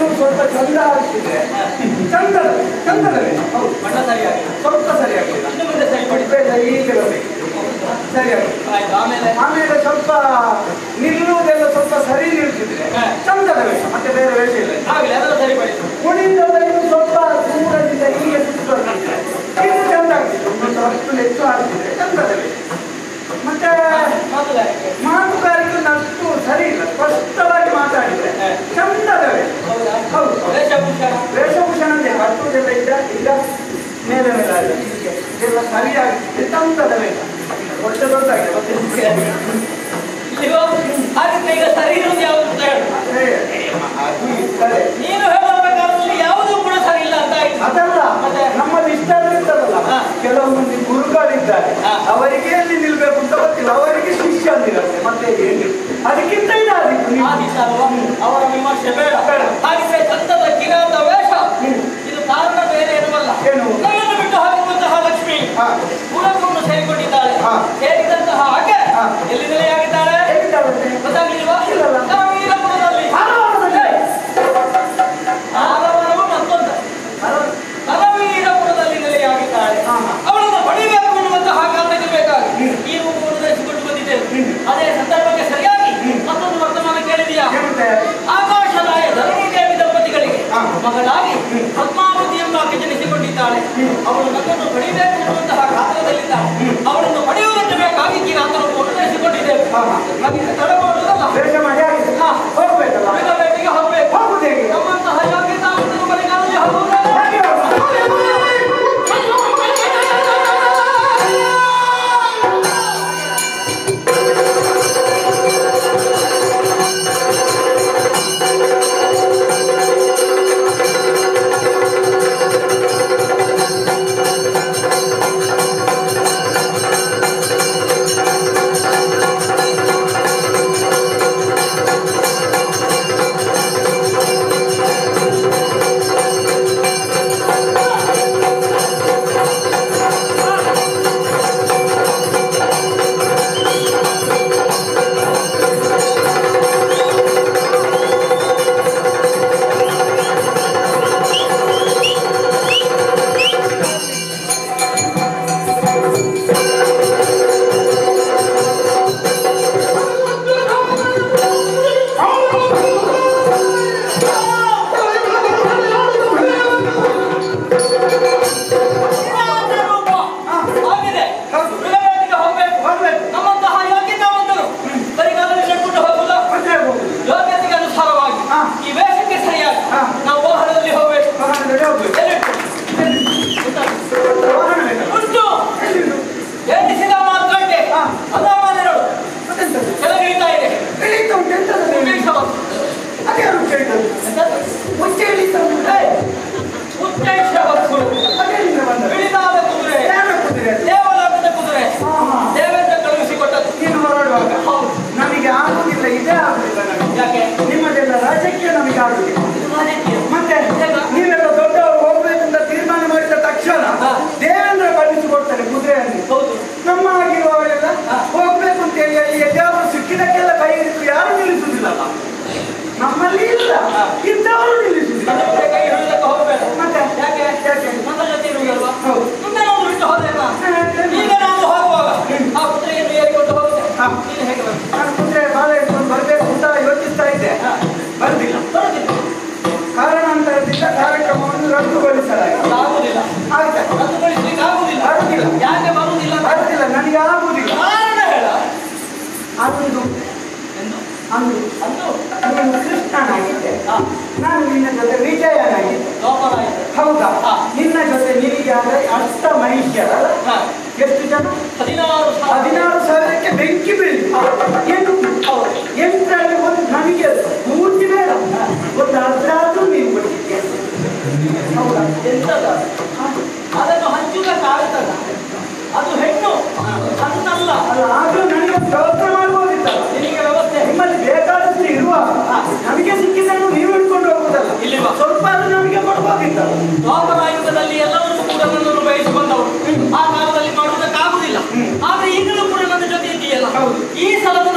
ಇನ್ನೂ ಸ್ವಲ್ಪ ಚಂದ ಆಗ್ತಿದ್ರೆ ಚಂದದ ಚಂದದವೇ ಹೌದು ಬಣ್ಣ ಸರಿಯಾಗಿ ಸ್ವಲ್ಪ ಸರಿಯಾಗಿಲ್ಲ ಇನ್ನು ಮುಂದೆ ಸರಿಪಡಿಸಿ ಬೇಡ ಹೀಗೆ ಬರಬೇಕು ಸರಿಯಾಗಿ ಆಯ್ತು ಆಮೇಲೆ ಆಮೇಲೆ ಸ್ವಲ್ಪ ನಿಲ್ಲುವುದೆಲ್ಲ ಸ್ವಲ್ಪ ಸರಿ ನಿಲ್ತಿದ್ರೆ ಹಾ. ಚಂದದ ವೇಷ ಮತ್ತೆ ಬೇರೆ ವೇಷ ಇಲ್ಲ ಆಗಲಿ ಅದನ್ನು ಸರಿಪಡಿಸಿ ಕುಣಿತದ ಇನ್ನು ಸ್ವಲ್ಪ ದೂರದಿಂದ ಹೀಗೆ ಸುತ್ತುವರೆದಿದ್ರೆ ಇದು ಚಂದ ಆಗ್ತಿತ್ತು ಒಂದು ಅಷ್ಟು ಹೆಚ್ಚು ಆಗ್ತಿದ್ರೆ ಚಂದದ ವೇಷ ಮತ್ತೆ ಮಾತುಗಾರಿಕೆ ಮಾತುಗಾರಿಕೆ ಅಷ್ಟು ಸರಿ ಇಲ್ಲ ಸ್ಪಷ್ಟವಾಗಿ ಮಾತಾಡಿದ್ರೆ ಹಾ. ಚಂದದ ವೇಷ ಹೌದಾ ಹೌದು ವೇಷಭೂಷಣ ವೇಷಭೂಷಣ ಅಂತ ಕಟ್ಟುವುದೆಲ್ಲ ಇದ್ದ ಈಗ ಮೇಲೆ ಮೇಲೆ ಆಗಿದೆ. ಹೀಗೆ ಎಲ್ಲ ಸರಿಯಾಗಿ ಚಂದದ ವೇಷ ದೊಡ್ಡ ದೊಡ್ಡದಾಗಿದೆ ಮತ್ತೆ ಇಲ್ಲಿಗೋ ಹಾಗಿದ್ರೆ ಈಗ ಸರಿ ಇರುವುದು ಯಾವುದು ಅಂತ ಹೇಳು ಅದೇ, ಅದು ಇರ್ತದೆ ನೀನು ಹೇಳುವ ಪ್ರಕಾರದಲ್ಲಿ ಯಾವುದೂ ಕೂಡ ಸರಿ ಇಲ್ಲ ಅಂತ ಆಯ್ತು ಅದಲ್ಲ ಮತ್ತೆ? ನಮ್ಮಲ್ಲಿ ಇಷ್ಟ ಇರ್ತದಲ್ಲ ಹಾ. ಕೆಲವು ಮಂದಿ ಗುರುಗಳಿದ್ದಾರೆ ಹಾ. ಅವರಿಗೆ ಎಲ್ಲಿ ನಿಲ್ಬೇಕು ಅಂತ ಗೊತ್ತಿಲ್ಲ ಅವರಿಗೆ ಶಿಷ್ಯ ಅಂದಿರುತ್ತೆ ಮತ್ತೆ ಏನು ಅದಕ್ಕಿಂತ ಇದಾದಿತ್ತು ನೀವು. ಆದಿತ್ಯ ಅಲ್ವಾ ಅವರ ವಿಮರ್ಶೆ ಬೇಡ ಬೇಡ. ಹಾಗಿದ್ರೆ ಚಂದದ ಕಿರಾತ ವೇಷ ಹ್ಮ್. ಇದು ಕಾರಣ ಬೇರೆ ಏನವಲ್ಲ ಏನು? ನನ್ನನ್ನು ಬಿಟ್ಟು ಹೋಗಿರುವಂತಹ ಲಕ್ಷ್ಮಿ ಹಾ. ಗುಣವನ್ನು ಸೇರಿಕೊಂಡಿದ್ದಾಳೆ ಹಾ. ಸೇರಿದಂತಹ ಹಾಗೆ ಹಾ. ಎಲ್ಲಿ ನೆಲೆಯಾಗಿದ್ದಾಳೆ ಹೇಗಿದ್ದಾರಂತೆ? ಗೊತ್ತಾಗ್ಲಿಲ್ವಾ ಇಲ್ಲಲ್ಲ. ನವವೀರಪುರದಲ್ಲಿ ಆರಾಮದಲ್ಲಿ. ಆರವರವು ಮತ್ತೊಂದು ಆರಾಮ. ನವವೀರಪುರದಲ್ಲಿ ನೆಲೆಯಾಗಿದ್ದಾಳೆ ಹಾ. ಅವಳನ್ನು ಪಡಿಬೇಕು ಎನ್ನುವಂತಹ ಕಾರಣಕ್ಕೆ ಬೇಕಾಗಿ ಹ್ಮ್. ಈ ರೂಪವನ್ನು ಧರಿಸಿಕೊಂಡು ಬಂದಿದ್ದೇವೆ ಹ್ಮ್. ಅದೇ ಸಂದರ್ಭಕ್ಕೆ ಸರಿಯಾಗಿ ಹ್ಮ್. ಮತ್ತೊಂದು ವರ್ತಮಾನ ಕೇಳಿದೆಯಾ ಏನಂತೆ? ಆಕಾಶದಾಯ ಧರಣಿ ದೇವಿ ದಂಪತಿಗಳಿಗೆ ಹಾ. ಮಗಳಾಗಿ ಹ್ಮ್. ಪದ್ಮಾವತಿ ಎಂಬ ಆಕೆ ಜನಿಸಿಕೊಂಡಿದ್ದಾಳೆ ಹ್ಮ್. ಅವಳು ನನ್ನನ್ನು ಪಡಿಬೇಕು ಎನ್ನುವಂತಹ ಕಾರಣದಲ್ಲಿದ್ದಾಳೆ ಹ್ಮ್. ಅವಳನ್ನು ಪಡೆಯುವುದಕ್ಕೆ ಬೇಕಾಗಿ ಕಿರಾತನವನ್ನು ಧರಿಸಿಕೊಂಡಿದ್ದೇವೆ ಹಾ, ಹಾ. ನಮಗೆ ತಡೆ ಮಾಡುವುದಲ್ಲ ವೇಷ ಮಾಡಿ ಆಗಿದೆ. ಹಾ. ಹೋಗ್ಬೇಕಲ್ಲ ಬೇಗ ಬೇಟಿಗೆ ಹೋಗ್ಬೇಕು ಹೋಗುದು ಹೇಗೆ? ನಮ್ಮಂತಹ ಯೋಗ್ಯತಾವಂತರು ಬರಿಗಾಲಲ್ಲಿ ಹೋಗುವುದಲ್ಲ ಹಾಗೆ ಹೋಗುದು. ರೂಪ ಆಗಿದೆ ಹೌದು. ಬೇಗ ಬೇಟಿಗೆ ಹೋಗ್ಬೇಕು ಹೋಗ್ಬೇಕು. ನಮ್ಮಂತಹ ಯೋಗ್ಯತಾವಂತರು ಬರಿಗಾಲಲ್ಲಿ ನಡ್ಕೊಂಡು ಹೋಗುವುದಲ್ಲ ಮತ್ತೆ ಹೋಗುದು. ಯೋಗ್ಯತೆಗೆ ಅನುಸಾರವಾಗಿ ಹಾ. ಈ ವೇಷಕ್ಕೆ ಸರಿಯಾಗಿ ಹಾ. ನಾವು ವಾಹನದಲ್ಲಿ ಹೋಗ್ಬೇಕು ವಾಹನದಲ್ಲಿ ಹೋಗ್ಬೇಕು. ಎಲ್ಲಿಟ್ಟು? ವಾಹನ ಬೇಕಲ್ಲ? ಉಂಟು ಎಲ್ಲಿಂದು? ಎಣಿಸಿದ ಮಾತ್ರಕ್ಕೆ ಹಾ. ಅದಾಮನೆರಡು ಅದೆಂತದು? ಕೆಳಗಿಳಿತಾ ಇದೆ ಇಳೀತಾ ಉಂಟು, ಎಂತದು? ಉಮೇಶ ಬಂತು. ಅದ್ಯಾರು ಕೇಳಿದ್ದು? ಎಂತದು? ಮುಂಚೆ ಇಳೀತಾ ಉಂಟು. ಏ, ಉತ್ತೇಶ ಬಂತು. ಅದೆಲ್ಲಿಂದ ಬಂದದ್ದು? ಇಳಿದಾದ ಕುದುರೆ ಯಾರ ಕುದುರೆ ಅದು? ದೇವಲೋಕದ ಕುದುರೆ ಹಾ, ಹಾ. ದೇವೇಂದ್ರ ಕಳುಹಿಸಿಕೊಟ್ಟದ್ದು ನೀನು ಹೊರಡುವಾಗ ಹೌದು ನಮಗೆ ಆಗುದಿಲ್ಲ ಇದೇ ಆಗುದಿಲ್ಲ ನಮಗೆ ಯಾಕೆ ನಿಮ್ಮದೆಲ್ಲ ರಾಜಕೀಯ ನಮಗೆ ಆಗುದಿಲ್ಲ ಇದು ರಾಜಕೀಯ. ಮತ್ತೆ ನೀವೆಲ್ಲ ದೊಡ್ಡವರು ಹೋಗ್ಬೇಕಂತ ತೀರ್ಮಾನ ಮಾಡಿದ ತಕ್ಷಣ ಹಾ. ದೇವೇಂದ್ರ ಕಳಿಸಿಕೊಡ್ತಾರೆ ಕುದುರೆಯನ್ನು ಹೌದು ನಮ್ಮ ಆಗಿರುವವರೆಲ್ಲ ಹಾ. ಹೋಗ್ಬೇಕು ಅಂತ ಹೇಳಿ ಅಲ್ಲಿ ಎಲ್ಲಿಯಾದ್ರೂ ಸಿಕ್ಕಿದಕ್ಕೆಲ್ಲ ಕೈ ಹಿಡಿದು ಯಾರು ನಿಲ್ಲಿಸುದಿಲ್ಲಲ್ಲ ನಮ್ಮಲ್ಲಿ ಇಲ್ಲ ಹಾ. ಇದ್ದವರು ನಿಲ್ಲಿಸುದಿಲ್ಲ ನನ್ನ ಜೊತೆ ಕೈ ಹಿಡಿದಕ್ಕೆ ಹೋಗಬೇಡ ಮತ್ತೆ ಯಾಕೆ ಯಾಕೆ? ನನ್ನ ಜೊತೆ ಇರುವುದಲ್ವಾ ಹೌದು. ಮುಂದೆ ನಾವು ಬಿಟ್ಟು ಹೋದೆಲ್ಲ ಹಾ, ಈಗ ನಾನು ಹೋಗುವಾಗ ಆ ಕುದುರೆಯನ್ನು ಏರಿಕೊಂಡು ಹೋಗುತ್ತೆ ಹಾ. ನೀನು ಹೇಗೆ ಬಂತು ನಾನು ಕುದುರೆ ಬಾಲ ಇಟ್ಕೊಂಡು ಬರ್ಬೇಕು ಅಂತ ಯೋಚಿಸ್ತಾ ಇದ್ದೆ ಹಾ. ಬರ್ದಿಲ್ಲ ಬರುತ್ತಿಲ್ಲ ಕಾರಣಾಂತರದಿಂದ ಕಾರ್ಯಕ್ರಮವನ್ನು ರದ್ದುಗೊಳಿಸಲಾಗಿದೆ ಆಗುದಿಲ್ಲ ಆಯ್ತಾ ರದ್ದುಗೊಳಿಸ್ಲಿಕ್ಕೆ ಆಗುದಿಲ್ಲ ಆಗುದಿಲ್ಲ ಯಾಕೆ ಬರುವುದಿಲ್ಲ ಅಂತ ಆಗುದಿಲ್ಲ ನನಗೆ ಆಗುದಿಲ್ಲ ಕಾರಣ ಹೇಳ ಅಂದು ಎಂದು ಅಂದು ಅಂದು ನೀನು ಕೃಷ್ಣನಾಗಿದ್ದೆ ಹಾ, ನಾನು ನಿನ್ನ ಜೊತೆ ವಿಜಯನಾಗಿದ್ದೆ ಲೋಪನಾಯಿತು ಹೌದಾ ಹಾ. ನಿನ್ನ ಜೊತೆ ನಿನಗೆ ಆದ್ರೆ ಅಷ್ಟ ಮಹಿಷ್ಯರ ಹಾ, ಎಷ್ಟು ಜನ ಹದಿನಾರು ಸಾವಿರ ಹದಿನಾರು ಸಾವಿರಕ್ಕೆ ಬೆಂಕಿ ಬೀಳಿ ಏನು ಹೌದು. ಎಂಟರಲ್ಲಿ ಒಂದು ನನಗೆ ಪೂರ್ತಿ ಬೇಡ ಒಂದು ಅರ್ಧ ಆದ್ರೂ ನೀನು ಕೊಟ್ಟಿದ್ದೆ ಹೌದಾ ಎಂತದ ಹಾ. ಅದನ್ನು ಹಂಚುವುದಕ್ಕಾಗುತ್ತದ ಅದು ಹೆಣ್ಣು ಸಣ್ಣಲ್ಲ ಅಲ್ಲ ಆದ್ರೂ ನನಗೆ ವ್ಯವಸ್ಥೆ ಮಾಡ್ಬೋದಿತ್ತಲ್ಲ ನಿನಗೆ ವ್ಯವಸ್ಥೆ ನಿಮ್ಮಲ್ಲಿ ಬೇಕಾದಷ್ಟು ಇರುವಾಗ ನಮಗೆ ಸಿಕ್ಕಿದ್ದನ್ನು ನೀವು ಹಿಡ್ಕೊಂಡು ಹೋಗುದಲ್ಲ ಇಲ್ಲಿವಾ? ಸ್ವಲ್ಪ ಅದು ನಮಗೆ ಕೊಡ್ಬೋದಿತ್ತಲ್ಲ ದ್ವಾಪರಾಯುಗದಲ್ಲಿ ಎಲ್ಲವನ್ನೂ ಕೂಡ ನನ್ನನ್ನು ಬಯಸಿಕೊಂಡವರು ಆ ಕಾಲದಲ್ಲಿ ಮಾಡುವುದಕ್ಕಾಗುವುದಿಲ್ಲ ಆದ್ರೆ ಈಗಲೂ ಕೂಡ ನನ್ನ ಜೊತೆ ಇದೆಯಲ್ಲ ಹೌದು. ಈ ಸಲದ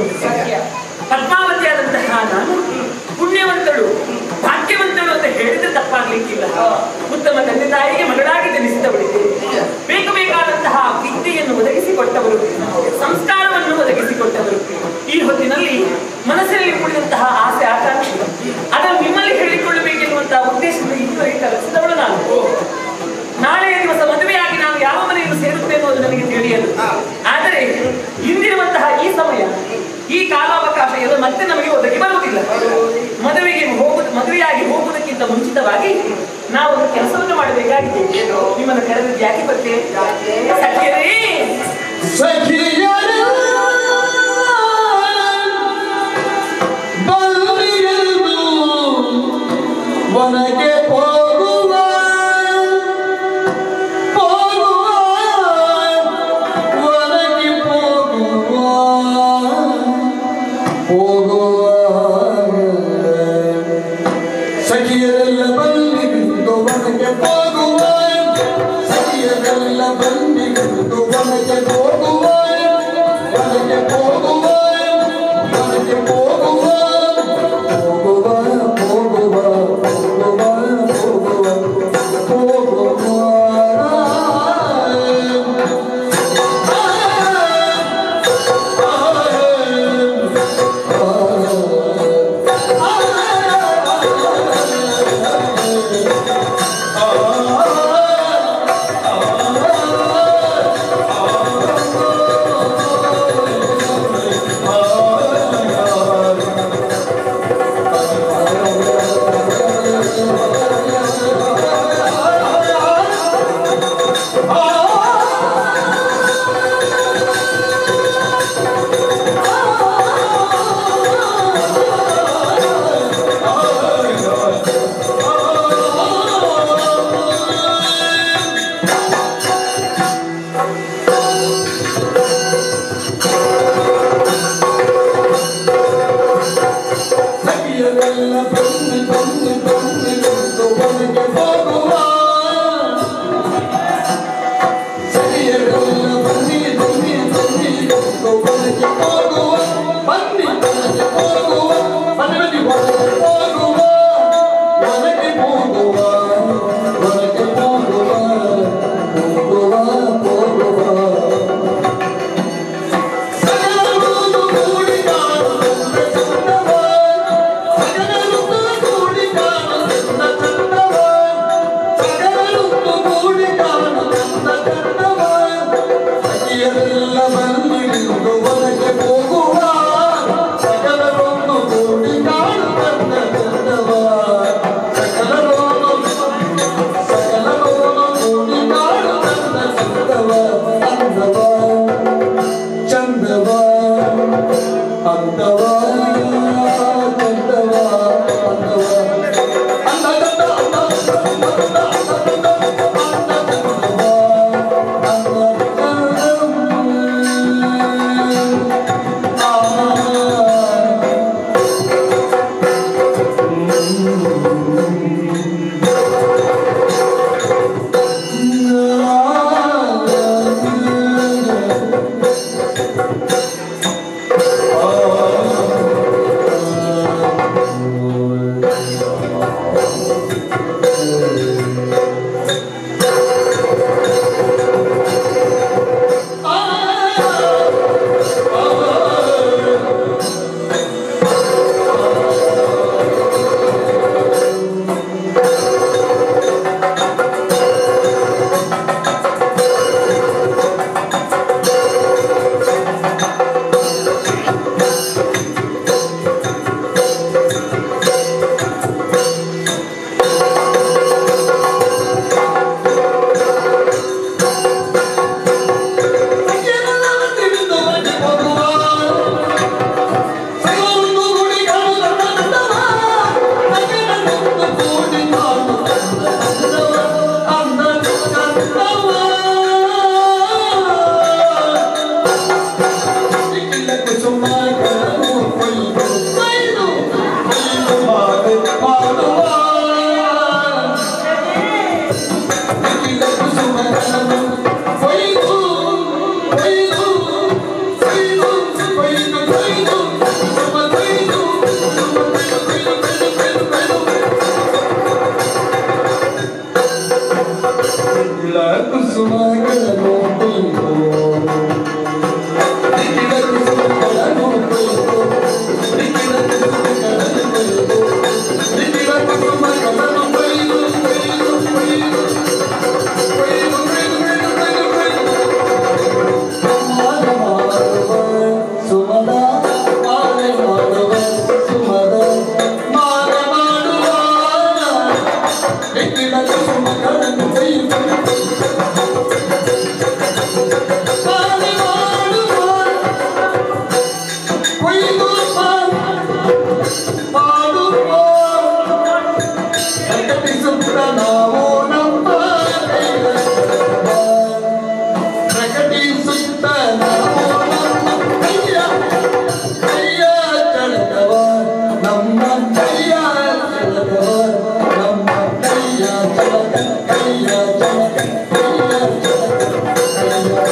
ಸತ್ಯ ಪದ್ಮಾವತಿಯಾದಂತಹ ನಾನು ಪುಣ್ಯವಂತಳು ಭಾಗ್ಯವಂತಳು ಅಂತ ಹೇಳಿದ್ರೆ ತಪ್ಪಾಗ್ಲಿಕ್ಕಿಲ್ಲ ಉತ್ತಮ ತಂದೆ ತಾಯಿಗೆ ಮಗಳಾಗಿ ಜನಿಸಿದವಳಿಗೆ ಬೇಕು ಬೇಕಾದಂತಹ ವಿದ್ಯೆಯನ್ನು ಒದಗಿಸಿಕೊಟ್ಟವರು ಸಂಸ್ಕಾರವನ್ನು ಒದಗಿಸಿಕೊಟ್ಟವರು ಈ ಹೊತ್ತಿನಲ್ಲಿ ಮನಸ್ಸಿನಲ್ಲಿ ಮೂಡಿದಂತಹ ಆಸೆ ಆಕಾಂಕ್ಷೆ ಅದನ್ನು ನಿಮ್ಮಲ್ಲಿ ಹೇಳಿಕೊಳ್ಳಬೇಕೆನ್ನುವಂತಹ ಉದ್ದೇಶದಿಂದ ಇದುವರೆಗೆ ಕಲಿಸಿದವಳು ನಾನು ನಾಳೆಯ ದಿವಸ ಮದುವೆಯಾಗಿ ನಾನು ಯಾವ ಮನೆಯನ್ನು ಸೇರುತ್ತೇನೋ ಅದು ನನಗೆ ತಿಳಿಯಲು ಆದರೆ ಇಂದಿರುವಂತಹ ಈ ಸಮಯ ಈ ಕಾಲಾವಕಾಶ ಎಲ್ಲ ಮತ್ತೆ ನಮಗೆ ಒದಗಿ ಬರುವುದಿಲ್ಲ ಮದುವೆಗೆ ಹೋಗುದು ಮದುವೆಯಾಗಿ ಹೋಗುವುದಕ್ಕಿಂತ ಮುಂಚಿತವಾಗಿ ನಾವು ಒಂದು ಕೆಲಸವನ್ನು ಮಾಡಬೇಕಾಗಿದೆ ನಿಮ್ಮನ್ನು ಕರೆದಿದ್ದು ಯಾಕೆ ಬರ್ತೇವೆ ಸಖಿಯರೇ ಸಖಿಯರೇ, ಬಲ್ಲಿಗೆಂದು ವನಕ್ಕೆ ಹೋಗುವ ಹೋಗುವ ವನಕ್ಕೆ ಹೋಗುವ ಹೋಗುವ ಸಖಿಯರೆಲ್ಲ ಬಲ್ಲಿಗೆಂದು ವನಕ್ಕೆ ಹೋಗುವ ಸಖಿಯರೆಲ್ಲ ಬಲ್ಲಿಗೆಂದು ವನಕ್ಕೆ ಹೋಗುವ ವನಕ್ಕೆ ಹೋಗುವ ವನಕ್ಕೆ ಹೋಗುವ ಹೋಗುವ ಹೋಗುವ ಹೋಗುವ ಹೋಗುವ ಸಖಿಯರೆಲ್ಲ ಬನ್ನಿ ಬನ್ನಿ ಬನ್ನಿ ಎಂದು ವನಕ್ಕೆ ಹೋಗುವ ಸಖಿಯರೆಲ್ಲ ಬನ್ನಿ ಬನ್ನಿ ಬನ್ನಿ ಎಂದು ವನಕ್ಕೆ ಹೋಗುವ ಬನ್ನಿ ವನಕ್ಕೆ ಹೋಗುವ ಬನ್ನಿ ವನಕ್ಕೆ ಹೋಗುವ ವನಕ್ಕೆ ಹೋಗುವ ವನಕ್ಕೆ ಹೋಗುವ ಹೋಗುವ ಹೋಗುವ ಸಗಲರು ಕೂಡಿ ಕಾಣುತ್ತ ಚಂದವ ಸಗಲರು ಕೂಡಿ ಕಾಣುತ್ತ ಚಂದವ ಸಗಲರು ಕೂಡಿ ಕಾಣುತ್ತ ಚಂದವ ಸಖಿಯರೆಲ್ಲ ಬಂದಿಳಿದು ಹೊರಗೆ ಹೋಗುವ ಸಕಲರೊಂದು ಕೂಡಿ ಕಾಣುತ್ತ ಚಂದವ ಸಕಲರೊಂದು ಸಕಲರೊಂದು ಕೂಡಿ ಕಾಣುತ್ತ ಚಂದವ ಅಂದವ ಚಂದವ ಅಂದವ ಚಂದವ ಅಂದವ ಅಂದ ಚಂದ ಅಂದ ಅಂದ ಅಂದ ಅಂದ ಅಂದ ಚಂದವ ಅಂದ ಆ ಕೊಯ್ದು ಮಾಡುವ ಪ್ರಕಟಿಸುತ್ತ ನಾವು ನಮ್ಮ ಪ್ರಕಟಿಸುತ್ತ ನಾವು ನಮ್ಮ ಕೈಯ ಕೈಯ ಚಳಕವ ನಮ್ಮ ಕೈಯ ಚಳಕವ ನಮ್ಮ ಕೈಯ ಚಳಕ ಕೈಯ ಚಳಕ ಕೈಯ ಚಳಕ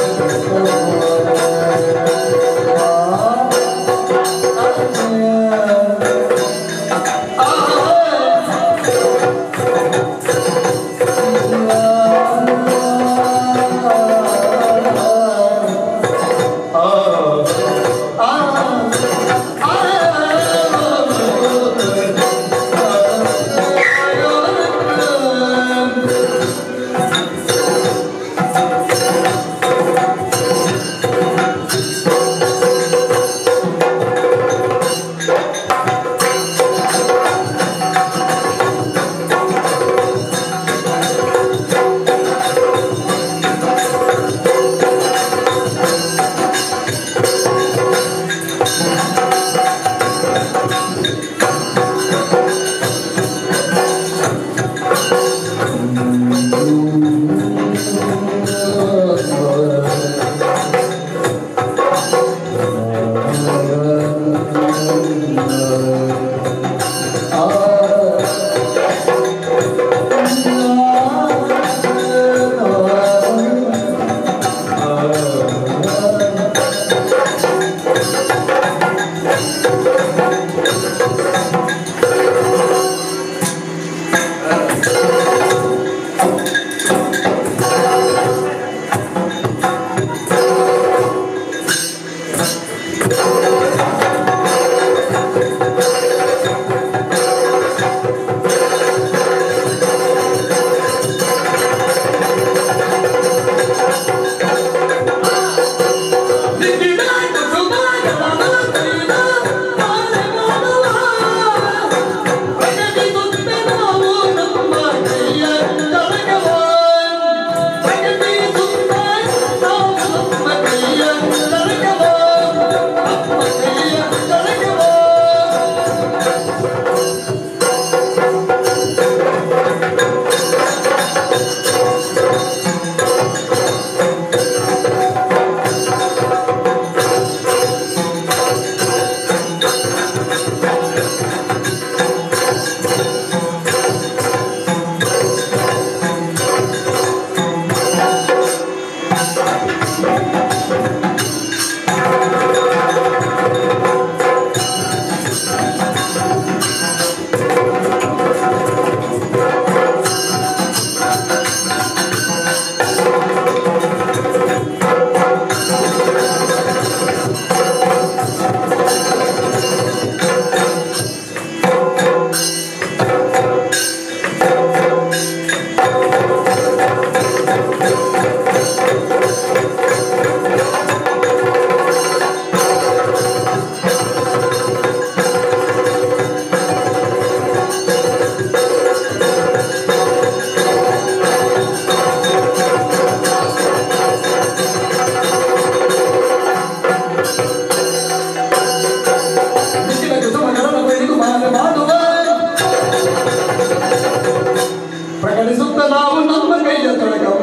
ಪ್ರಕಟಿಸುತ್ತ ನಾವು ನಮ್ಮ ಕೈಯ ತೊಡಗವ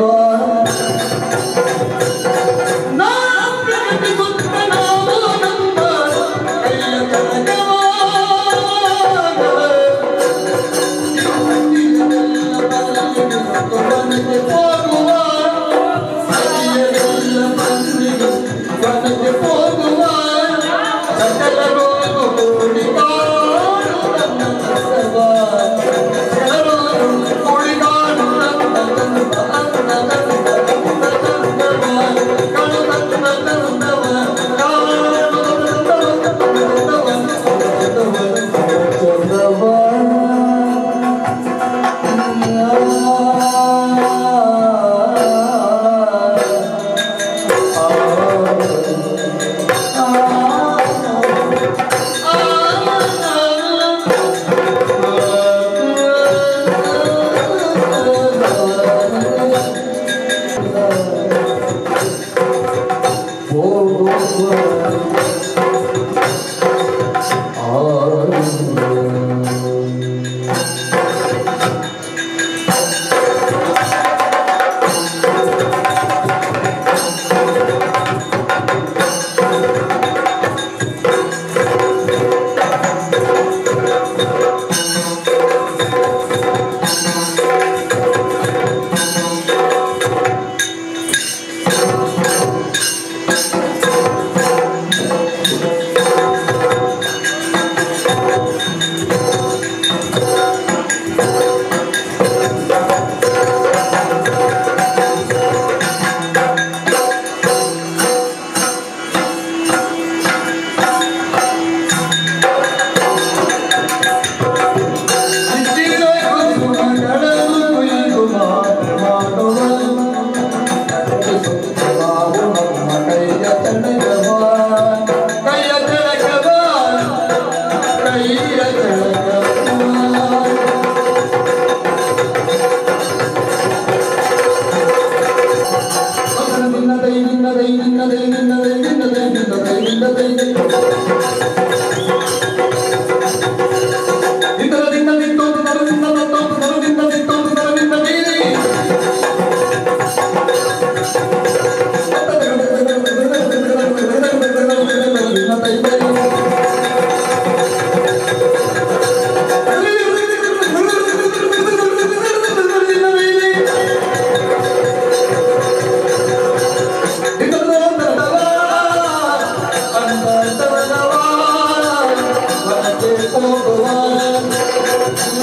ನಾವು ಪ್ರಕಟಿಸುತ್ತ ನಾವು ನಮ್ಮ ಕೈಯ ತೊಡಗವ ವನಕ್ಕೆ ಹೋಗುವ ಸತಿಯರೆಲ್ಲ ಬಂದಿರು ವನಕ್ಕೆ ಹೋಗುವ ಸಕಲರು ಕೂಡಿ ಕಾಣು ನನ್ನ ಕಸವ ಸಕಲರು ಕೂಡಿ ಕಾಣು ನನ್ನ ಕಸವ ಅನ್ನ ಕಸವ ಅನ್ನ ಕಸವ ಕಾಣು ನನ್ನ ಕಸವ ಕಾಣು ನನ್ನ ಕಸವ ಆ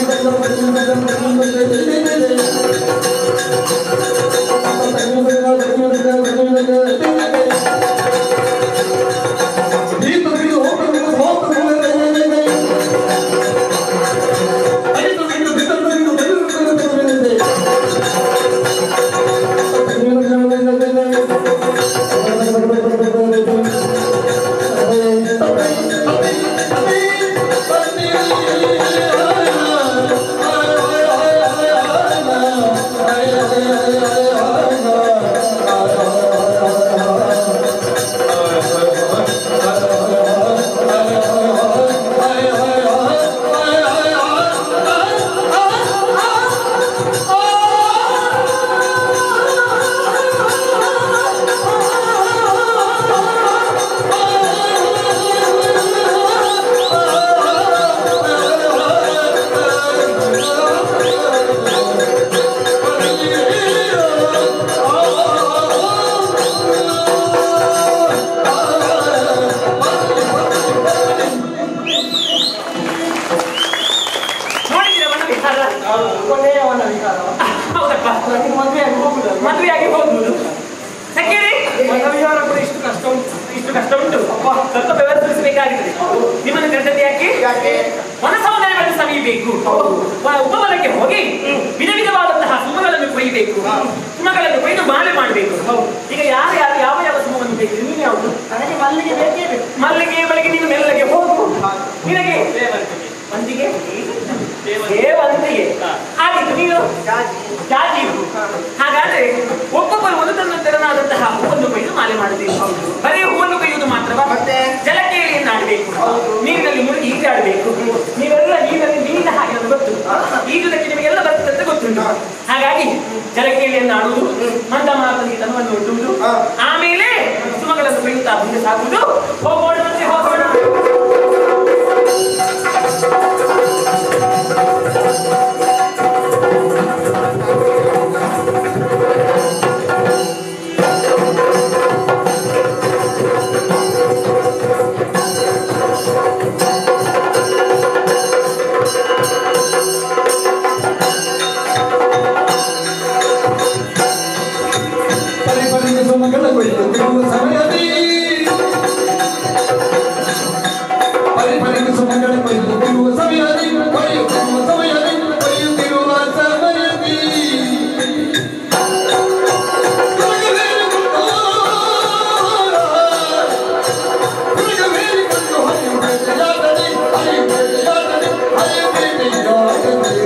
ನೋಡಿದ್ರೆ ಮನ ವಿಹಾರ ಕೊನೆಯವನ ವಿಚಾರ ಹೌದಪ್ಪ ನನಗೆ ಮದುವೆಯಾಗಿ ಹೋಗುದಲ್ಲ ಮದುವೆಯಾಗಿ ಹೋಗ್ಬೋದು ಸಕ್ಕೇರಿ ಮನ ವಿಹಾರ ಕೂಡ ಇಷ್ಟು ಕಷ್ಟ ಉಂಟು ಇಷ್ಟು ಕಷ್ಟ ಉಂಟು ಸ್ವಲ್ಪ ವ್ಯವಸ್ಥಿಸಬೇಕಾಗಿದೆ ನಿಮ್ಮನ್ನು ಕರೆದದ್ದು ಯಾಕೆ ಯಾಕೆ ವನ ಸಮುದಾಯವನ್ನು ಸವಿಯಬೇಕು ವ- ಉಪವನಕ್ಕೆ ಹೋಗಿ ವಿಧ ವಿಧವಾದಂತಹ ಸುಮಗಳನ್ನು ಕೊಯ್ಯಬೇಕು ಸುಮಗಳನ್ನು ಕೊಯ್ದು ಮಾಲೆ ಮಾಡಬೇಕು ಈಗ ಯಾರು ಯಾರು ಯಾವ ಯಾವ ಸುಮವನ್ನು ಬೇಕು ನೀನು ಯಾವುದು ನನಗೆ ಮಲ್ಲಿಗೆ ಬೇಕೇ ಬೇಕು ಮಲ್ಲಿಗೆ ಬಳಿಗೆ ನೀನು ಮೆಲ್ಲಗೆ ಹೋಗು ನಿನಗೆ ಒಂದಿಗೆ ಸೇವಂತಿಗೆ ಹಾಗಿತ್ತು ನೀನು ಜಾಜಿ ಜಾಜಿ ಹಾಗಾದ್ರೆ ಒಬ್ಬೊಬ್ಬರು ಒಂದು ತನ್ನ ತೆರನಾದಂತಹ ಹೂವನ್ನು ಕೊಯ್ದು ಮಾಲೆ ಮಾಡುತ್ತೀವಿ ಬರೀ ಹೂವನ್ನು ಕೊಯ್ಯುವುದು ಮಾತ್ರವಾ ಮತ್ತೆ? ಜಲಕೇಳಿಯನ್ನು ಆಡಬೇಕು ಹೌದು. ನೀರಿನಲ್ಲಿ ಮುಳುಗಿ ಈಜಾಡಬೇಕು ನೀವೆಲ್ಲ ನೀರಲ್ಲಿ ನೀರಿನ ಹಾಗೆ ನಮ್ಗೆ ಗೊತ್ತು ಈಜುದಕ್ಕೆ ನಿಮಗೆಲ್ಲ ಬರ್ತದೆ ಅಂತ ಗೊತ್ತುಂಟು ಹಾಗಾಗಿ ಜಲಕೇಳಿಯನ್ನು ಆಡುವುದು ಮಂದ ಮಾತನಿಗೆ ತನವನ್ನು ಒಡ್ಡುವುದು ಹಾ. ಆಮೇಲೆ ಸುಮಗಳನ್ನು ಕೊಯ್ಯುತ್ತಾ ಮುಂದೆ ಸಾಗುವುದು ಹೋಗೋಣ ಮತ್ತೆ ಹೋಗೋಣ ಪರಿಪರಿಸುವ ಮಗಳ ಕೊಯ್ಯುತ್ತಿರುವ ಸಮಯದಲ್ಲಿ ಪರಿಪರಿಸುವ ಮಗಳ ಕೊಯ್ಯುತ್ತಿರುವ ಸಮಯದಲ್ಲಿ ಕೊಯ್ಯುತ್ತಿರುವ ಸಮಯದಲ್ಲಿ ಕೊಯ್ಯುತ್ತಿರುವ ಸಮಯದಲ್ಲಿ ಕುಲಗವೇರಿಕೊಂಡು ಹರಿಯುಬೇಟೆಯಾಡಲಿ ಹರಿಯುಬೇಟೆಯಾಡಲಿ ಹರಿಯುಬೇಟೆಯಾಡಲಿ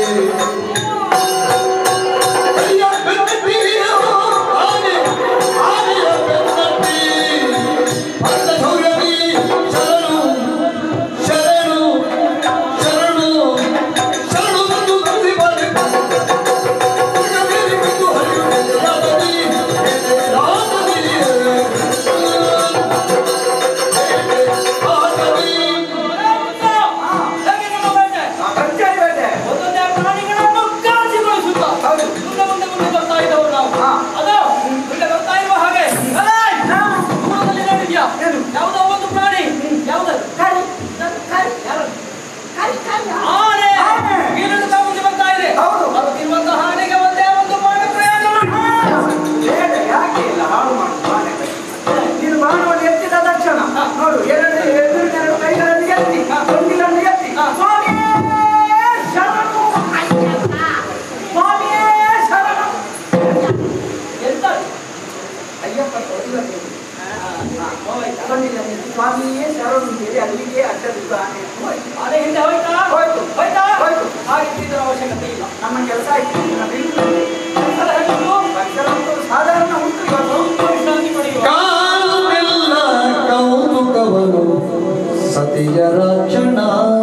ಪಂಚಾಯತ್ ಬೇಟೆ ಒಂದೊಂದೇ ಪ್ರಾಣಿಗಳನ್ನು ಕಾಳಜಿಗೊಳಿಸುತ್ತಾ ಹೌದು. ಮುಂದೆ ಮುಂದೆ ಮುಂದೆ ಬರ್ತಾ ಇದ್ದವರು ನಾವು ಹಾ. ಅದು ಮುಂದೆ ಬರ್ತಾ ಇರುವ ಹಾಗೆ ಏಯ್! ದೂರದಲ್ಲಿ ನೋಡಿದ್ಯಾ ಏನು? ಯಾವುದೋ ಒಂದು ಪ್ರಾಣಿ ಯಾವುದದು ಕಾಯಿ ಯಾರು ಕಾಯಿ ಕಾಯಿ ಆನೆ ಆನೆ. ಬೀಳುತ್ತಾ ಮುಂದೆ ಬರ್ತಾ ಇದೆ ಹೌದು. ಬರುತ್ತಿರುವಂತಹ ಆನೆಗೆ ಒಂದೇ ಒಂದು ಬಾಣ ಪ್ರಯೋಗ ಮಾಡಿ ಬೇಡ ಯಾಕೆ ಇಲ್ಲ ಹಾಳು ಮಾಡು ಬಾಣೆ. ನೀನು ಬಾಣವನ್ನು ಎತ್ತಿದ ತಕ್ಷಣ ನೋಡು ಎರಡು ಎದುರಿನ ಎರಡು ಕೈಗಳನ್ನು ಎತ್ತಿ ಸೊಂಡಿಲನ್ನು ಎತ್ತಿ ಸ್ವಾಮಿಯೇ ಶರಣು ಸ್ವಾಮಿಯೇ ಶರಣು ಎಂತ ಅಯ್ಯಪ್ಪ ತೊಡಿಲನ್ನು ಸೊಂಡಿಲನ್ನು ಎತ್ತಿ ಸ್ವಾಮಿಯೇ ಶರಣು ಅಂತೇಳಿ ಅಲ್ಲಿಗೆ ಅಡ್ಡದಿದ್ದು ಆನೆ ಹೋಯ್ತು. ಆನೆ ಹಿಂದೆ ಹೋಯ್ತಾ ಹೋಯ್ತು. ಹೋಯ್ತಾ ಹೋಯ್ತು. ಹಾಗಿದ್ದಿದ್ರ ಅವಶ್ಯಕತೆ ಇಲ್ಲ ನಮ್ಮ ಕೆಲಸ ಆಯ್ತು ನಮ್ಮ ಇನ್ನು ಒಂದ್ಸಲ ಹೇಳಿದ್ರು, ಪರಿಸರ ಉಂಟು, ಸಾಧಾರಣ ಉಂಟು ಇವತ್ತು ವಿಶ್ರಾಂತಿ ಪಡೆಯುವ ಕಾಣುತ್ತಿಲ್ಲ ಕೌತುಕವನು ಸತಿಯ ರಕ್ಷಣ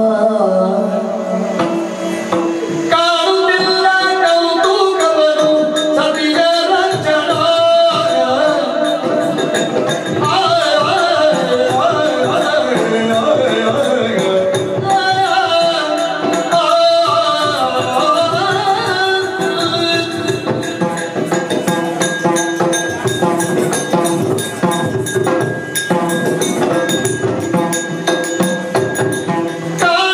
ಕಾಣುತ್ತಿಲ್ಲ ಕೌತುಕವನು ಸತಿಯ ರಕ್ಷಣ ಕಾಣುತ್ತಿಲ್ಲ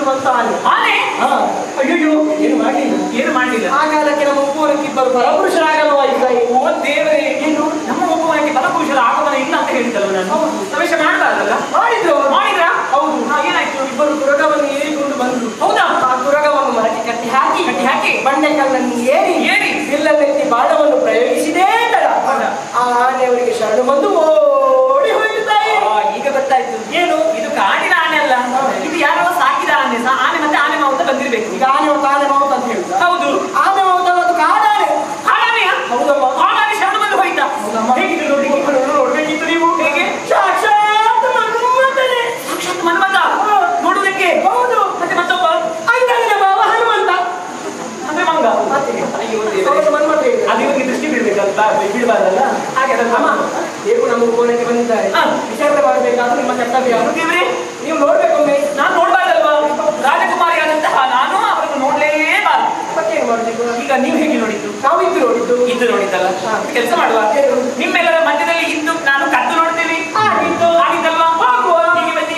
ಬಂದು ಬಂತು ಆನೆ ಆನೆ ಹಾ ಅಯ್ಯೋ ಏನು ಮಾಡಲಿಲ್ಲ ಏನು ಮಾಡಲಿಲ್ಲ ಆ ಕಾಲಕ್ಕೆ ನಮ್ಮ ಒಬ್ಬರಕ್ಕೆ ಇಬ್ಬರು ಪರಪುರುಷರಾಗಲ್ವಾ ಈಗ ಓ ದೇವರೇ ಏನು ನಮ್ಮ ಒಬ್ಬವನಿಗೆ ಬಲಪುರುಷರ ಆಗಮನ ಇಲ್ಲ ಅಂತ ಹೇಳಿದ್ದಲ್ಲ ನಾನು ಪ್ರವೇಶ ಮಾಡಬಾರ್ದಲ್ಲ ಮಾಡಿದ್ರು ಮಾಡಿದ್ರಾ ಹೌದು ಹಾ, ಏನಾಯ್ತು ಇಬ್ಬರು ಕುರಗವನ್ನು ಏರಿಕೊಂಡು ಬಂದ್ರು ಹೌದಾ ಆ ಕುರಗವನ್ನು ಮರಕ್ಕೆ ಕಟ್ಟಿ ಹಾಕಿ ಕಟ್ಟಿ ಹಾಕಿ ಬಂಡೆ ಕಲ್ಲನ್ನು ಏರಿ ಏರಿ ಬಿಲ್ಲನ್ನೆತ್ತಿ ಬಾಣವನ್ನು ಪ್ರಯೋಗಿಸಿದೇ ತಡ ಹೌದಾ? ಆ ಆನೆಯವರಿಗೆ ಶರಣು ಬಂದು ಓಡಿ ಹೋಗಿದ್ದಾಯಿ ಆ, ಈಗ ಗೊತ್ತಾಯ್ತು ಏನು ಇದು ಕಾಡಿನ ಆನೆ ಅಲ್ಲ ಇದು ಯಾರೋ ಸಾಕಿದ ಆನೆ ಸಾ- ಆನೆ ಮತ್ತೆ ಆನೆ ಮಾವುತ ಬಂದಿರ್ಬೇಕು ಈಗ ಆನೆ ಹೊತ್ತು ಆನೆ ಮಾವುತ ಅಂತ ಹೇಳುದ ಹೌದು ಆನೆ ಮಾವುತ ಅದು ಕಾಡಾನೆ ಕಾಡಾನೆಯ ಹೌದಮ್ಮ. ಕಾಡಾನೆ ಶರಣ ಬಂದು ಹೋಯ್ತಾ ಹೌದಮ್ಮ. ಹೇಗಿತ್ತು ನೋಡಿ ನೋಡ್ಬೇಕಿತ್ತು ನೀವು ಹೇಗೆ ಸಾಕ್ಷಾತ್ ಮನ್ಮಥನೇ. ಸಾಕ್ಷಾತ್ ಮನ್ಮಥ ನೋಡುವುದಕ್ಕೆ ಹೌದು ಮತ್ತೆ ಮತ್ತೊಬ್ಬ ಅಂಗಡಿನ ಬಾವ ಹನುಮಂತ ಅಂದ್ರೆ ಮಂಗ ಮತ್ತೆ ಅಯ್ಯೋ ದೇವರೇ. ಅವನು ಮನ್ಮಥ ಹೇಳಿದ. ಅದು ಇವನಿಗೆ ದೃಷ್ಟಿ ಬೀಳ್ಬೇಕಲ್ಲ ಬೀಳ್ಬಾರ್ದಲ್ಲ ಹಾಗೆ ಅದನ್ನು ಅಮ್ಮ ಅಮ್ಮ ದೇವರು ನಮ್ಮ ಕೋಣೆಗೆ ಬಂದಿದ್ದಾರೆ ಹಾ. ವಿಚಾರಣೆ ಮಾಡಬೇಕಾದ್ರೆ ನಿಮ್ಮ ಕರ್ತವ್ಯ ದೇವರೇ ನೀವು ನೋಡ್ಬೇಕೊಮ್ಮೆ ನಾನು ನೋಡ್ಬಾರ್ದಲ್ವಾ ರಾಜಕುಮಾರಿಯಾದಂತಹ ನಾನು ಅವರನ್ನು ನೋಡ್ಲೇಬಾರ್ದು ಮತ್ತೇನು ಮಾಡಬೇಕು ಈಗ ನೀವು ಹೇಗೆ ನೋಡಿದ್ದು ನಾವು ಇದ್ದು ನೋಡಿದ್ದು ಇದ್ದು ನೋಡಿದ್ದಲ್ಲ ಹಾ. ಕೆಲಸ ಮಾಡುವ ಏನು? ನಿಮ್ಮೆಲ್ಲರ ಮಧ್ಯದಲ್ಲಿ ಇದ್ದು ನಾನು ಕದ್ದು ನೋಡ್ತೇನೆ ಆಗಿತ್ತು. ಆಗಿದ್ದಲ್ವಾ ಹೋಗುವ. ಹೀಗೆ ಬನ್ನಿ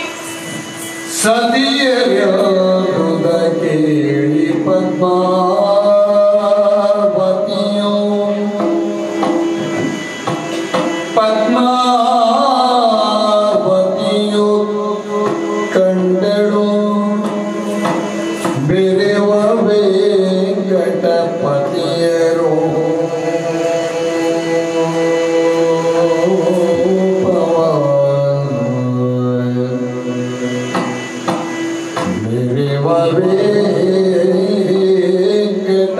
ಸತಿಯರ್ಯಾದ ಕೇಳಿ ಪದ್ಮಾವತಿಯು ಪದ್ಮಾವತಿಯು ಕಂಡಳು ಬೆರೆವ ವೆಂಕಟಪತಿಯರು ಬೆರೆವ ವೆಂಕಟ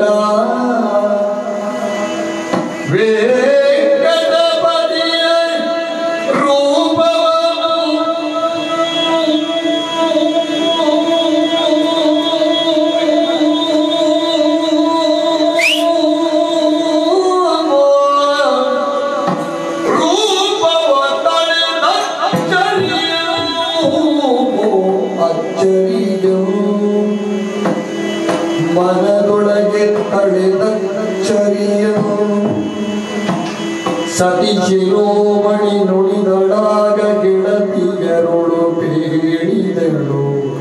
ವೆಂಕಟಪತಿಯ ಮನದೊಳಗೆ ತಳೆದ ಚರಿಯ ಸತಿ ಶಿರೋಮಣಿ ನುಡಿದಳಾಗ ಗೆಳತಿಯರುಳು ಬೇಡಿದಳು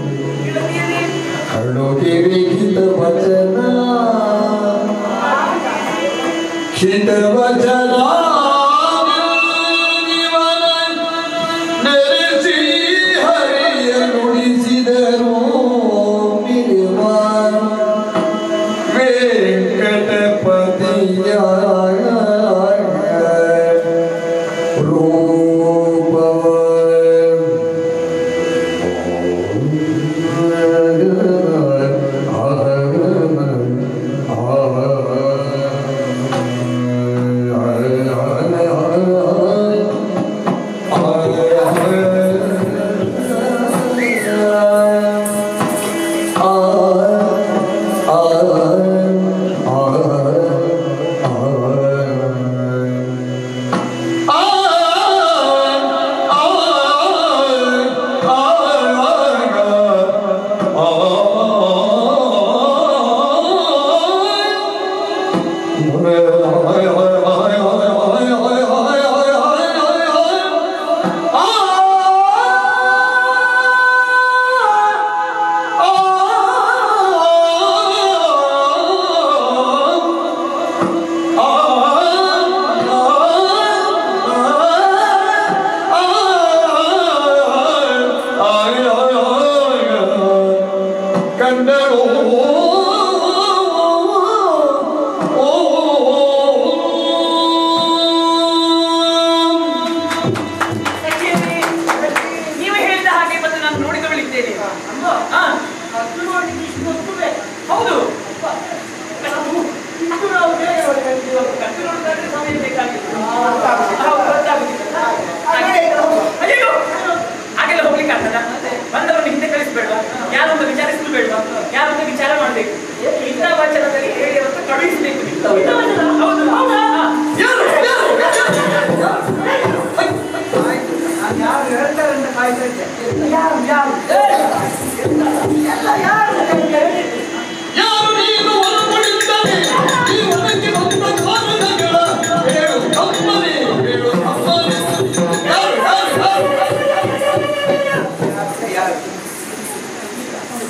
ಅಳುಗಿರಿಗಿದ ವಚನ ಹಿತ ವಚನ ನೆರೆಸಿ ಹರಿಯ ನುಡಿಸಿದರು ಬಿರುವ ವೆಂಕಟಪತಿಯ ಕಂಡಳು ಸಖಿಯರೇ, ನೀವು ಹೇಳಿದ ಹಾಗೆ ಬಂದು ನಾನು ನೋಡಿದವಳಿದ್ದೇನೆ ಹಾ ಅದು ನೋಡ್ಲಿಕ್ಕೆ ಇಷ್ಟು ಹೊತ್ತು ಬೇಕು. ಹೌದು ಇಷ್ಟು ನಾವು ಬೇಗ ನೋಡ್ಬೇಕು. ಕದ್ದು ನೋಡುವುದಾದ್ರೆ ಸಮಯ ಬೇಕಾಗಿತ್ತು ಗೊತ್ತಾಗುದಿಲ್ಲ. ಹೌದು, ಗೊತ್ತಾಗುದಿಲ್ಲ. ಹಾಗೆ ಹೋಗು. ಅಯ್ಯೋ ಹಾಗೆಲ್ಲ ಹೋಗ್ಲಿಕ್ಕೆ ಆಗ್ತದ ಬಂದವರನ್ನು ಹಿಂದೆ ಕಳಿಸ್ಬೇಡ್ವಾ ಯಾರೊಂದು ವಿಚಾರಿಸಲು ಬೇಡ್ವಾ ಯಾರೊಂದು ವಿಚಾರ ಮಾಡ್ಬೇಕು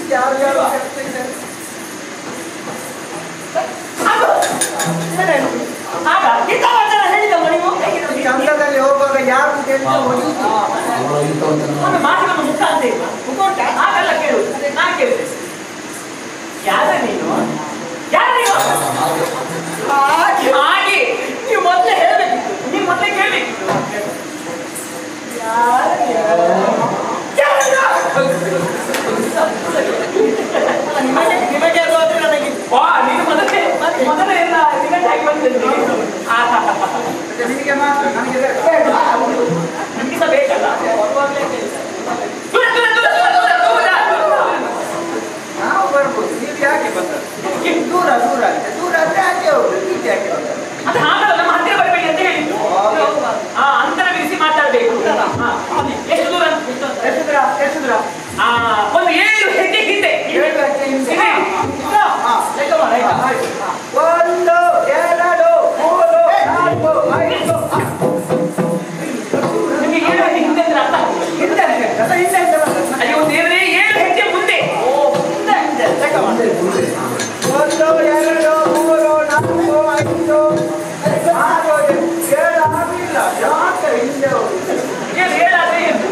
ಯಾರು ಯಾರು ಕೆಲ್ಸ ಇದೆ? ಅದು ಸರಿಯೇನು? ಆಗ ಹಿತವಚನ ಹೇಳಿದಮ್ಮ ನೀವು ಈ ಚಂದದಲ್ಲಿ ಹೋಗುವಾಗ ಯಾರು ಅಂತ ಹೇಳಿ ಹೊಡಿಯುವುದು. ಒಂದು ಮಾತಿನ ಮುಖ ಅಂತ ಇಲ್ಲ ಮುಖ ಉಂಟಾ ಹಾಗೆಲ್ಲ ಕೇಳು ನಾ ಕೇಳಿದೆ ಯಾರ ನೀನು ಯಾರ ನೀವು ಹಾಗೆ ಹಾಗೆ ನೀವು ಮೊದಲೇ ಹೇಳ್ಬೇಕಿತ್ತು ನೀವು ಮೊದಲೇ ಕೇಳಬೇಕಿತ್ತು ಯಾರ ಯಾರ ನಿಮಗೆ ನಿಮಗೆ ಹೋದ್ರೆ ನನಗೆ ವಾ ನೀನು ಮೊದಲೇ ಮೊದಲೇ ಎಲ್ಲ ಟಿಕೆಟ್ ಹಾಕಿ ಬಂದಿದ್ದೆ ಮತ್ತೆ ನಿನಗೆ ಮಾತ್ರ ನನಗೆ ಬೇಡ. ನಿಮಗೆ ಸಹ ಬೇಕಲ್ಲ ದೂರ ದೂರ ದೂರ ದೂರ ದೂರ ದೂರ ನಾವು ಬರ್ಬೋದು ನೀವು ಯಾಕೆ ಬಂದದ್ದು ದೂರ ದೂರ ಆಗಿದೆ ದೂರ ಆದ್ರೆ ಆಚೆ ಹೋಗುದು ಈಚೆ ಯಾಕೆ ಬಂದದ್ದು ಅದು ಹಾಗಲ್ಲ ನಮ್ಮ ಹತ್ತಿರ ಬರಬೇಡಿ ಅಂತ ಹೇಳಿದ್ದು ಆ ಅಂತರ ಬಿಡಿಸಿ ಮಾತಾಡಬೇಕು ಎಷ್ಟು ದೂರ ಎಷ್ಟು ದೂರ ಎಷ್ಟು ದೂರ ಆ ಒಂದು ಏಳು ಹೆಜ್ಜೆ ಹಿಂದೆ ಏಳು ಹೆಜ್ಜೆ ಹಿಂದೆ. ಇದೆ. ಹಾ. ಲೆಕ್ಕ ಮಾಡು, ಆಯ್ತಾ? ಒಂದು ಎರಡು ಮೂರು ನಾಲ್ಕು ಐದು ನಿಮಗೆ ಏಳು ಹೆಜ್ಜೆ ಹಿಂದೆ ಅಂದ್ರೆ ಅರ್ಥ ಹಿಂದೆ ಹಿಂದೆ ಅದ ಹಿಂದೆ ಹಿಂದೆ ಬಂದದ್ದು. ಅಯ್ಯೋ ದೇವರೇ ಏಳು ಹೆಜ್ಜೆ ಮುಂದೆ ಹಿಂದೆ ಹಿಂದೆ ಲೆಕ್ಕ ಮಾಡಿ. ಒಂದು ಎರಡು ಮೂರು ನಾಲ್ಕು ಐದು ಆರು ಏಳು ಆಗಿಲ್ಲ ಯಾಕೆ ಹಿಂದೆ ಹೋಗುದು ಏನು ಏಳಾದ್ರೆ ಏನು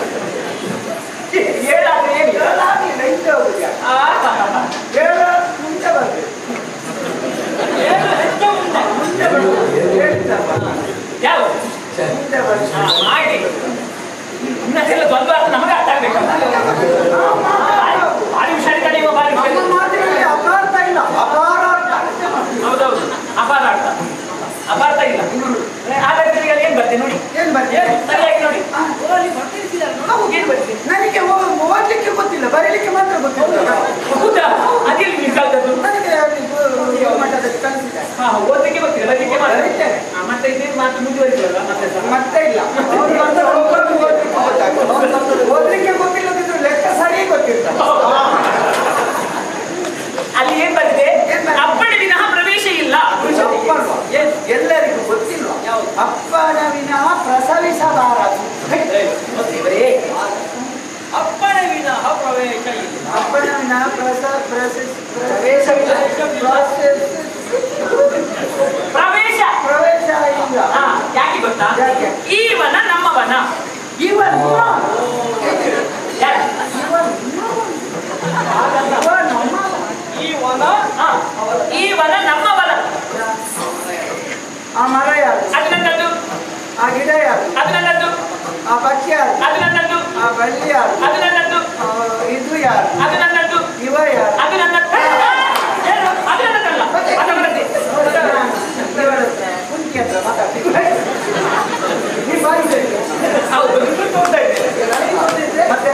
ಏಳಾದ್ರೆ ಏನು ಏಳು ಆಗಿಲ್ಲ ಹಿಂದೆ ಹೋಗುದು ಯಾಕೆ? ಆ, ಏಳು ಮುಂದೆ ಬರ್ಬೇಕು ಏಳು ಹೆಜ್ಜೆ ಮುಂದೆ ಮುಂದೆ ಬರ್ಬೇಕು ಹೇಳಿದ್ದಲ್ಲ. ಯಾವ ಮುಂದೆ ಬರ್ಬೇಕು ಆ, ಮಾಡಿ ಇನ್ನಷ್ಟೆಲ್ಲ ದ್ವಂದ್ವ ಅರ್ಥ ನಮಗೆ ಅರ್ಥ ಆಗ್ಬೇಕಲ್ಲ ಭಾರಿ ಹುಷಾರಿ ಕಡೆ ಇವ ಭಾರಿ ಹುಷಾರಿ ನಮ್ಮ ಮಾತಿನಲ್ಲಿ ಅಪಾರ್ಥ ಇಲ್ಲ ಅಪಾರ ಅರ್ಥ. ಹೌದೌದು ಅಪಾರ ಅರ್ಥ ಅಪಾರ್ಥ ಇಲ್ಲ ಹಾಗಾದ್ರೆ ನಿಮಗೆ ಅಲ್ಲಿ ಏನ್ ಬರ್ತದೆ ನೋಡಿ ಏನ್ ಬರ್ತೀಯ? ಏನ್ ಸರಿಯಾಗಿ ನೋಡಿ ಆ, ಹೌದು, ಏನ್ ಬರ್ತದೆ ನನಗೆ ಓ- ಓದ್ಲಿಕ್ಕೆ ಗೊತ್ತಿಲ್ಲ ಬರೀಲಿಕ್ಕೆ ಮಾತ್ರ ಗೊತ್ತಿಲ್ಲ ಹೌದಾ ಅದೆಲ್ಲಿ ನೀವು ಕಲ್ತದ್ದು ನನಗೆ ಅಲ್ಲಿ ಗು- ಇದು ಮಟ್ಟದಲ್ಲಿ ಕಲಿಸಿದ್ದಾರೆ ಹಾ ಓದಲಿಕ್ಕೆ ಗೊತ್ತಿಲ್ಲ ಬರಲಿಕ್ಕೆ ಮಾತ್ರ ಬರೀತೇನೆ. ಹಾ, ಮತ್ತೆ ಇದೇನು ಮಾತು ಮುಂದುವರಿಸಲ್ಲ ಮತ್ತೆ ಸಹ. ಮತ್ತೆ ಇಲ್ಲ ಅವ್ರು ಬಂದ್ರೆ ಒಬ್ಬೊಬ್ರು ಓದ್ಲಿಕ್ಕೆ ಗೊತ್ತಾಗ್ತದೆ. ಓದ್ಲಿಕ್ಕೆ ಗೊತ್ತಿಲ್ಲದಿದ್ರು ಲೆಕ್ಕ ಸರಿ ಗೊತ್ತಿರ್ತದೆ ಅಲ್ಲಿ ಏನ್ ಬಂದಿದೆ ಏನ್ ಬಂದಿದೆ? ಅಪ್ಪಣೆ ವಿನಃ ಪ್ರವೇಶ ಇಲ್ಲ ಅಪ್ಪಲ್ವಾ? ಏನ್ ಎಲ್ಲರಿಗೂ ಗೊತ್ತಿಲ್ವಾ ಅಪ್ಪನ ವಿನಃ ಪ್ರಸವಿಸಬಾರದು ದೇವರೇ, ಅಪ್ಪಣೆ ವಿನಃ ಪ್ರವೇಶ ಇಲ್ಲ ಅಪ್ಪನ ವಿನಃ ಪ್ರಸ ಪ್ರಸ- ಪ್ರವೇಶವಿಲ್ಲ ಪ್ರಸ- ಪ್ರವೇಶ ಪ್ರವೇಶ ಇಲ್ಲ ಹಾ ಯಾಕೆ ಗೊತ್ತಾ ಯಾಕೆ? ಈ ವನ ನಮ್ಮವನ ಇವನ್ ಯಾಕೆ? ಈ ವನ ಹಾ, ಈ ವನ ನಮ್ಮ ವನ ಆ ಮರ ಯಾರು ಅದು ನನ್ನದು ಆ ಗಿಡ ಯಾರು ಅದು ನನ್ನದು ಆ ಪಕ್ಷಿ ಯಾರು ಅದು ನನ್ನದು ಆ ಬಳ್ಳಿ ಯಾರು ಅದು ನನ್ನದು ಆ ಇದು ಯಾರು ಅದು ನನ್ನದು ಇವ ಯಾರು ಅದು ನನ್ನದು ಏನು? ಅದು ನನ್ನದಲ್ಲ ಅದು ನನ್ನದೇ. ಇವರ ಕುಂತಿ ಹತ್ರ ಮಾತಾಡ್ತಿ ನೀ ಬಾಯಿ ಸರಿ. ಹೌದು ತೊಂದ್ರೆ ಇದೆ. ಮತ್ತೆ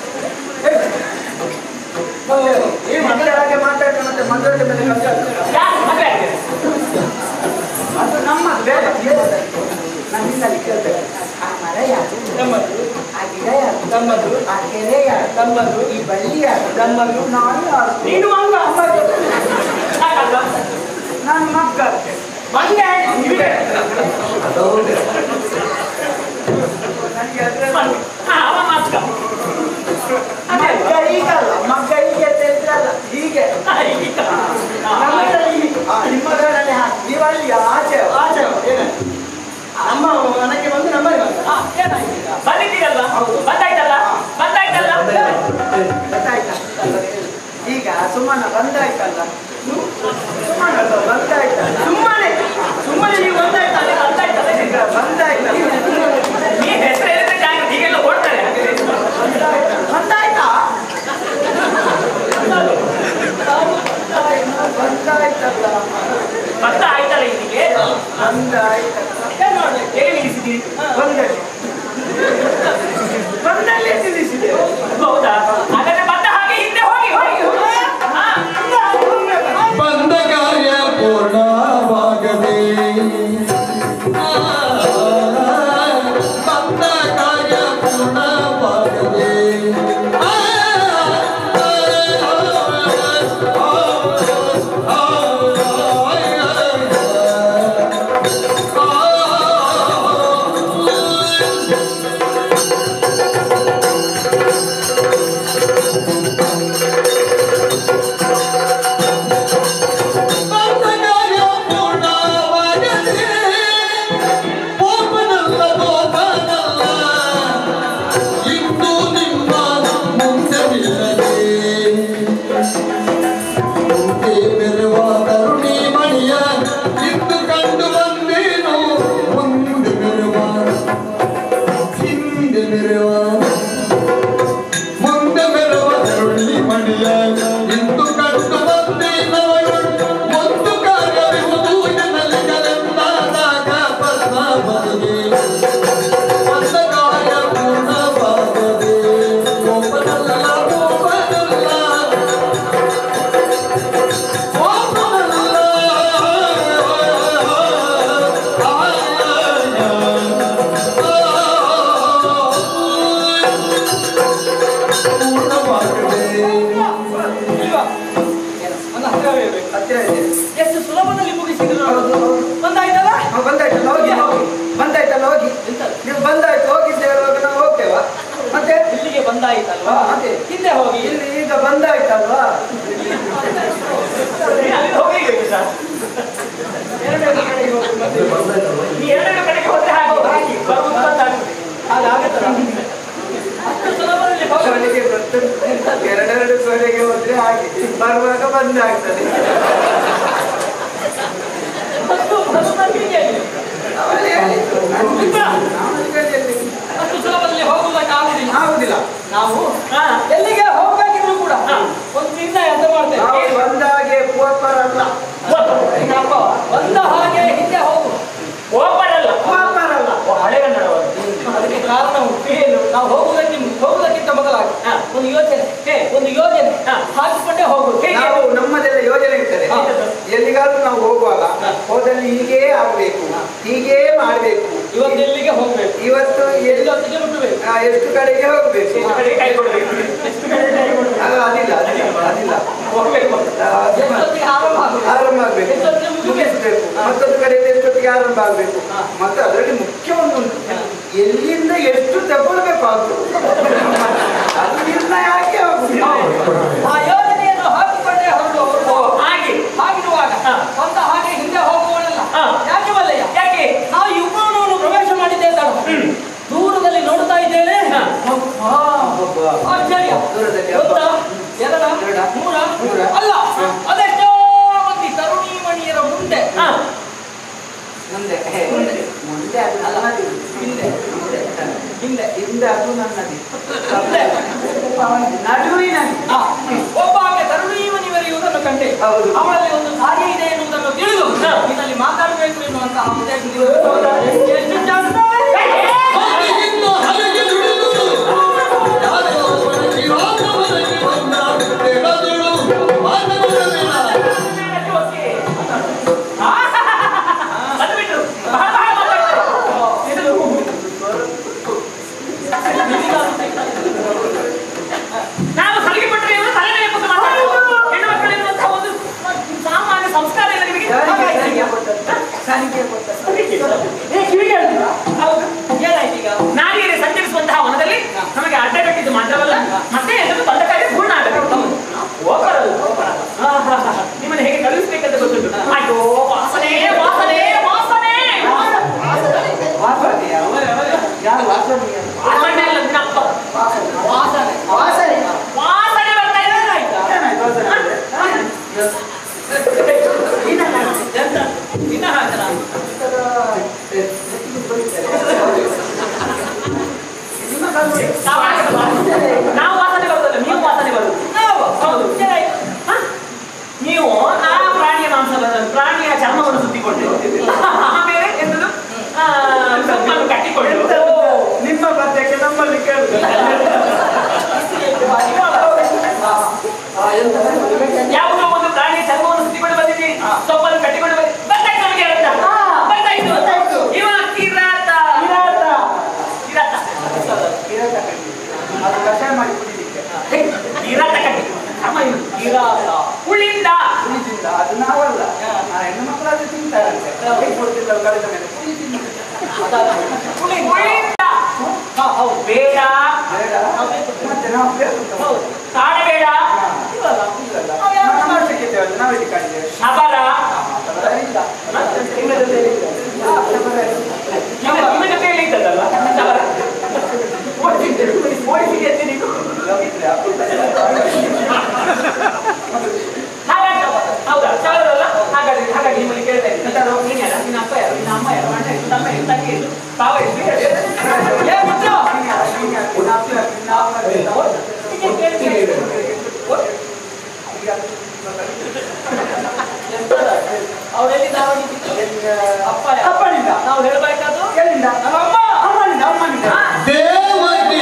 ಈ ಮಕ್ಕಳ ಹಾಗೆ ಮಾತಾಡಿ ಮತ್ತೆ ಮದುವೆ ಮೇಲೆ ಕಷ್ಟ ಆಗ್ತದೆ. ಯಾರು ಮದುವೆ ಆಗಿದೆ? ಅದು ನಮ್ಮ ಬೇರೆ ನಾನು ನಿನ್ನಲ್ಲಿ ಕೇಳ್ಬೇಕು ಆ ಮರ ಯಾರು ನಮ್ಮದು ಆ ಗಿಡ ಯಾರು ನಮ್ಮದು ಆ ಕೆರೆ ಯಾರು ನಮ್ಮದು ಈ ಬಳ್ಳಿ ಯಾರು ನಮ್ಮದು ನಾನು ಯಾರು ನೀನು ಅಲ್ವಾ ಹಾಗಲ್ವಾ? ನಾನು ಮಕ್ಕ ಬಂದೆ ನಿಮಗೆ ನನಗೆ ಅದ್ರ ಹಾ, ಅವ ಮಾತ್ರ ಅದೇ ಮಗ್ಗ ಅಲ್ವಾ? ಈಗಲ್ಲ ಮಗ್ಗ ಹೀಗೆ ಅಂತ ಹೇಳಿದ್ರಲ್ಲ ಹೀಗೆ ಹಾ, ಈಗ. ಹಾ, ನಮ್ಮದ್ರಲ್ಲಿ ಹೀಗೆ. ಆ, ನಿಮ್ಮದ್ರಲ್ಲಿ ಹಾಗೆ. ನೀವು ಅಲ್ಲಿ ಆಚೆ ಆಚೆ ಏನಾಯ್ತು ನಮ್ಮ ಮನೆಗೆ ಬಂದು ನಮ್ಮಲ್ಲಿ ಬಂದ ಹಾ, ಏನಾಯ್ತು ಈಗ? ಬಂದಿದ್ದೀರಲ್ವಾ ಬಂದಾಯ್ತಲ್ಲ ಬಂದಾಯ್ತಲ್ಲ ಗೊತ್ತಾಯ್ತಾ ಈಗ ಸುಮ್ಮನೆ ಬಂದಾಯ್ತಲ್ಲ ಸುಮ್ಮನೆ ಬಂದಾಯ್ತಲ್ಲ ಸುಮ್ಮನೆ ಸುಮ್ಮನೆ ನೀವು ಬಂದಾಯ್ತಲ್ಲ ಬಂದಾಯ್ತಲ್ಲ ಈಗ ಬಂದಾಯ್ತಲ್ಲ ನೀ ಹೆಸರು ಹೇಳಿದ್ರೆ ಜಾಗ ಹೀಗೆಲ್ಲ ಓಡ್ತಾರೆ ಬಂದಾಯ್ತಾ ಬಂದಾಯ್ತಲ್ಲ ಮತ್ತೆ ಆಯ್ತಲ್ಲ ಇಲ್ಲಿಗೆ ಬಂದಾಯ್ತಲ್ಲ ಏನ್ ಮಾಡ್ಬೇಕು? ಹೇಗೆ ನಿಲ್ಲಿಸಿದ್ದೀರಿ ಬಂದಲ್ಲಿ ಬಂದಲ್ಲಿ ತಿಳಿಸಿದೆ ಹೌದಾ ಹಾಗಾದ್ರೆ ಬಂದ ಹಾಗೆ ಹಿಂದೆ ಹೋಗಿ ಹೋಗಿ ಹಾ, ಬಂದ ಕಾರ್ಯ ಪೂರ್ಣವಾಗದೆ ಆ, ಇಲ್ವಾ? ನನ್ನ ಹತ್ತಿರವೇ ಇರ್ಬೇಕು. ಹತ್ತಿರ ಇದೆ ಎಷ್ಟು ಸುಲಭದಲ್ಲಿ ಮುಗಿಸಿದ್ರು ಹೌದು, ನೋಡು. ಹೌದು. ಬಂದಾಯ್ತಲ್ಲ ನಾವು ಬಂದಾಯ್ತಲ್ಲ ಹೋಗಿ ಹೋಗಿ ಬಂದಾಯ್ತಲ್ಲ ಹೋಗಿ ಎಂತದು? ನೀವು ಬಂದಾಯ್ತು ಹೋಗಿದ್ದೆ ಹೇಳುವಾಗ ನಾವು ಹೋಗ್ತೇವಾ ಮತ್ತೆ ಇಲ್ಲಿಗೆ ಬಂದಾಯ್ತಲ್ವಾ ಹಾ, ಅದೇ. ಹಿಂದೆ ಹೋಗಿ ಇಲ್ಲಿ ಈಗ ಬಂದಾಯ್ತಲ್ವಾ ಅಲ್ಲಿ ಹೋಗ್ಬೇಕು ಸರ್ ಎರಡೆರಡು ಕಡೆಗೆ ಹೋಗಿ ಮತ್ತೆ ಈ ಎರಡೆರಡು ಕಡೆಗೆ ಹೋದ್ರೆ ಹಾಗೆ ಹಾಗೆ ಬರುವುದು ಬಂದಾಗ್ತದೆ ಹಾಗಾಗತ್ತಲ್ಲ ಅಷ್ಟು ಸುಲಭದಲ್ಲಿ ಹೋಗಿ ಅವನಿಗೆ ಗೊತ್ತುಂಟು ಎರಡೆರಡು ಸೊಲೆಗೆ ಹೋದ್ರೆ ಹಾಗೆ ಬರುವಾಗ ಬಂದಾಗ್ತದೆ ಅಷ್ಟು ಬರುವುದಕ್ಕೆ ಹೇಗೆ? ಅವನೇ ಹೇಳಿದ್ದು. ನಾನು ಹೇಳಿದ್ದು. ಅಷ್ಟು ಸುಲಭದಲ್ಲಿ ಹೋಗುವುದಕ್ಕೆ ಆಗುದಿಲ್ಲ ಆಗುದಿಲ್ಲ ನಾವು ಹಾ ಎಲ್ಲಿಗೆ ಹೋಗ್ಬೇಕಿದ್ರು ಕೂಡ ಒಂದು ನಿರ್ಣಯ ಅಂತ ಮಾಡ್ತೇವೆ ನಾವು ಬಂದಾಗೆ ಪೋಪರಲ್ಲ ಈಗ ಅಪ್ಪ ಬಂದ ಹಾಗೆ ಹಿಂದೆ ಹೋಗು ಓಪರಲ್ಲ ಪೋಪರಲ್ಲ ಓ, ಹಳೆಗನ್ನಡವರು ಅದಕ್ಕೆ ಕಾರಣ ಉಂಟು ಏನು ನಾವು ಹೋಗುವುದಕ್ಕೆ ಹೋಗುವುದಕ್ಕಿಂತ ಮೊದಲಾಗಿ ಹಾ. ಒಂದು ಯೋಜನೆ ಹೇ. ಒಂದು ಯೋಜನೆ ಹಾ. ಹಾಕಿಕೊಂಡೇ ಹೋಗುದು ಹೇಗೆ ನಾವು ನಮ್ಮದೆಲ್ಲ ಯೋಜನೆ ಇರ್ತದೆ ಹಾ. ಎಲ್ಲಿಗಾದ್ರೂ ನಾವು ಹೋಗುವಾಗ ಹೋದಲ್ಲಿ ಹೀಗೇ ಆಗ್ಬೇಕು ಹೀಗೇ ಮಾಡ್ಬೇಕು ಇವತ್ತು ಎಲ್ಲಿಗೆ ಹೋಗ್ಬೇಕು ಇವತ್ತು ಎಲ್ಲಿ ಇವತ್ತಿಗೆ ಮುಟ್ಟಬೇಕು ಆ, ಎಷ್ಟು ಕಡೆಗೆ ಹೋಗ್ಬೇಕು ಎಷ್ಟು ಕಡೆ ಕೈ ಕೊಡ್ಬೇಕು ಎಷ್ಟು ಕಡೆ ಕೈ ಕೊಡ್ಬೇಕು ಅದು ಅದಿಲ್ಲ ಅದಿಲ್ಲ ಅದಿಲ್ಲ ಹೋಗ್ಬೇಕು ಆ, ಅದು ಮ- ಎಷ್ಟೊತ್ತಿಗೆ ಆರಂಭ ಆಗ್ಬೇಕು ಆರಂಭ ಆಗ್ಬೇಕು ಎಷ್ಟೊತ್ತಿಗೆ ಮುಗಿಬೇಕು ಮುಗಿಸ್ಬೇಕು ಮತ್ತೊಂದು ಕಡೆಯಿಂದ ಎಷ್ಟೊತ್ತಿಗೆ ಆರಂಭ ಆಗ್ಬೇಕು ಹಾ. ಮತ್ತೆ ಅದರಲ್ಲಿ ಮುಖ್ಯ ಒಂದು ಉಂಟು ಎಲ್ಲಿಂದ ಎಷ್ಟು ತಗೊಳ್ಬೇಕು ಅಂತ ಅದು ನಿರ್ಣಯ ಆಗಿ ಹೋಗುದು ಆ ಯೋಜನೆಯನ್ನು ಹಾಕಿಕೊಂಡೇ ಹೊರಡುವವರು ಹಾಗೆ ಹಾಗಿರುವಾಗ ಹಾ. ಬಂದ ಹಾಗೆ ಹಿಂದೆ ಹೋಗುವವನಲ್ಲ ಹಾ. ಯಾಕೆ ಮಲ್ಲಯ್ಯ ಯಾಕೆ ನಾವು ಈ ಉಪವನವನ್ನು ಪ್ರವೇಶ ಮಾಡಿದ್ದೆ ತಡ ದೂರದಲ್ಲಿ ನೋಡ್ತಾ ಇದ್ದೇನೆ ಹಾ. ಅಬ್ಬಾ. ಅಬ್ಬಾ. ಆಶ್ಚರ್ಯ ದೂರದಲ್ಲಿ ಒಂದ, ಅಬ್ಬಾ. ಎರಡ ಎರಡ, ಮೂರ ಮೂರ. ಅಲ್ಲ ಹಾ. ಅದೆಷ್ಟೋ ಮಂದಿ ತರುಣಿ ಮಣಿಯರ ಮುಂದೆ ಹಾ ಮುಂದೆ ಮುಂದೆ ಮುಂದೆ ಅದು ನನ್ನದು ಹಿಂದೆ ಹಿಂದೆ ಹಿಂದೆ ಹಿಂದೆ ಅದು ನನ್ನದು ಹಿಂದೆ ನಡುವಿನಲ್ಲಿ ಆ, ಒಬ್ಬ ಆಕೆ ತರುಣಿ ಮಣಿವರೆಯುವುದನ್ನು ಕಂಡೆ ಹೌದು. ಅವಳಲ್ಲಿ ಒಂದು ಕಾರ್ಯ ಇದೆ ಎನ್ನುವುದನ್ನು ತಿಳಿದು ಹಾ. ಇದರಲ್ಲಿ ಮಾತಾಡಬೇಕು ಎನ್ನುವಂತಹ ಉದ್ದೇಶದಿಂದ ಎಷ್ಟು ಚಂದ ಬಂದ್ಬಿಟ್ರು ಬಹಳ ಬಹಳ ಮಾತಾಡ್ತಾರೆ ನಾವು ಸಲಿಗೆ ಪಟ್ಟರೆ ಇವರು ತಲೆನೇ ಕೂತು ಮಾತಾಡೋದು ಹೆಣ್ಣು ಮಕ್ಕಳು ಎನ್ನುವಂತಹ ಒಂದು ಸಾಮಾನ್ಯ ಸಂಸ್ಕಾರ ಇಲ್ಲ ನಿಮಗೆ ಸಾರಿಗೆ ಕೊಟ್ಟದ್ದು. ಸಾರಿಗೆ ಕೊಟ್ಟದ್ದು. ಏ, ಕಿವಿಗೆ ಹೇಳ್ತಿದ್ರಾ? ಹೌದು ಏನಾಯ್ತು ಈಗ ನಾಡಿಗೆ ಸಂಚರಿಸುವಂತಹ ವನದಲ್ಲಿ ನಮಗೆ ಅಡ್ಡ ಕಟ್ಟಿದ್ದು ಮಾತ್ರವಲ್ಲ ಮತ್ತೆ ಎಲ್ಲರೂ ಬಂದ ಕಾರ್ಯ ಪೂರ್ಣ ಆಗಬೇಕು ಹೋಗಬಾರದು ನಿಮ್ಮನ್ನು ಹೇಗೆ ಕಳುಹಿಸ್ಬೇಕಂತ ಗೊತ್ತುಂಟು ಅಯ್ಯೋ ವಾಸನೆ ವಾಸನೆ ವಾಸನೆ ವಾಸನೆಯ? ಯಾರು ವಾಸನೆಯ? ವಾಸನೆ ಅಲ್ಲ ನಿನ್ನಪ್ಪ ವಾಸನೆ ವಾಸನೆ ವಾಸನೆ ಬರ್ತಾ ಇದೆ ಏನಾಯ್ತು ವಾಸನೆ? ಎಂತ ದಿನ ಹಾಕಲ ನಿಮ್ಮ ಕಾಲು ನಾವು ವಾಸನೆ ಬರುದಲ್ಲ ನೀವು ವಾಸನೆ ಬರುದು ನಾವು ಹೌದು ಏನಾಯ್ತು ಹ? ನೀವು ಆ ಪ್ರಾಣಿಯ ಮಾಂಸ ಪ್ರಾಣಿಯ ಚರ್ಮವನ್ನು ಸುತ್ತಿಕೊಂಡು ಆಮೇಲೆ ಎಂತದು ಆ, ಸೊಪ್ಪನ್ನು ಕಟ್ಟಿಕೊಂಡು ನಿಮ್ಮ ಪದ್ಯಕ್ಕೆ ನಮ್ಮಲ್ಲಿ ಕೇಳುದು ಯಾವುದೋ ಒಂದು ಪ್ರಾಣಿಯ ಚರ್ಮವನ್ನು ಸುತ್ತಿಕೊಂಡು ಬಂದಿದ್ದೀರಿ ಸೊಪ್ಪನ್ನು ಕಟ್ಟಿಕೊಂಡು ಬಂದಿ ಗೊತ್ತಾಯ್ತು ನಮಗೆ ಅಂತ ಗೊತ್ತಾಯ್ತು ಇವ ಕಿರಾತ ಕಿರಾತ. ಕಿರಾತ ಕಿರಾತ ಕಟ್ಟಿ. ಅದು ಕಷಾಯ ಮಾಡಿ ಕುಡಿಲಿಕ್ಕೆ ಹೇ, ಕಿರಾತ ಕಟ್ಟಿ ಅಮ್ಮ ಇವ್ನು. ಕಿರಾತ ಹುಳಿಯಿಂದ ಕುಡಿದಿಂದ ಅದು ನಾವಲ್ಲ ಆ ಹೆಣ್ಣು ಮಕ್ಕಳು ಅದು ತಿಂತಾರಂತೆ ಕೈ ಕೊಡ್ತಿದ್ದವು ಕಳೆದ ಮೇಲೆ ಕುಡಿ ತಿನ್ನುದು. ಹುಳಿ ಹುಳಿಯಿಂದ ಹಾ ಹೌದು ಬೇಡ ಬೇಡ ಮತ್ತೆ ನಾವು ಬೇಕು ಹೌದು ಕಾಡಬೇಡ ಇವಲ್ಲ ಇಲ್ಲಲ್ಲ. ನಾವು ಮಾಡ್ಲಿಕ್ಕಿದ್ದೇವಲ್ಲ, ನಾವು ಇಲ್ಲಿ ಕಾಣಿದ್ದೇವೆ ಶಬರ ಶಬರ ಇಲ್ಲ. ನಿಮ್ಮ ಜೊತೆಯಲ್ಲಿ ಇಲ್ಲ. ಆ, ಶಬರ ಇಲ್ಲ. ನಿಮ್ಮ ನಿಮ್ಮ ಜೊತೆಯಲ್ಲಿ ಇದ್ದದಲ್ಲ ಶಬರ ಓಡಿಸಿದ್ದೆ ಓಡಿಸಿದೆ ಅಂತ ನೀವು ಲೋಕಿದ್ರೆ ಹಾಗಾಗಿ ಹೌದಾ ಶಬರಲ್ಲ ಹಾಗಾದ್ರೆ ಹಾಗಾಗಿ ನಿಮ್ಮಲ್ಲಿ ಕೇಳ್ತಾ ಇದ್ದೀನಿ ಎಂತಾದ್ರು ನೀನ್ ಯಾರ ನಿನ್ನ ಅಪ್ಪ ಯಾರು ನಿನ್ನ ಅಮ್ಮ ಯಾರು ಅಣ್ಣ ಯಾರು ತಮ್ಮ ಯಾರು ತಂಗಿ ಯಾರು ತಾವ ಯಾರು ಬಿಗ ಯಾರು? ಏ ಮುಚ್ಚ ನೀನು ಯಾರು? ನೀನು ಯಾರು? ನಿನ್ನ ಅಪ್ಪ ಯಾರು? ನಿನ್ನ ಅಮ್ಮ ಯಾರು? ಹೀಗೆ ಕೇಳ್ತೀನಿ. ಒಟ್ಟು ಅವರೆಲ್ಲಿದ್ದಾರೆ ಅಪ್ಪ ಯಾರು? ಅಪ್ಪನಿಂದ ನಾವು ಹೇಳಬೇಕಾದ್ರು ಎಲ್ಲಿಂದ ನಮ್ಮಮ್ಮ ಅಮ್ಮನಿಂದ ಅಮ್ಮನಿಂದ ದೇವಕಿ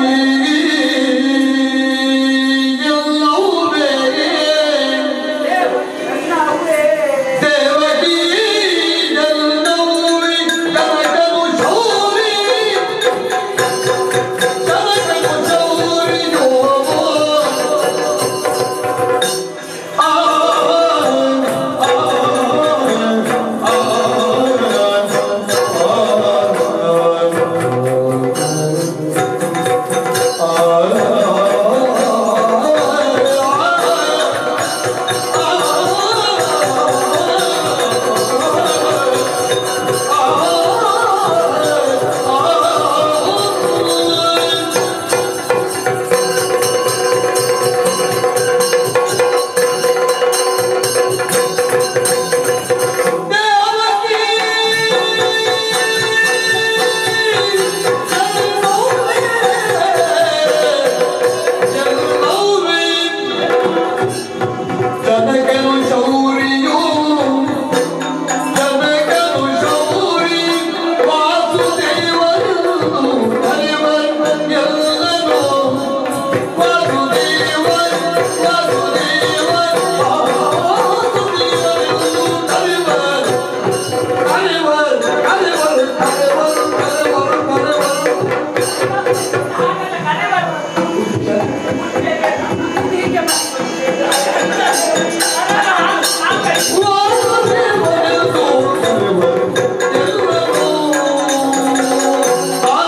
ಎಲ್ಲವೂ ಬೇರೆ ನನ್ನ ಅವರೇ ದೇವಕಿ ಎಲ್ಲವೂ ಕನಕನು ಶೌರಿ ಕನಕನು ಶೌರಿಯೋ ಆ ಜನಕನು ಶೌರಿಯು ಜನಕನು ಶೌರಿ ವಾಸುದೇವನು ಹರಿವನ್ ಎಲ್ಲನು ವಾಸುದೇವನ್ ವಾಸುದೇವನ್ ವಾಸುದೇವನು ಹರಿವನ್ ಹರಿವನ್ ಹರಿವನ್ ಹರಿವನ್ ಹರಿವನ್ ಹರಿವನ್ ವಾಸುದೇವನು ಹರಿವನ್ ಎಲ್ಲನು ಆ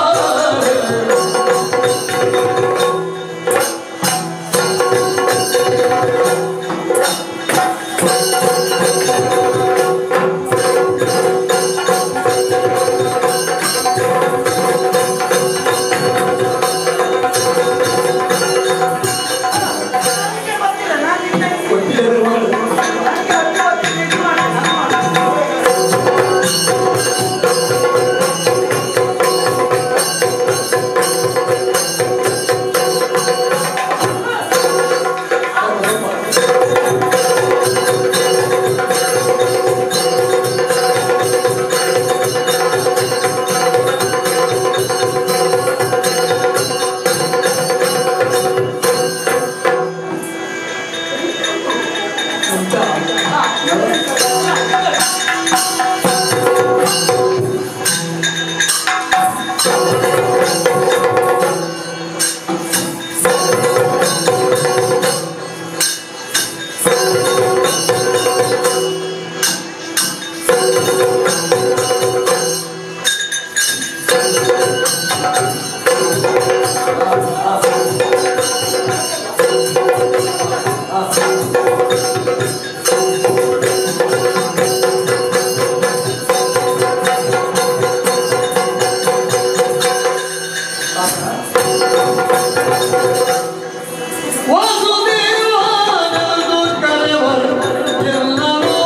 ವಾಸುದೇವನದು ಕರೆವರು ಎಲ್ಲರೂ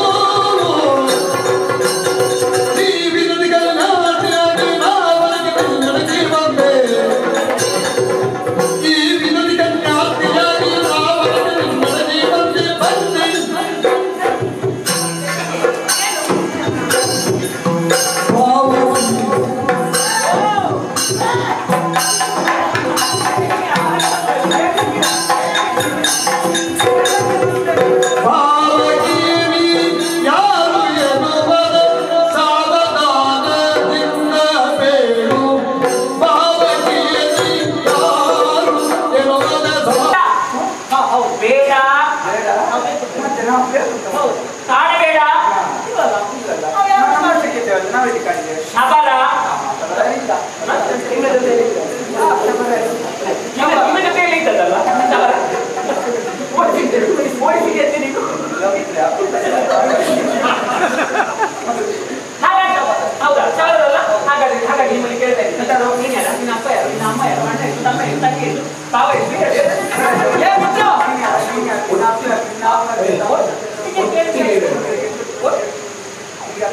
ಈ ವಿನದಿಗಳ ನಾಟ್ಯಾಗಿ ನಾವನಿಗೆ ಕನ್ನಡಕ್ಕೆ ಬಂದೆ ಈ ವಿನದಿಗಳ ನಾಟ್ಯಾಗಿ ನಾವನಿಗೆ ಕನ್ನಡಕ್ಕೆ ಬಂದೆ ಬಂದೆ ಭಾವಕೀನಿ ಯಾರು ಎನ್ನುವರ ಸಾವಧಾನದಿಂದ ಬೇರು ಭಾವಕೀನಿ ಯಾರು ಎನ್ನುವರ ಸಾ ಬೇಡ ಬೇಡ ಮತ್ತೆ ನಾವು ಕೇಳ್ಬೇಕು. ಕಾಣಬೇಡ ನಾವು ಸಿಕ್ಕಿದ್ದೇವಲ್ಲ, ನಾವು ಇಲ್ಲಿ ಕಾಣಿದ್ದೇವೆ. ಶಬರ ಅದರಿಂದ ಮತ್ತೆ ನಿಮ್ಮ ಜೊತೆಯಲ್ಲಿ ಇದ್ದೇವೆ. ಆ, ಶಬರ. ನಿಮ್ಮ ನಿಮ್ಮ ಜೊತೆಯಲ್ಲಿ ಇದ್ದದಲ್ಲ ಶಬರ ಓಡಿಸಿದ್ದೇವೆ ಓಡಿಸಿದೆ ಅಂತ ನೀವು ಲವಿದ್ರೆ, ಹಾಗಾಗಿ ಹೌದಾ ಶಬರಲ್ಲ ಹಾಗಾದ್ರೆ ಹಾಗಾಗಿ ನಿಮ್ಮಲ್ಲಿ ಕೇಳ್ತಾ ಇದ್ದೀನಿ ಎಂತಾದ್ರು ನೀನ್ ಯಾರು ನಿನ್ನ ಅಪ್ಪ ಯಾರು ನಿನ್ನ ಅಮ್ಮ ಯಾರು ಅಣ್ಣ ಯಾರು ತಮ್ಮ ಯಾರು ತಂಗಿ ಯಾರು ತಾವ ಯಾರು ಬೇರೆ ಯಾರು? ಏ ಪುತ್ರ! ನೀನ್ ಯಾರು? ನೀನ್ ಯಾರು? ನಿನ್ನ ಅಪ್ಪ ಯಾರು? ನಿನ್ನ ಅಮ್ಮ ಯಾರು? ನಿನ್ನ ಅವ್ವ ಯಾರು? ಹೀಗೆ ಕೇಳ್ತೀನಿ. ಈಗ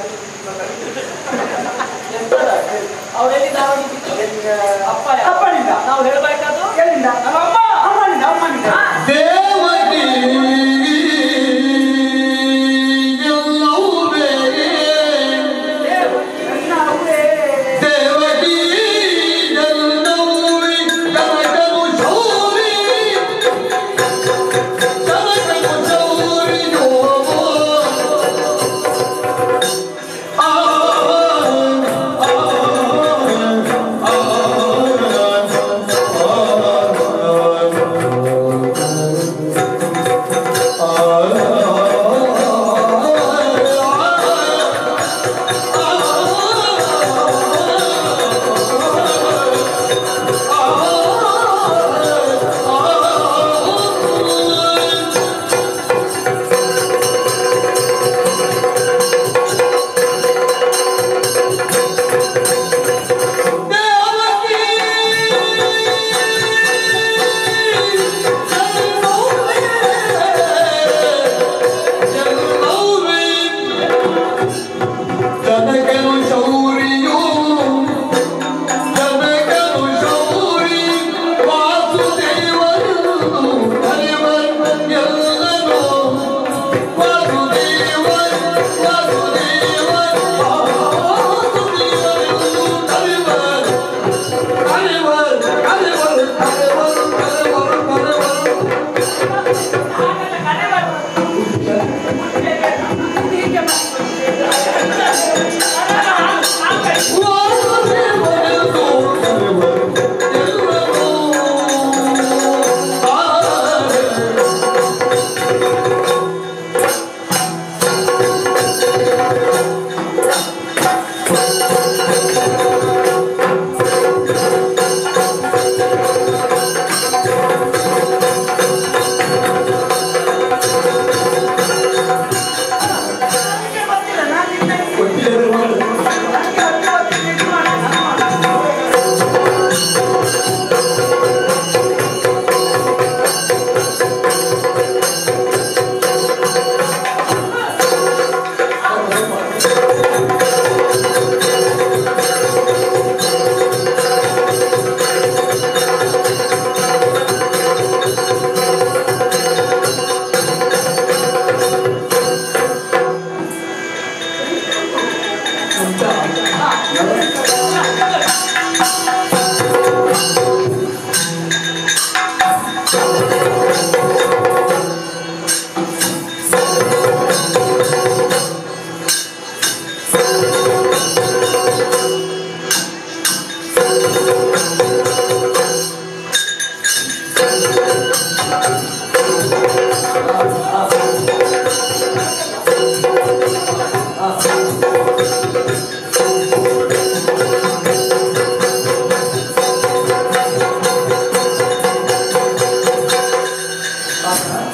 ಅವರೆಲ್ಲಿದ್ದಾರೆ ಅಪ್ಪ ಅಪ್ಪನಿಂದ ನಾವು ಹೇಳಬೇಕಾದ್ರು ಎಲ್ಲಿಂದ ನಮ್ಮಮ್ಮ ಅಮ್ಮನಿಂದ ಅಮ್ಮನಿಂದ ದೇವಕಿ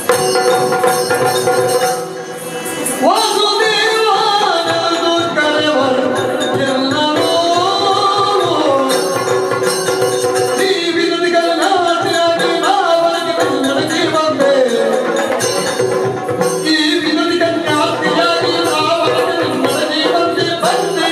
ವಾಸುದೇವನದು ಕರೆವರು ಎಲ್ಲರೂ ಈ ವಿನದಿಗಳನ್ನಾಟಿಯಾಗಿ ನಾವನಿಗೆ ಬೆನ್ನಡೆಗೆ ಬಂದೆ ಈ ವಿನದಿಗಳನ್ನಾಟಿಯಾಗಿ ನಾವನಿಗೆ ಬೆನ್ನಡೆಗೆ ಬಂದೆ ಬಂದೆ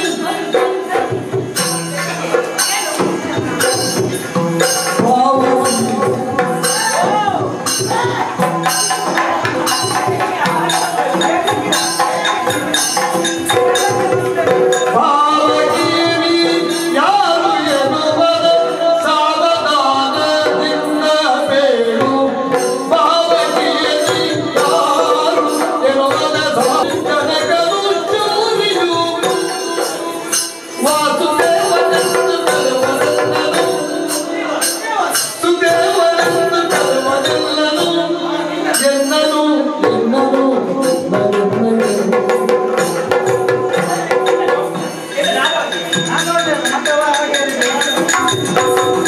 ಭಾವಗೀರಿ ಯಾರು ಎನ್ನುವರ ಸಾವಧಾನದಿಂದ ಬೇರು ಭಾವಗೀರಿ ಯಾರು ಎನ್ನುವರ ಜನಗರು ಚೂರಿಯು ವಾಸುದೇವನೆಂದು ಬರುವರೆಲ್ಲರೂ ಸುದೇವನೆಂದು ಬರುವರೆಲ್ಲರೂ ಎನ್ನನು ಎನ್ನನು ನನ್ನನು ನಾನು ನೋಡ್ದೆ, ಮತ್ತೆ ಅವ ಹಾಗೆ ಹೇಳಿದ್ರು.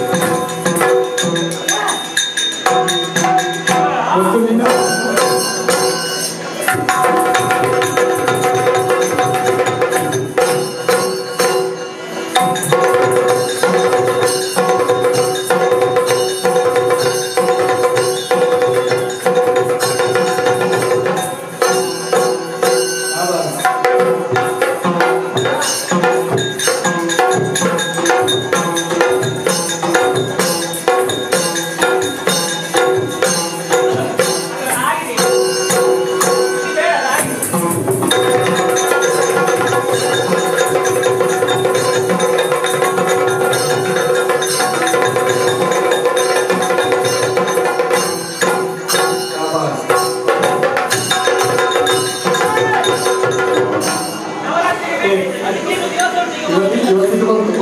ಇವತ್ತಿಗೆ ಬಂತು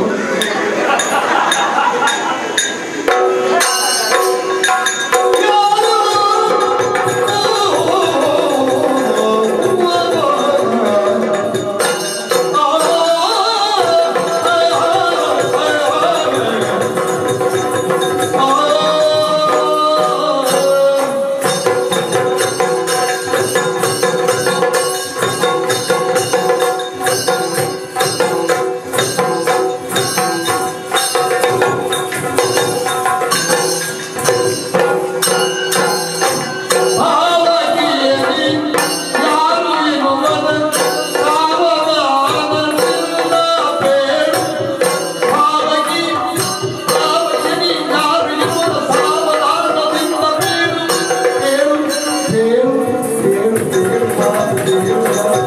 ಭಾವಗೀರಿ ಯಾರು ಎನ್ನುವರ ಸಾವಧಾನದಿಂದ ಬೇರು ಭಾವಗಿ ಭಾವಗಿರಿ ಯಾರು ಎನ್ನುವರ ಸಾವಧಾನದಿಂದ ಬೇರು ಬೇರು ಬೇರು ಬೇರು ಬೇರು ಬೇರು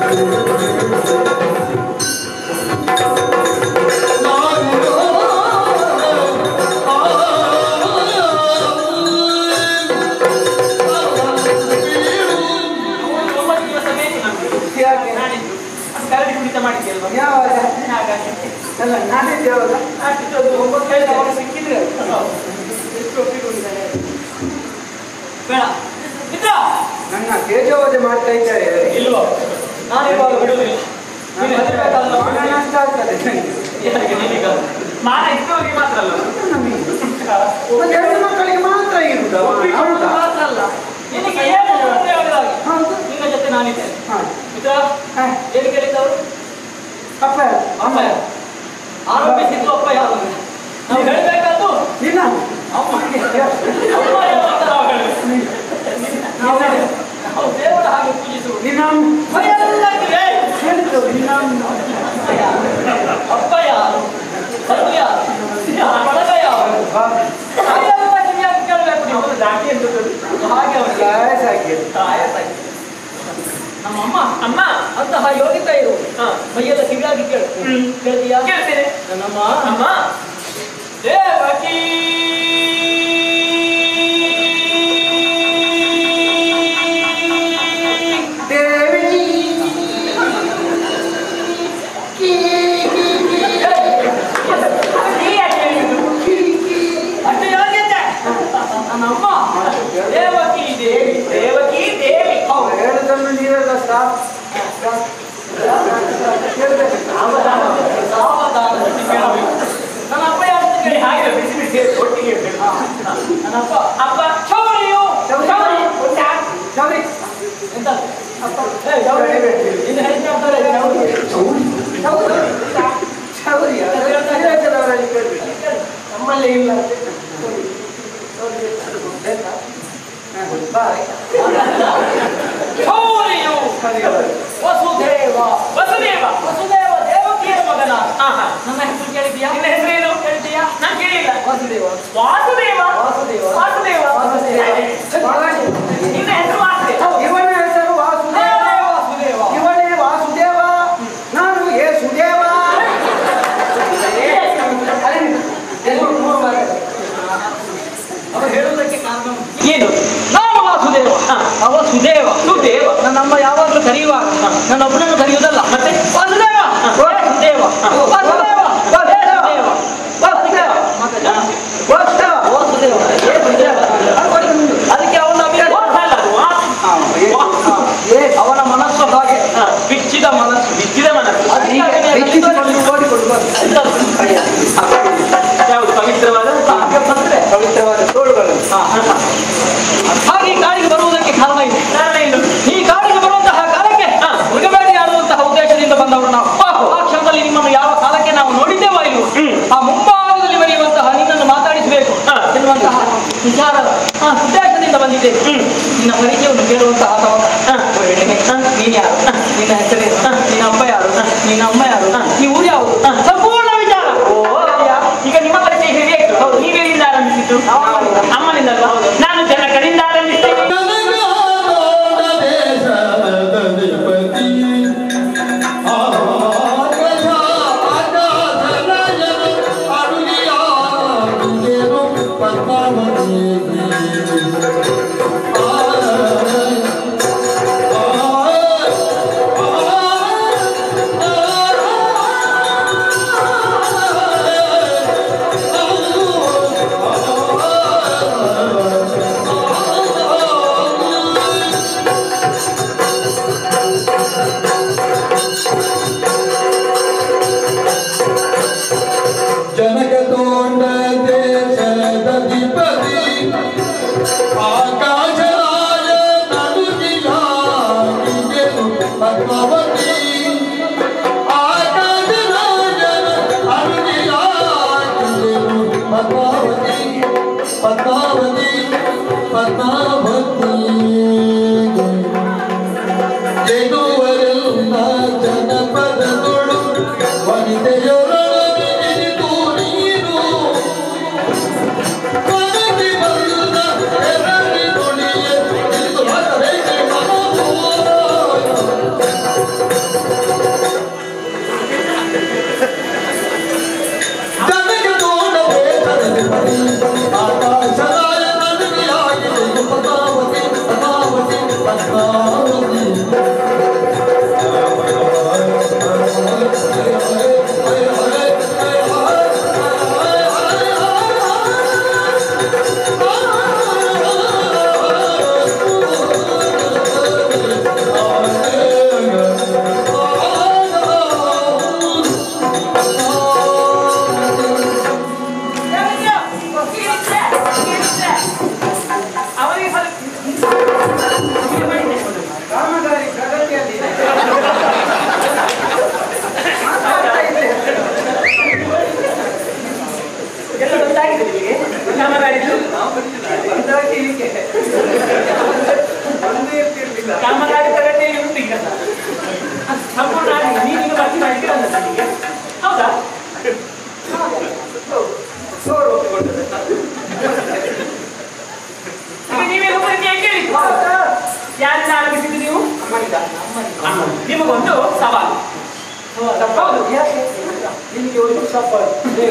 ಒಂಬತ್ತು ದಿವಸ ಬೇಕು ನಮ್ಗೆ ಯಾಕೆ? ನಾಡಿದ್ದು ಕರಡಿ ಕುಣಿತ ಮಾಡಿದ್ದೆ ಅಲ್ವಾ ಯಾವಾಗ? ಹಾಗಾಗಿ ಅಲ್ಲ, ನಾನಿದ್ದೆ ಯಾವಾಗ? ನಾಡಿದ್ದು ಅದು ಒಂಬತ್ತು ಹೇಳಿದ ಅವಾಗ ಸಿಕ್ಕಿದ್ರೆ ಹೌದು. ಎಷ್ಟು ಒಪ್ಪಿಕೊಂಡಿದ್ದಾರೆ ಬೇಡ ಮಿತ್ರ ನನ್ನ ತೇಜೋವಧೆ ಮಾಡ್ತಾ ಇದ್ದಾರೆ ಇಲ್ವೋ ನಾನಿರುವಾಗ ಬಿಡುವುದಿಲ್ಲ ನೀನು ಹೆದರ್ಬೇಕಾದ್ರೆ ನಾವು ಮಾನ ನಷ್ಟ ಆಗ್ತದೆ ಯಾರಿಗೆ ನಿನಗ? ಮಾನ ಇದ್ದವರಿಗೆ ಮಾತ್ರ ಅಲ್ಲ ಒಂದು ಎರಡು ಮಕ್ಕಳಿಗೆ ಮಾತ್ರ ಇರುವುದು ಒಪ್ಪಿಕೊಳ್ಳುವುದು ಮಾತ್ರ ಅಲ್ಲ ನಿನಗೆ ಏನು ತೊಂದರೆ ಆಗದಾಗೆ ಹೌದು ನಿನ್ನ ಜೊತೆ ನಾನಿದ್ದೇನೆ ಹಾ. ಮಿತ್ರ ಹಾ. ಏನು ಕೇಳಿದ್ದವರು ಅಪ್ಪ ಅಮ್ಮ ಯಾರು? ಆರಂಭಿಸಿದ್ದು ಅಪ್ಪ ಯಾರು ನಾವು ಹೇಳ್ಬೇಕಾದ್ದು ಇಲ್ಲ ಅಮ್ಮಗೆ ಅಮ್ಮ ಯಾರು ಅಂತ ನಾವು ಹೇಳ್ಬೇಕು. ನಾವು ನಾವು ದೇವರ ಹಾಗೆ ಪೂಜಿಸುವುದು ನಿನ್ನ ಭಯಲ್ಲದಿರೇ. ಹೇಳಿದ್ದು ನಿನ್ನ ಅಪ್ಪ ಯಾರು? ಅಪ್ಪ ಯಾರು ಅದು ಯಾರು ಯಾ ಬಳಗ ಯಾರು ಹಾಗೆಲ್ಲ ನಿಮ್ಗೆ ಕೇಳಬೇಕು ನೀವು ಅವ್ರು ದಾಟಿ ಅಂತ ಹಾಗೆ ಅವರಿಗೆ ಆಯಾಸ ಆಗಿದೆ ಆಯಾಸಾಯ್ತು. ನಮ್ಮ ಅಮ್ಮ ಅಮ್ಮ ಅಂತಹ ಯೋಗಿತ ಇರು ಮೈಯೆಲ್ಲ ಕಿವಿಯಾಗಿ ಕೇಳು ಕೇಳ್ತೀಯಾ ಕೇಳ್ತೇನೆ ನನ್ನಮ್ಮ ಅಮ್ಮ ದೇವಕಿ ದೇವಿ ಅಷ್ಟು ಯೋಗ್ಯತೆ ನನ್ನಮ್ಮ ದೇವಕಿ ದೇವಿ ದೇವಕಿ ದೇವಿ ಅವ್ರು ಹೇಳುದನ್ನು ನೀವೆಲ್ಲ ಸ್ಟಾಪ್ ಕೇಳಬೇಕು ಸಾವಧಾನ ಸಾವಧಾನದಲ್ಲಿ ಕೇಳಬೇಕು ನನ್ನ ಅಪ್ಪ ಯಾರು ಅಂತ ಕೇಳಿ ಹಾಗೆ ಬಿಸಿ ಬಿಸಿ ಏ, ಗೌರಿ, ಇನ್ನು ಹೆಚ್ಚು ಅಂತಾರೆ, ಗೌರಿ. ಚೌರಿ ಶ್ರೀರಾಜ್ಯದವರಲ್ಲಿ ಕೇಳ್ಬಿಡಿ. ನಮ್ಮಲ್ಲಿ ಇಲ್ಲ ಬಾಯ್. ಗೌರಿಯು ವಸುದೇವ ವಸುದೇವ ವಸುದೇವ ದೇವಕಿಯ ಮಗನ ಆಹಾ ನನ್ನ ಹೆಸರು ಕೇಳಿದ್ಯಾ ನಿನ್ನ ಹೆಸರೇನು ಕೇಳಿದ್ಯಾ ನಾನು ಕೇಳಿಲ್ಲ ವಾಸುದೇವ ವಾಸುದೇವ ವಾಸುದೇವ. ವಾಸುದೇವ ವಾಸುದೇವ. ನಿನ್ನ ಹೆಸರು ವಾಸುದೇವ ಇವನ ಹೆಸರು ವಾಸುದೇವ ವಾಸುದೇವ ಇವನೇ ವಾಸುದೇವ ನಾನು ಯೇಸುದೇವ ಎಲ್ಲರೂ ಮೂರು ಬಾರಿ. ಅವರು ಹೇಳುವುದಕ್ಕೆ ಕಾರಣ ಉಂಟು. ಏನು ನಾನು ವಾಸುದೇವ ಹಾ. ಅವ ಸುದೇವ ಸುದೇವ ನನ್ನಮ್ಮ ಯಾವಾಗಲೂ ಕರೆಯುವಾಗ ನನ್ನೊಬ್ಬನನ್ನು ಕರೆಯುವುದಲ್ಲ ಮತ್ತೆ ವಾಸುದೇವ ವಾಸುದೇವ ವಾಸುದೇವ ವಾಸುದೇವ ವಾಸುದೇವ ವಾಸ್ತವ ವಾಸುದೇವ ವಾಸುದೇವ. ಅದಕ್ಕೆ ಅವನ ಅಭಿನಯ ವಾಸ ಅಲ್ಲ ಅದು, ವಾಸ. ಅವನ ಮನಸ್ಸು ಹಾಗೆ ಹಾ. ಬಿಚ್ಚಿದ ಮನಸ್ಸು ಬಿಚ್ಚಿದ ಮನಸ್ಸು ಅದಕ್ಕೆ ಅವನಿಗೆ ಹೆಚ್ಚಿಸಿಕೊಂಡು ಓಡಿಕೊಂಡು ಬಂದ ಯಾವುದು ಪವಿತ್ರವಾದ ಹಾಗೆ ಬಂದ್ರೆ ಪವಿತ್ರವಾದ ತೋಳುಗಳು ಹಾಗೆ ಈ ಕಾಡಿಗೆ ಬರುವುದಕ್ಕೆ ಕಾರಣ ಇದೆ ಕಾರಣ ಏನು ಈ ಕಾಡಿಗೆ ಬರುವಂತಹ ಕಾಲಕ್ಕೆ ಹಾ. ಮೃಗಬೇಟೆ ಆಡುವಂತಹ ಉದ್ದೇಶದಿಂದ ಬಂದವರು ನಾವು ಆ ಕ್ಷಣದಲ್ಲಿ ನಿಮ್ಮನ್ನು ಯಾವ ಕಾಲಕ್ಕೆ ನಾವು ನೋಡಿದ್ದೇವೋ ಇಲ್ವೋ ಹ್ಮ್. ಆ ಮುಂಭಾಗದಲ್ಲಿ ಬರೆಯುವಂತಹ ನಿನ್ನನ್ನು ಮಾತಾಡಿಸಬೇಕು ಹಾ. ಎನ್ನುವಂತಹ ವಿಚಾರ ಆ ಉದ್ದೇಶದಿಂದ ಬಂದಿದ್ದೇವೆ ಹ್ಮ್. ನಿನ್ನ ಪರಿಚಯವನ್ನು ಕೇಳುವಂತಹ ತವಕ ಹಾ. ನೀನ್ ಯಾರು ನಿನ್ನ ಹೆಸರೇನು ನಿನ್ನ ಅಪ್ಪ ಯಾರು ನಿನ್ನ ಅಮ್ಮ ಯಾರು ಈ ಊರು ಯಾವುದು ಸಂಪೂರ್ಣ ವಿಚಾರ ಓ ಈಗ ನಿಮ್ಮ ಪರಿಚಯ ಹೇಗೆ ಆಯ್ತು ಹೌದು ನೀವೆಲ್ಲಿಂದ ಆರಂಭಿಸಿದ್ದು ಅಮ್ಮನಿಂದಲ್ವಾ ನಾನು ಜನಕರಿಂದ ಆರಂಭಿಸ್ತೇನೆ ಜನಕತೋಂಡ ದೇಶದ ಅಧಿಪತಿ ಆಕಾಶರಾಯ ನಡುಗಿಲಾಗಿಗೆನು ಪದ್ಮಾವತಿ ಆಕಾಶರಾಯನ ಅಡುಗಿಲಾಗಿಗೆನು ಪದ್ಮಾವತಿ ಪದ್ಮಾವತಿ ಪದ್ಮಾವತಿ ಎನ್ನುವರೆಲ್ಲ ಜನಪದಗಳು ವನಿತೆಯೊಳಗೆ ನಿಂತು ನೀನು ಕೊನೆಗೆ ಬಂದ ಎರಡಿ ನುಡಿಯ ನಿಂತು ಮಾತಬೇಕೆ ಮನವು. ಜನಕ್ಕೆ ತೋಡ ಬೇಸರದ ಮರಿ, ಆಕಾಶರಾಯ ನಡುವೆಯಾಗಿದೆ ಪದ್ಮಾವತಿ ಪದ್ಮಾವತಿ ಪದ್ಮಾವತಿ ಅವರಿಗೆ ಕಾಮಗಾರಿ ಪ್ರಗತಿಯಲ್ಲಿದೆ ಮಾತಾಡ್ತಾ ಇದ್ದೆ. ಎಲ್ಲ ಗೊತ್ತಾಗಿದೆ ನಿಮಗೆ ಕಾಮಗಾರಿದ್ದು ಒಂದಾಗಿ ಹೀಗೆ. ಒಂದೇ ಇರ್ತಿರ್ಲಿಲ್ಲ ಕಾಮಗಾರಿ ಪ್ರಗತಿಯಲ್ಲಿ ಉಂಟು ಈಗ ಸಂಪೂರ್ಣ ಆಗಿದೆ ನೀವೀಗ ಭರ್ತಿ ಮಾಡಿದ್ದೀರ ಅಂತ ನನಗೆ ಹೌದಾ ಸೋರು ಒಪ್ಪಿಕೊಂಡದ್ದು. ಈಗ ನೀವೇನು ಪರಿಚಯ ಕೇಳಿ ಯಾರಿಂದ ಆರಂಭಿಸಿದ್ದು ನೀವು ಅಮ್ಮ. ನಿಮಗೊಂದು ಸವಾಲು ಹೌದು ಯಾಕೆ ನಿನಗೆ ಒಂದು ಸವಾಲು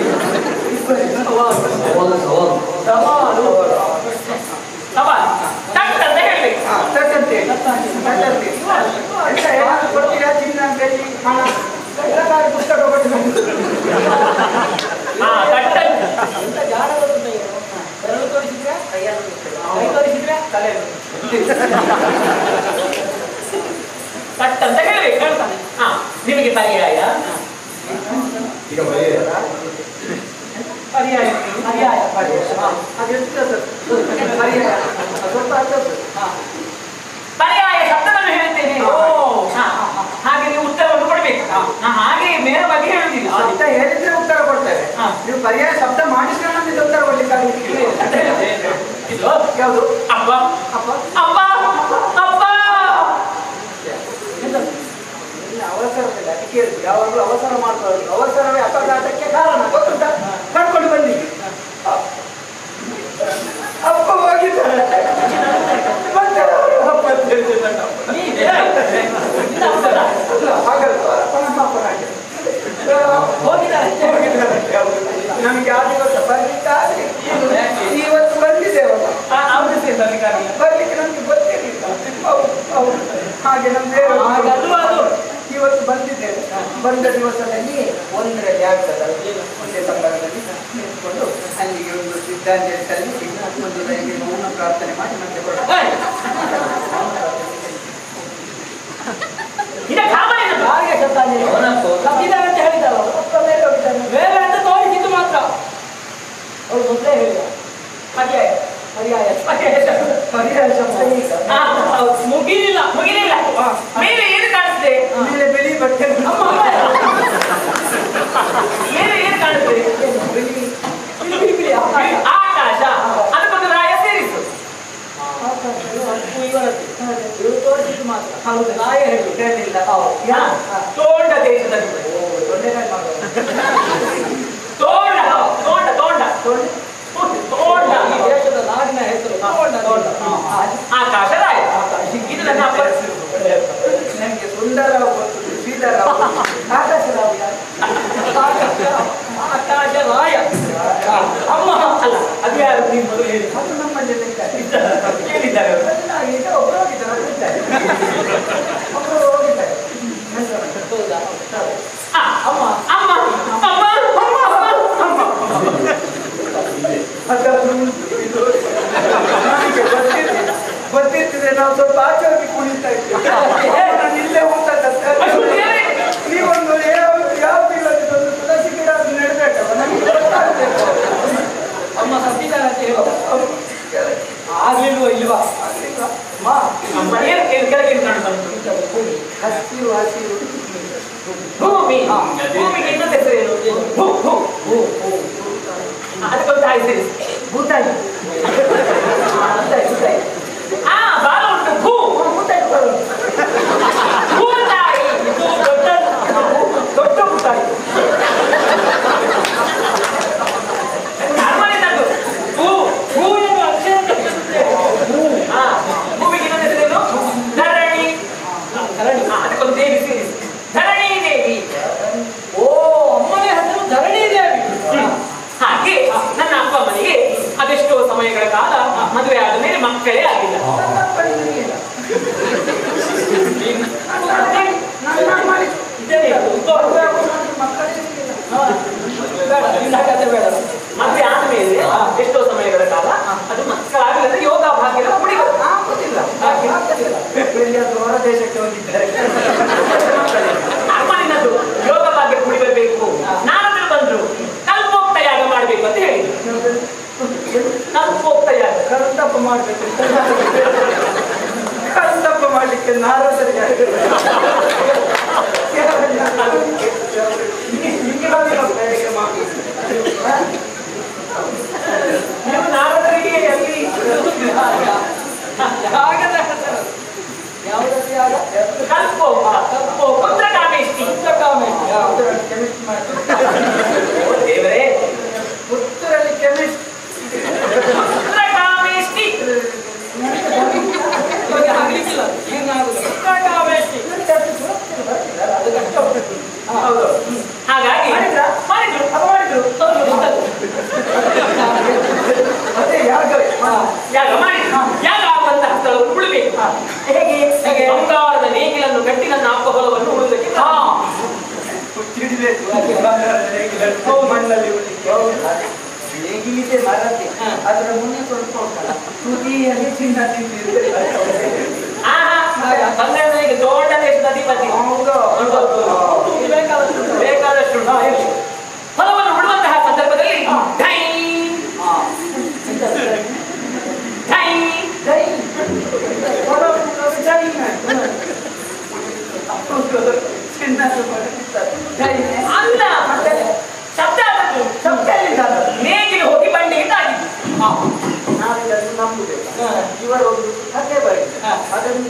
ಸವಾಲು ಸವಾಲು ಟಕ್ ಅಂತ ಹೇಳ್ಬೇಕು ಹಾ, ತಕ್ಕಂತೆ. ತಕ್ಕಂತೆ. ಎಂತ ಏನಾದ್ರು ಕೊಡ್ತೀರಾ ಚಿನ್ನ ಬೆಳ್ಳಿ ಹಣ ಎಲ್ಲಕ್ಕಾದ್ರೂ ಪುಸ್ತಕ ಕೊಟ್ಟು ಬಂದು. ಹಾ ತಟ್ಟ ಎಂತ ಜಾಣ ಗೊತ್ತುಂಟ ಈಗ? ಬೆರಳು ತೋರಿಸಿದ್ರೆ ಕೈ ತೋರಿಸಿದ್ರೆ ತಲೆ ತಟ್ ಅಂತ ಹೇಳ್ಬೇಕು ಹೇಳ್ತಾನೆ ಹಾ ನಿಮಗೆ ಪರ್ಯಾಯ ಪರ್ಯಾಯ ಪರ್ಯಾಯ ಹಾ, ಅದೆಷ್ಟು ಅದು? ಪರ್ಯಾಯ. ಸ್ವಲ್ಪ ಅರ್ಥದ್ದು. ಹಾ. ಪರ್ಯಾಯ ಶಬ್ದವನ್ನು ನಾ ಹಾಗೆ ಮೇಲ ಬಗ್ಗೆ ಹೇಳುದಿಲ್ಲ ಶಬ್ದ ಹೇಳಿದ್ರೆ ಉತ್ತರ ಕೊಡ್ತೇವೆ ಹಾ. ನೀವು ಪರ್ಯಾಯ ಶಬ್ದ ಮಾಡಿಸ್ಕೊಂಡು ನಮ್ಗೆ ಉತ್ತರ ಕೊಡ್ಲಿಕ್ಕಾಗಲಿಕ್ಕಿಲ್ಲ ಇದು ಯಾವುದು ಅಪ್ಪ ಅಪ್ಪ ಅಪ್ಪ ಅಪ್ಪ ಎಂತ? ಇಲ್ಲ ಅವಸರವಿಲ್ಲ ಅದಕ್ಕೆ ಹೇಳುದು. ಯಾವಾಗಲೂ ಅವಸರ ಮಾಡ್ಬಾರ್ದು ಅವಸರವೇ ಅಪಘಾತಕ್ಕೆ ಕಾರಣ ಗೊತ್ತುಂಟಾ ಕರ್ಕೊಂಡು ಬನ್ನಿ ಅಪ್ಪ ಹೋಗಿದ್ದಾರೆ ಮತ್ತೆ ಅವರು ಅಪ್ಪ ಅಂತ ಹೇಳಿದ್ರು ನನ್ನ ಅಪ್ಪ. ಅಲ್ಲ, ಹಾಗಲ್ಲ ಅಪ್ಪ ನಮ್ಮ ಅಪ್ಪನಾಗೆ. ಹೋಗಿದ್ದಾರೆ ಹೋಗಿದ್ದಾರೆ ಹೌದು. ನಮಗೆ ಆ ದಿವಸ ಬರ್ಲಿಕ್ಕೆ ಆಗ್ಲಿಲ್ಲ. ಇವತ್ತು ಬಂದಿದ್ದೇವಲ್ಲ ಅವ್ರು ಸೇರ್ತಾರೆ ಬರ್ಲಿಕ್ಕೆ ನಮ್ಗೆ ಗೊತ್ತಿರಲಿಲ್ಲ ಹೌದು, ಹೌದು. ಹಾಗೆ ನಮ್ಗೆ ಹಾಗಲ್ವಾ ಅದು? ಇವತ್ತು ಬಂದಿದ್ದೇವೆ ಬಂದ ದಿವಸದಲ್ಲಿ ಒಂದರಲ್ಲಿ ಆಗ್ತದಲ್ಲ ಒಂದೇ ಸಂದರ್ಭದಲ್ಲಿ ನಿಂತ್ಕೊಂಡು ಅಲ್ಲಿಗೆ ಒಂದು ಶ್ರದ್ಧಾಂಜಲಿ ಸಲ್ಲಿಸಿ ಒಂದು ಲೈನ್ಗೆ ಮೌನ ಪ್ರಾರ್ಥನೆ ಮಾಡಿ ಮತ್ತೆ ಹೊರಡ ಇದ ಕಾಮನ ಹಾಗೆ ಶ್ರದ್ಧಾಂಜಲಿ ಕಬ್ಬಿದ್ದಾರೆ ಅಂತ ಹೇಳಿದಲ್ಲ ಒಬ್ಬ ಮೇಲೆ ಹೋಗಿದ್ದಾನೆ. ಬೇರೆ ಅಂತ ತೋರಿಸಿದ್ದು ಮಾತ್ರ ಅವ್ರು ಮೊದಲೇ ಹೇಳಿದ ಪರ್ಯಾಯ ಪರ್ಯಾಯ ಪರ್ಯಾಯ ಶಬ್ದ ಈಗ ಆ, ಹೌದು. ಮುಗಿಲಿಲ್ಲ ಮುಗಿಲಿಲ್ಲ ಮೇಲೆ ಏನು ಕಾಣಿಸ್ತದೆ ಮೇಲೆ ಬಿಳಿ ಬಟ್ಟೆ ಅಮ್ಮ, ಅಮ್ಮ. ಏನು ಏನು ಕಾಣಿಸ್ತದೆ ಬಿಳಿ ಬಿಳಿ ಬಿಳಿ ಆಕಾಶ. ಆಕಾಶ ಅದಕ್ಕೊಂದು ರಾಯ ಸೇರಿಸು ಇವ್ರು ತೋರಿಸಿದ್ದು ಮಾತ್ರ ಹೌದು ನಾಯ ಹೇಳಿ ಹೇಳಿಲ್ಲ ಯಾ, ತೋಂಡ ದೇಶದಲ್ಲಿ ದೊಡ್ಡದಾಗಿ ಮಾಡುವ ತೋಂಡ ತೋಂಡ ತೋಂಡ ತೋಂಡ ಈ ದೇಶದ ನಾಡಿನ ಹೆಸರು ತೋಂಡ ತೋಂಡ ಆಕಾಶ ರಾಯ ಇದು ನನ್ನ ಅಪ್ಪ ನನಗೆ ಸುಂದರರಾವ್ ಗೊತ್ತು ಶ್ರೀಧರರಾವ್ ಗೊತ್ತು. ಆಕಾಶರಾವ್ ಯಾರು? ಆಕಾಶ ರಾಯ ಅಮ್ಮ ಅಲ್ಲ ಅದು ಯಾರು ನೀವು ಮೊದಲು ಹೇಳಿ ಅದು ನಮ್ಮಲ್ಲಿ ಇದ್ದಾರೆ. ಹೇಳಿದ್ದಾರೆ ಅವರು. ಅದನ್ನ ಈಗ ಒಬ್ರು ಹೋಗಿದ್ದಾರೆ, ಒಬ್ರು ಇದ್ದಾರೆ. ಒಬ್ರು ಹೋಗಿದ್ದಾರೆ. ಹೌದಾ? ಹೌದು. ಆ, ಅಮ್ಮ ಅಮ್ಮ ಅಮ್ಮ ಅಮ್ಮ ಅಮ್ಮ ಅದನ್ನು ಇದು ನನಗೆ ಗೊತ್ತಿರ್ಲಿಲ್ಲ. ಗೊತ್ತಿರ್ತಿದ್ರೆ ನಾವು ಸ್ವಲ್ಪ ಆಚೆ ಹೋಗಿ ಕುಣಿತಾ ಇದ್ವಿ ನಾನು ಇಲ್ಲೇ ಅಯ್ಯೋ, ದೇವ್ರೇ. ನೀವೊಂದು ಯಾವ ಯಾವ ಒಂದು ತುಳಸಿ ಗಿಡ ಅದು ನೆಡ್ಬೇಕಲ್ಲ ನಮಗೆ ಗೊತ್ತಾಗ್ಬೇಕು ಅಮ್ಮ ಸತ್ತಿದ್ದಾರೆ ಅಂತ ಹೇಳೋ ಆಗ್ಲಿಲ್ವಾ ಇಲ್ವಾ ಆಗ್ಲಿಲ್ವಾ? ಮಾ ಅಮ್ಮ ಏನು ಏನು ಕೆಳಗೆ ಏನು ಕಾಣ್ತಾ ಉಂಟು? ಹಸಿರು ಹಸಿರು ಭೂಮಿ ಭೂಮಿಗೆ ಇನ್ನೊಂದು ಹೆಸರು ಏನು ಭೂ ಭೂ ಓ ಓ ಅದಕ್ಕೊಂದು ತಾಯಿ ಸೇರಿಸಿ ಭೂತಾಯಿ ಭೂತಾಯಿ ಭೂತಾಯಿ ಆ ಬಾಲ ಉಂಟು ಭೂ ಭೂತಾಯಿ ಬರೋದು. ಭೂತಾಯಿ ಇದು ದೊಡ್ಡ ದೊಡ್ಡ ಭೂತಾಯಿ ಅರಮನೆದದ್ದು ಭೂ ಹೂ ಏನು ಅಕ್ಷರ ತಪ್ಪಿಸುತ್ತೆ ಆ ಭೂಮಿಗೆ ಇನ್ನೊಂದು ಹೆಸರೇನು ಧರಣಿ ಧರಣಿ ಆ, ಅದಕ್ಕೊಂದು ದೇವಿ ಸೇರಿಸಿ ಧರಣಿ ದೇವಿ ಓ ಅಮ್ಮನೇ ಹೆಸರು ಧರಣಿ ದೇವಿ ಹಾಗೆ ನನ್ನ ಅಪ್ಪ ಅಮ್ಮನಿಗೆ ಅದೆಷ್ಟೋ ಸಮಯಗಳ ಕಾಲ ಮದುವೆ ಆದ ಮೇಲೆ ಮಕ್ಕಳೇ ಆಗಿಲ್ಲ ನನ್ನ ಅಪ್ಪನಿಗೆ ಇರ್ಲಿಲ್ಲ. ನನ್ನ ಅಮ್ಮನಿಗೆ ಇದೇನೆ ಅದು. ಇದು ಮದುವೆ ಆಗುವ ಮೊದಲು ಮಕ್ಕಳೇ ಇರ್ಲಿಲ್ಲ. ಹಾ. ಬೇಡ ನಿನ್ನ ಕಥೆ ಬೇಡ ಮದುವೆ ಆದ ಮೇಲೆ ಎಷ್ಟೋ ಸಮಯಗಳ ಕಾಲ ಅದು ಮಕ್ಕಳಾಗಲಿಲ್ಲ ಯೋಗ ಭಾಗ್ಯದ ಕುಡಿಗಳು ಆಗುದಿಲ್ಲ. ಆಗುದಿಲ್ಲ. ಎಲ್ಲಿಯಾದ್ರೂ ಹೊರ ದೇಶಕ್ಕೆ ಹೋಗಿದ್ದಾರೆ ಅಮ್ಮನಿನದ್ದು ಯೋಗ ಭಾಗ್ಯ ಕುಡಿ ಬರಬೇಕು ನಾರದರು ಬಂದ್ರು ಕಲ್ಪೋಕ್ತ ಯಾಗ ಮಾಡಬೇಕು ಅಂತ ಹೇಳಿದ್ರು ಕಲ್ಪೋಕ್ತ ಯಾಗ ಕರ್ತಪ್ಪ ಮಾಡ್ಬೇಕು ಕರ್ತಪ್ಪ ಮಾಡ್ಲಿಕ್ಕೆ ನಾರದರಿಗೆ ನಿಮಗೆ ಬಂದಿರೋ ಕಾರ್ಯಕ್ರಮ. ನೀವು ನಾರದರಿಗೆ ಅಲ್ಲಿ ಯಾಗದ ಹೆಸರು ಯಾವುದಕ್ಕೆ ಯಾಗ ಕಲ್ಪೋಕ್ತ ಕಲ್ಪೋಕ್ತ ಪುತ್ರಕಾಮೇಷ್ಟಿ ಪುಸ್ತಕಾಮೇಷ್ಟಿ. ಪುತ್ತೂರಲ್ಲಿ chemist ಮಾಡ್ತಾರೆ. ಓ ದೇವರೇ ಪುತ್ತೂರಲ್ಲಿ chemist ಪುತ್ರಕಾಮೇಷ್ಟಿ ಇವಾಗ ಆಗ್ಲಿಕ್ಕಿಲ್ಲ ಏನಾಗುದು ಪುಸ್ತಕಾಮೇಷ್ಟಿ. ಅದು ಕಷ್ಟ ಉಂಟು. ಹೌದು ಹಾಗಾಗಿ ಮಾಡಿದ್ರಾ? ಮಾಡಿದ್ರು ಅದು ಮಾಡಿದ್ರು ಹೌದು, ಗೊತ್ತದು. ಅದೇ ಯಾಗವೇ ಯಾಗ ಮಾಡಿದ್ರು ಯಾಗ ಆಗುವಂತಹ ಸ್ಥಳವನ್ನು ಉಳಿಬೇಕು ಹೇಗೆ ಹಾಗೆ ಬಂಗಾರದ ನೇಗಿಲನ್ನು ಕಟ್ಟಿ ನನ್ನ ಅಪ್ಪ ಹೊಲವನ್ನು ಉಳುವುದಕ್ಕೆ ಹಾ ಹಿಡಿಬೇಕು ಬಂಗಾರದ ನೇಗಿಲನ್ನು ಮಣ್ಣಲ್ಲಿ ಉಳಿಕೆ ನೇಗಿಲಿದೆ ಮರಕ್ಕೆ ಹಾ. ಅದರ ಮುಂದೆ ಸ್ವಲ್ಪ ಉಂಟಲ್ಲ ತುದಿಯಲ್ಲಿ ಚಿನ್ನ ತಿಂದಿರ್ತದೆ ಆಹಾ ಬಂಗಾರದ ನೇಗಿಲು ದೊಡ್ಡ ದೇಶದ ಅಧಿಪತಿ ಹೌದು ಇದು ಬೇಕಾದಷ್ಟು ಉಂಟು. ಬೇಕಾದಷ್ಟು ಉಂಟು. ಹೊಲವನ್ನು ಉಳುವಂತಹ ಸಂದರ್ಭದಲ್ಲಿ ಢೈ ಹಾ ಢೈ ಜೈ ಹೊರಗೆ ಜೈ ಚಿನ್ನದ ಮರಕ್ಕಿದ್ದಾರೆ.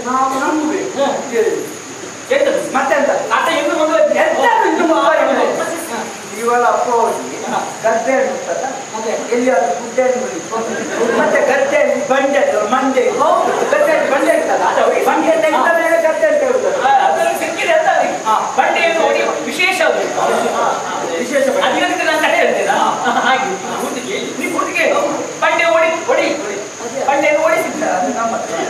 ನಾವು ನಂಬಬೇಕು ಎಂತದು? ಮತ್ತೆಂತ ಆತ ಇನ್ನು ಮುಂದುವರಿದ ಎಂತದು ಇನ್ನು ಮುಂದುವರಿಯುವುದು? ಇವಳ ಅಪ್ಪ ಹೋಗಿ ಗದ್ದೆ ಉಂಟಲ್ಲ ಎಲ್ಲಿಯಾದ್ರೂ ಗುಡ್ಡೆಯನ್ನು ಬಿಡಿ. ಮತ್ತೆ ಗದ್ದೆಯಲ್ಲಿ ಬಂಡೆ ಮಂಡೆ ಗದ್ದೆಯಲ್ಲಿ ಬಂಡೆ ಇರ್ತಲ್ಲ ಅದು ಅವರಿಗೆ ಬಂಡೆ ತೆಗೆದ ಮೇಲೆ ಗದ್ದೆ ಅಂತ ಹೇಳುದು ಅದರಲ್ಲಿ ಸಿಕ್ಕಿದೆ ಅಂತ ಅವರಿಗೆ ಬಂಡೆಯನ್ನು ನೋಡಿ ವಿಶೇಷ ಅದು ವಿಶೇಷ ಬಂಡೆ. ಅದಕ್ಕೆ ನಾನು ಕಡೆ ಹೇಳ್ತೇನಾ ಹಾಗೆ ಪೂರ್ತಿಗೆ ನೀ ಪೂರ್ತಿಗೆ ಬಂಡೆ ಓಡಿ ಹೊಡಿ ಬಂಡೆಯನ್ನು ಓಡಿಸಿದ್ದ ಅದು ನಮ್ಮ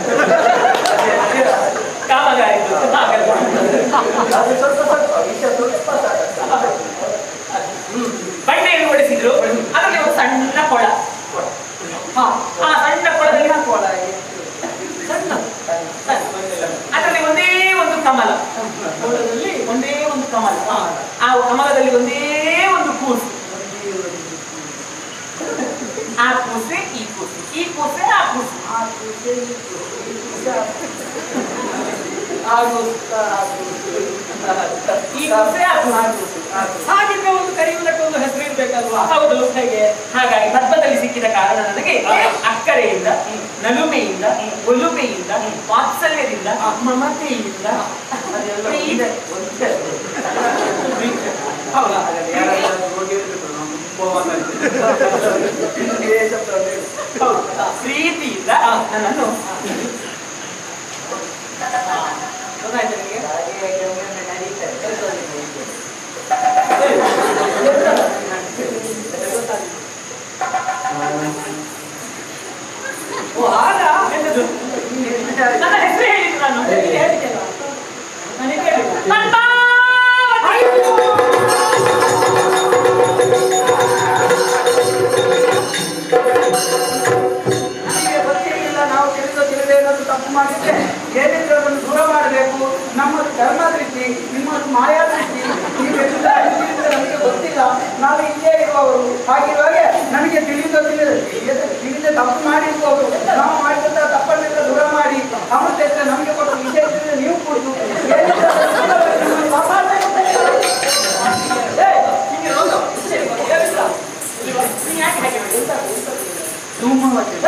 ಕಾಮಗಾರಿ ಹಾಗಲ್ಲ. ಅದು ಸ್ವಲ್ಪ ಸ್ವಲ್ಪ ವಿಷಯ ಸ್ವಲ್ಪ ಸಾಕು. ಬಂಡೆಯನ್ನು ಓಡಿಸಿದ್ರು ಅದರಲ್ಲಿ ಒಂದು ಸಣ್ಣ ಕೊಳ ಹಾ ಆ ಸಣ್ಣ ಕೊಳದಲ್ಲಿ ಸಣ್ಣ ಕೊಳ ಸಣ್ಣ ಅದರಲ್ಲಿ ಒಂದೇ ಒಂದು ಕಮಲ ಕೊಳದಲ್ಲಿ ಒಂದೇ ಒಂದು ಕಮಲ ಆ ಕಮಲದಲ್ಲಿ ಒಂದೇ ಒಂದು ಕೂಸು ಆ ಕೂಸೆ ಈ ಕೂಸು ಈ ಕೂಸೆ ಆ ಕೂಸು ಆ ಕೂಸೆ ಈ ಕೂಸೆ, ಈ ಕೂಸೆ ಆ ಕೂಸೆ. ಆ ಕೂಸೆ, ಆ ಕೂಸೆ. ಈ ಕೂಸೆ ಆ ಕೂಸು. ಆ ಕೂಸೆ, ಆ ಕೂಸೆ. ಹಾಗಿದ್ರೆ ಒಂದು ಕರೆಯುವುದಕ್ಕೆ ಒಂದು ಹೆಸರು ಇರ್ಬೇಕಲ್ವಾ ಹೌದು ಹೇಗೆ ಹಾಗಾಗಿ ಪದ್ಮದಲ್ಲಿ ಸಿಕ್ಕಿದ ಕಾರಣ ನನಗೆ ಅಕ್ಕರೆಯಿಂದ ನಲುಮೆಯಿಂದ ಒಲುಮೆಯಿಂದ ವಾತ್ಸಲ್ಯದಿಂದ ಮಮತೆಯಿಂದ ಅದೆಲ್ಲ ಪ್ರೀತಿ- ಒಂದೇ, ಒಂದೇ. ಹೌದಾ ಹಾಗಾದ್ರೆ ಯಾರಾದ್ರೂ ಹೋಗಿರ್ಬೇಕು ನಾವು ವಿಶೇಷ ಪ್ರಭೇದ. ಹೌದು. ಪ್ರೀತಿಯಿಂದ ನನ್ನನ್ನು ಗೊತ್ತಾಯ್ತಾ ನಿಮಗೆ? ಹಾಗೆ ಹಾಗೆ ಒಮ್ಮೊಮ್ಮೆ ನಡೀತಾರೆ. ಕೆಲಸದಲ್ಲಿ ನಡೀತಾರೆ. ಓ ಹಾಗಾ? ಎಂತದು? ನನ್ನ ಹೆಸರು ಹೇಳಿದ್ದು ನಾನು ಇಲ್ಲಿ ಹೇಳಿದ್ದೆಲ್ಲ. ನಾನು ಇದು ಹೇಳಿದ್ದು. ಪದ್ಮಾವತಿ! ನಮಗೆ ಗೊತ್ತಿರಲಿಲ್ಲ ನಾವು ತಿಳಿದು ತಿಳಿದೇ ಏನಾದ್ರು ತಪ್ಪು ಮಾಡಿದ್ರೆ ಏನಿದ್ರು ಅದನ್ನು ದೂರ ಮಾಡಬೇಕು ನಮ್ಮದು ಧರ್ಮ ದೃಷ್ಟಿ ನಿಮ್ಮದು ಮಾಯಾ ದೃಷ್ಟಿ ನೀವೆಲ್ಲ ತಿಳಿದ್ರೆ ನಮಗೆ ಗೊತ್ತಿಲ್ಲ ನಾವು ಇಲ್ಲೇ ಇರುವವರು ಹಾಗಿರುವಾಗ ನಮಗೆ ತಿಳಿದು ತಿಳಿದ ತಿಳಿಯದೆ ತಿಳಿದೇ ತಪ್ಪು ಮಾಡಿರ್ಬೋದು ನಾವು ಮಾಡಿದಂತ ತಪ್ಪನ್ನೆಲ್ಲ ದೂರ ಮಾಡಿ ಅಮೃತ ಇದ್ರೆ ನಮಗೆ ಕೊಟ್ಟ ವಿಷಯ ಇದ್ರೆ ನೀವು ಕೊಡುದು ಏನಿದ್ರು ಅದನ್ನು ದೂರ ಮಾಡಿ ನಮ್ಮನ್ನು ಕಾಪಾಡ್ಬೇಕು ಅಂತ ಹೇಳಿ. ಏಯ್, ನಿಂಗೆ ರೋಗ. ಸರಿ, ಏನಿಲ್ಲ. ನೀನ್ ಯಾಕೆ ಹಾಗೆ ಮಾಡಿದ್ದು? ಧೂಮವತಿ.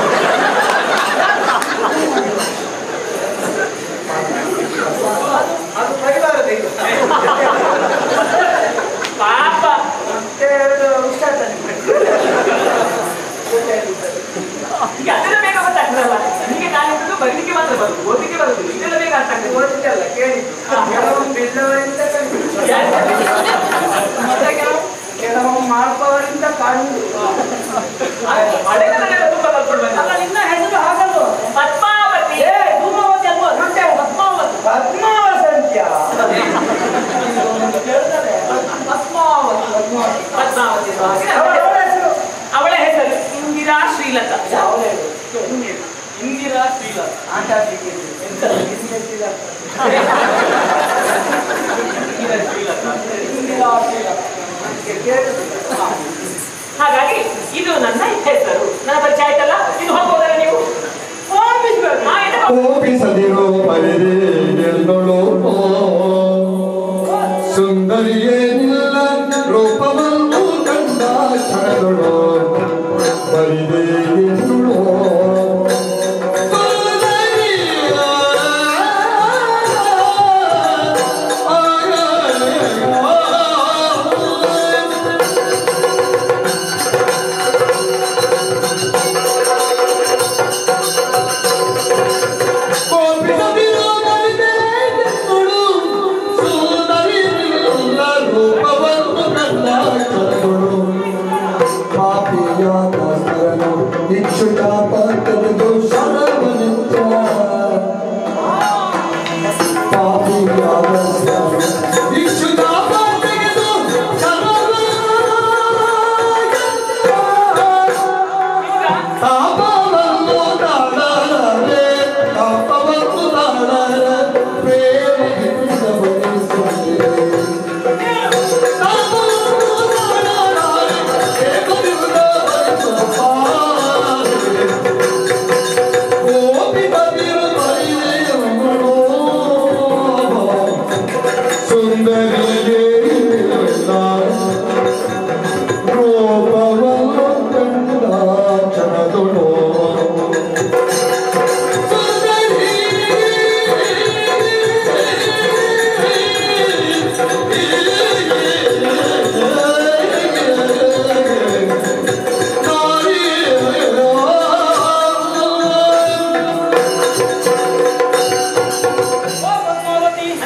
ಅದು ಪರಿವಾರ ದೈವ ಪಾಪ ಮತ್ತೆ ಎರಡು ಹುಷಾರ ಈಗ ಅದೆಲ್ಲ ಬೇಗ ಗೊತ್ತಾಗ್ತದಲ್ಲ ನಿಮಗೆ ನಾನಿದ್ದು ಬರಲಿಕ್ಕೆ ಮಾತ್ರ ಬರುದು ಓದಲಿಕ್ಕೆ ಬರುದಿಲ್ಲ ಇದೆಲ್ಲ ಬೇಗ ಅರ್ಥ ಆಗ್ತದೆ ಓದಿದ್ದಲ್ಲ ಕೇಳಿದ್ದು ಕೆಲವೊಮ್ಮೆ ಬಿಲ್ಲವರಿಂದ ಕಲಿತು ಮತ್ತೆ ಕೆಲವು ಕೆಲವು ಮಾಡ್ಪವರಿಂದ ಕಂಡು ಅದೆಲ್ಲ ತುಂಬಾ ಕಲ್ತ್ಕೊಳ್ಬೇಕು ಅಲ್ಲ ನಿನ್ನ ಹೆಸರು ಹಾಗಲ್ವ ಪದ್ಮಾವತಿ ಏ ಧೂಮವತಿ ಅಲ್ವ ಮತ್ತೆ ಪದ್ಮಾವತಿ ಪದ್ಮಾವಸಂತ್ಯ ಕೇಳ್ತಾರೆ ಪದ್ಮಾವತಿ ಪದ್ಮಾವತಿ ಹಾಗೆ ಅವಳ ಅವಳ ಹೆಸರು ಅವಳ ಹೆಸರು ಇಂದಿರಾ ಶ್ರೀಲತಾ ಯಾವ ಹೇಳು? ಇಂದಿರಾ ಶ್ರೀಲತಾ ಆಟ ಆಡ್ಲಿಕ್ಕೆ ಇದ್ದು. ಎಂತ business ಇಲ್ಲ. ಇಂದಿರಾ ಶ್ರೀಲತಾ ಇಂದಿರಾ ಶ್ರೀಲತಾ. ಅದಕ್ಕೆ ಕೇಳಿದ್ರು. ಹಾ. ಹಾಗಾಗಿ ಇದು ನನ್ನ ಹೆಸರು ನನ್ನ ಪರಿಚಯ ಆಯ್ತಲ್ಲ ಇದು ಹೋಗ್ಬೋದಲ್ಲ ನೀವು ಹೋಗ್ಬಿಡ್ಬೇಕು. ಹಾ, ಇದು ಹೋಗ್ಬೋದು. ಕೋಪಿಸದಿರೋ ಪರಿದೆ ಗೆಲ್ಲೋಳು ಸುಂದರಿಯೇ ನಿಲ್ಲ ರೂಪವನ್ನು ಕಂಡ ಕ್ಷಣದೊಳು ಪರಿದೆ ಗೆಲ್ಲುಳು ಕೋಪಿಸದಿರೋ ಪರಿದೆ ಗೆಲ್ಲುಳು ಸುಂದರಿ ನಿಲ್ಲ ರೂಪವನ್ನು ಕಂಡ ಕ್ಷಣದೊಳು ಪಾಪಿಯಾದ ಸ್ಮರಣು ಇಚ್ಛುಕ ಪಂಥದ ಶರಣವನಿಂದ ಪಾಪಿಯಾದ ಸ್ಮರಣು ಇಚ್ಛುಕ ಪಂಥದ ಈಗ ತಾಪವನ್ನು ತಾಳಲಾರೆ ತಾಪವನ್ನು ತಾಳಲಾರೆ ಪ್ರೇಮದಿಂದ ಬಯಸುತ್ತೇನೆ ತಾಪವನ್ನು ತಾಳಲಾರೆ ಪ್ರೇಮದಿಂದ ಬಯಸುತ್ತಾರೆ ಕೋಪಿ ಬದಿರು ಬರಿದೆಯಮ್ಮನೋ ಸುಂದರಿಯೇ ರೂಪವನ್ನು ಕಂಡ ಕ್ಷಣದೊಳು ಸುಂದರಿ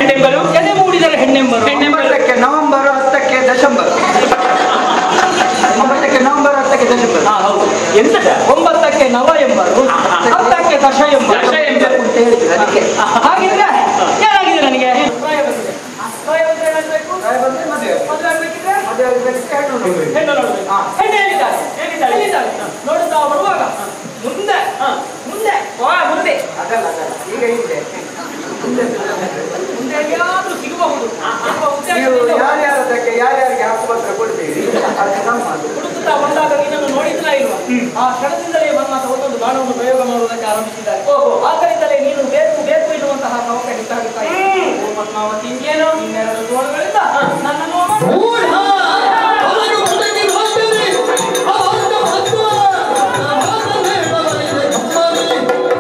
ಹೆಣ್ಣೆಂಬರು ಎದೆ ಮೂಡಿದರೆ ಹೆಣ್ಣೆಂಬರು ಒಂಬತ್ತಕ್ಕೆ ನವೆಂಬರ್ ಹತ್ತಕ್ಕೆ ದಶಂಬರ್ ಒಂಬತ್ತಕ್ಕೆ ನವೆಂಬರ್ ಹತ್ತಕ್ಕೆ ದಶಂಬರ್ ಹಾ ಹೌದು ಎಂತದ ಒಂಬತ್ತಕ್ಕೆ ನವ ಎಂಬರು ಹತ್ತಕ್ಕೆ ದಶ ಎಂಬರು ದಶ ಎಂಬರು. ಅಂತ ಹೇಳಿದ್ರು ಅದಕ್ಕೆ ಹಾಗಿದ್ರೆ ಏನಾಗಿದೆ ನನಗೆ ಪ್ರಾಯ ಬಂದಿದೆ ಪ್ರಾಯ ಬಂದ್ರೆ ಏನಾಗ್ಬೇಕು ಪ್ರಾಯ ಬಂದ್ರೆ ಮದುವೆ ಮದುವೆ ಆಗ್ಬೇಕಿದ್ರೆ ಮದುವೆ ಆಗ್ಬೇಕಿದ್ರೆ ಹೆಣ್ಣು ನೋಡ್ಬೇಕು. ಹೆಣ್ಣು ನೋಡ್ಬೇಕು ಹಾ. ಹೆಣ್ಣು ಹೇಳಿದ್ದಾರೆ ಹೇಳಿದ್ದಾಳೆ. ಹೇಳಿದ್ದಾರೆ ನೋಡುತ್ತಾ ಬರುವಾಗ ಮುಂದೆ ಹಾ. ಮುಂದೆ ವಾ ಮುಂದೆ ಅದಲ್ಲ ಅದಲ್ಲ ಈಗ ಹಿಂದೆ ಮುಂದೆ ಮುಂದೆ ಎಲ್ಲಿಯಾದ್ರೂ ಸಿಗಬಹುದು ಎಂಬ ನೀವು ಉದ್ದೇಶದಿಂದ ಯಾರ್ಯಾರದಕ್ಕೆ ಯಾರ್ಯಾರಿಗೆ ಹಕ್ಕುಪತ್ರ ಕೊಡ್ತೀರಿ ಅದು ನಮ್ಮದು ಹುಡುಕುತ್ತಾ ಬಂದಾಗ ನಿನ್ನನ್ನು ನೋಡಿದ್ರಾ ಇಲ್ವಾ ಆ ಕ್ಷಣದಿಂದಲೇ ನನ್ನ ಒಂದೊಂದು ಬಾಣವನ್ನು ಪ್ರಯೋಗ ಮಾಡುವುದಕ್ಕೆ ಆರಂಭಿಸಿದ್ದಾರೆ ಓಹೋ. ಆದ್ದರಿಂದಲೇ ನೀನು ಬೇಕು ಬೇಕು ಎನ್ನುವಂತಹ ತವಕ ಹೆಚ್ಚಾಗುತ್ತಾ ಇದೆ ಹ್ಮ್. ಪದ್ಮಾವತಿ ಇನ್ನೇನು ಇನ್ನೆರಡು ತೋಳುಗಳಿಂದ ನನ್ನನ್ನು ಅವಮಾನ ಊಢ ಹೊರಗೆ ಹೊರಗೆ ಹೋಗ್ತದೆ ಅವಂತ ಮಹತ್ವ ಮಾತನೇ ಬರಲಿದೆ ಕಮ್ಮನೆ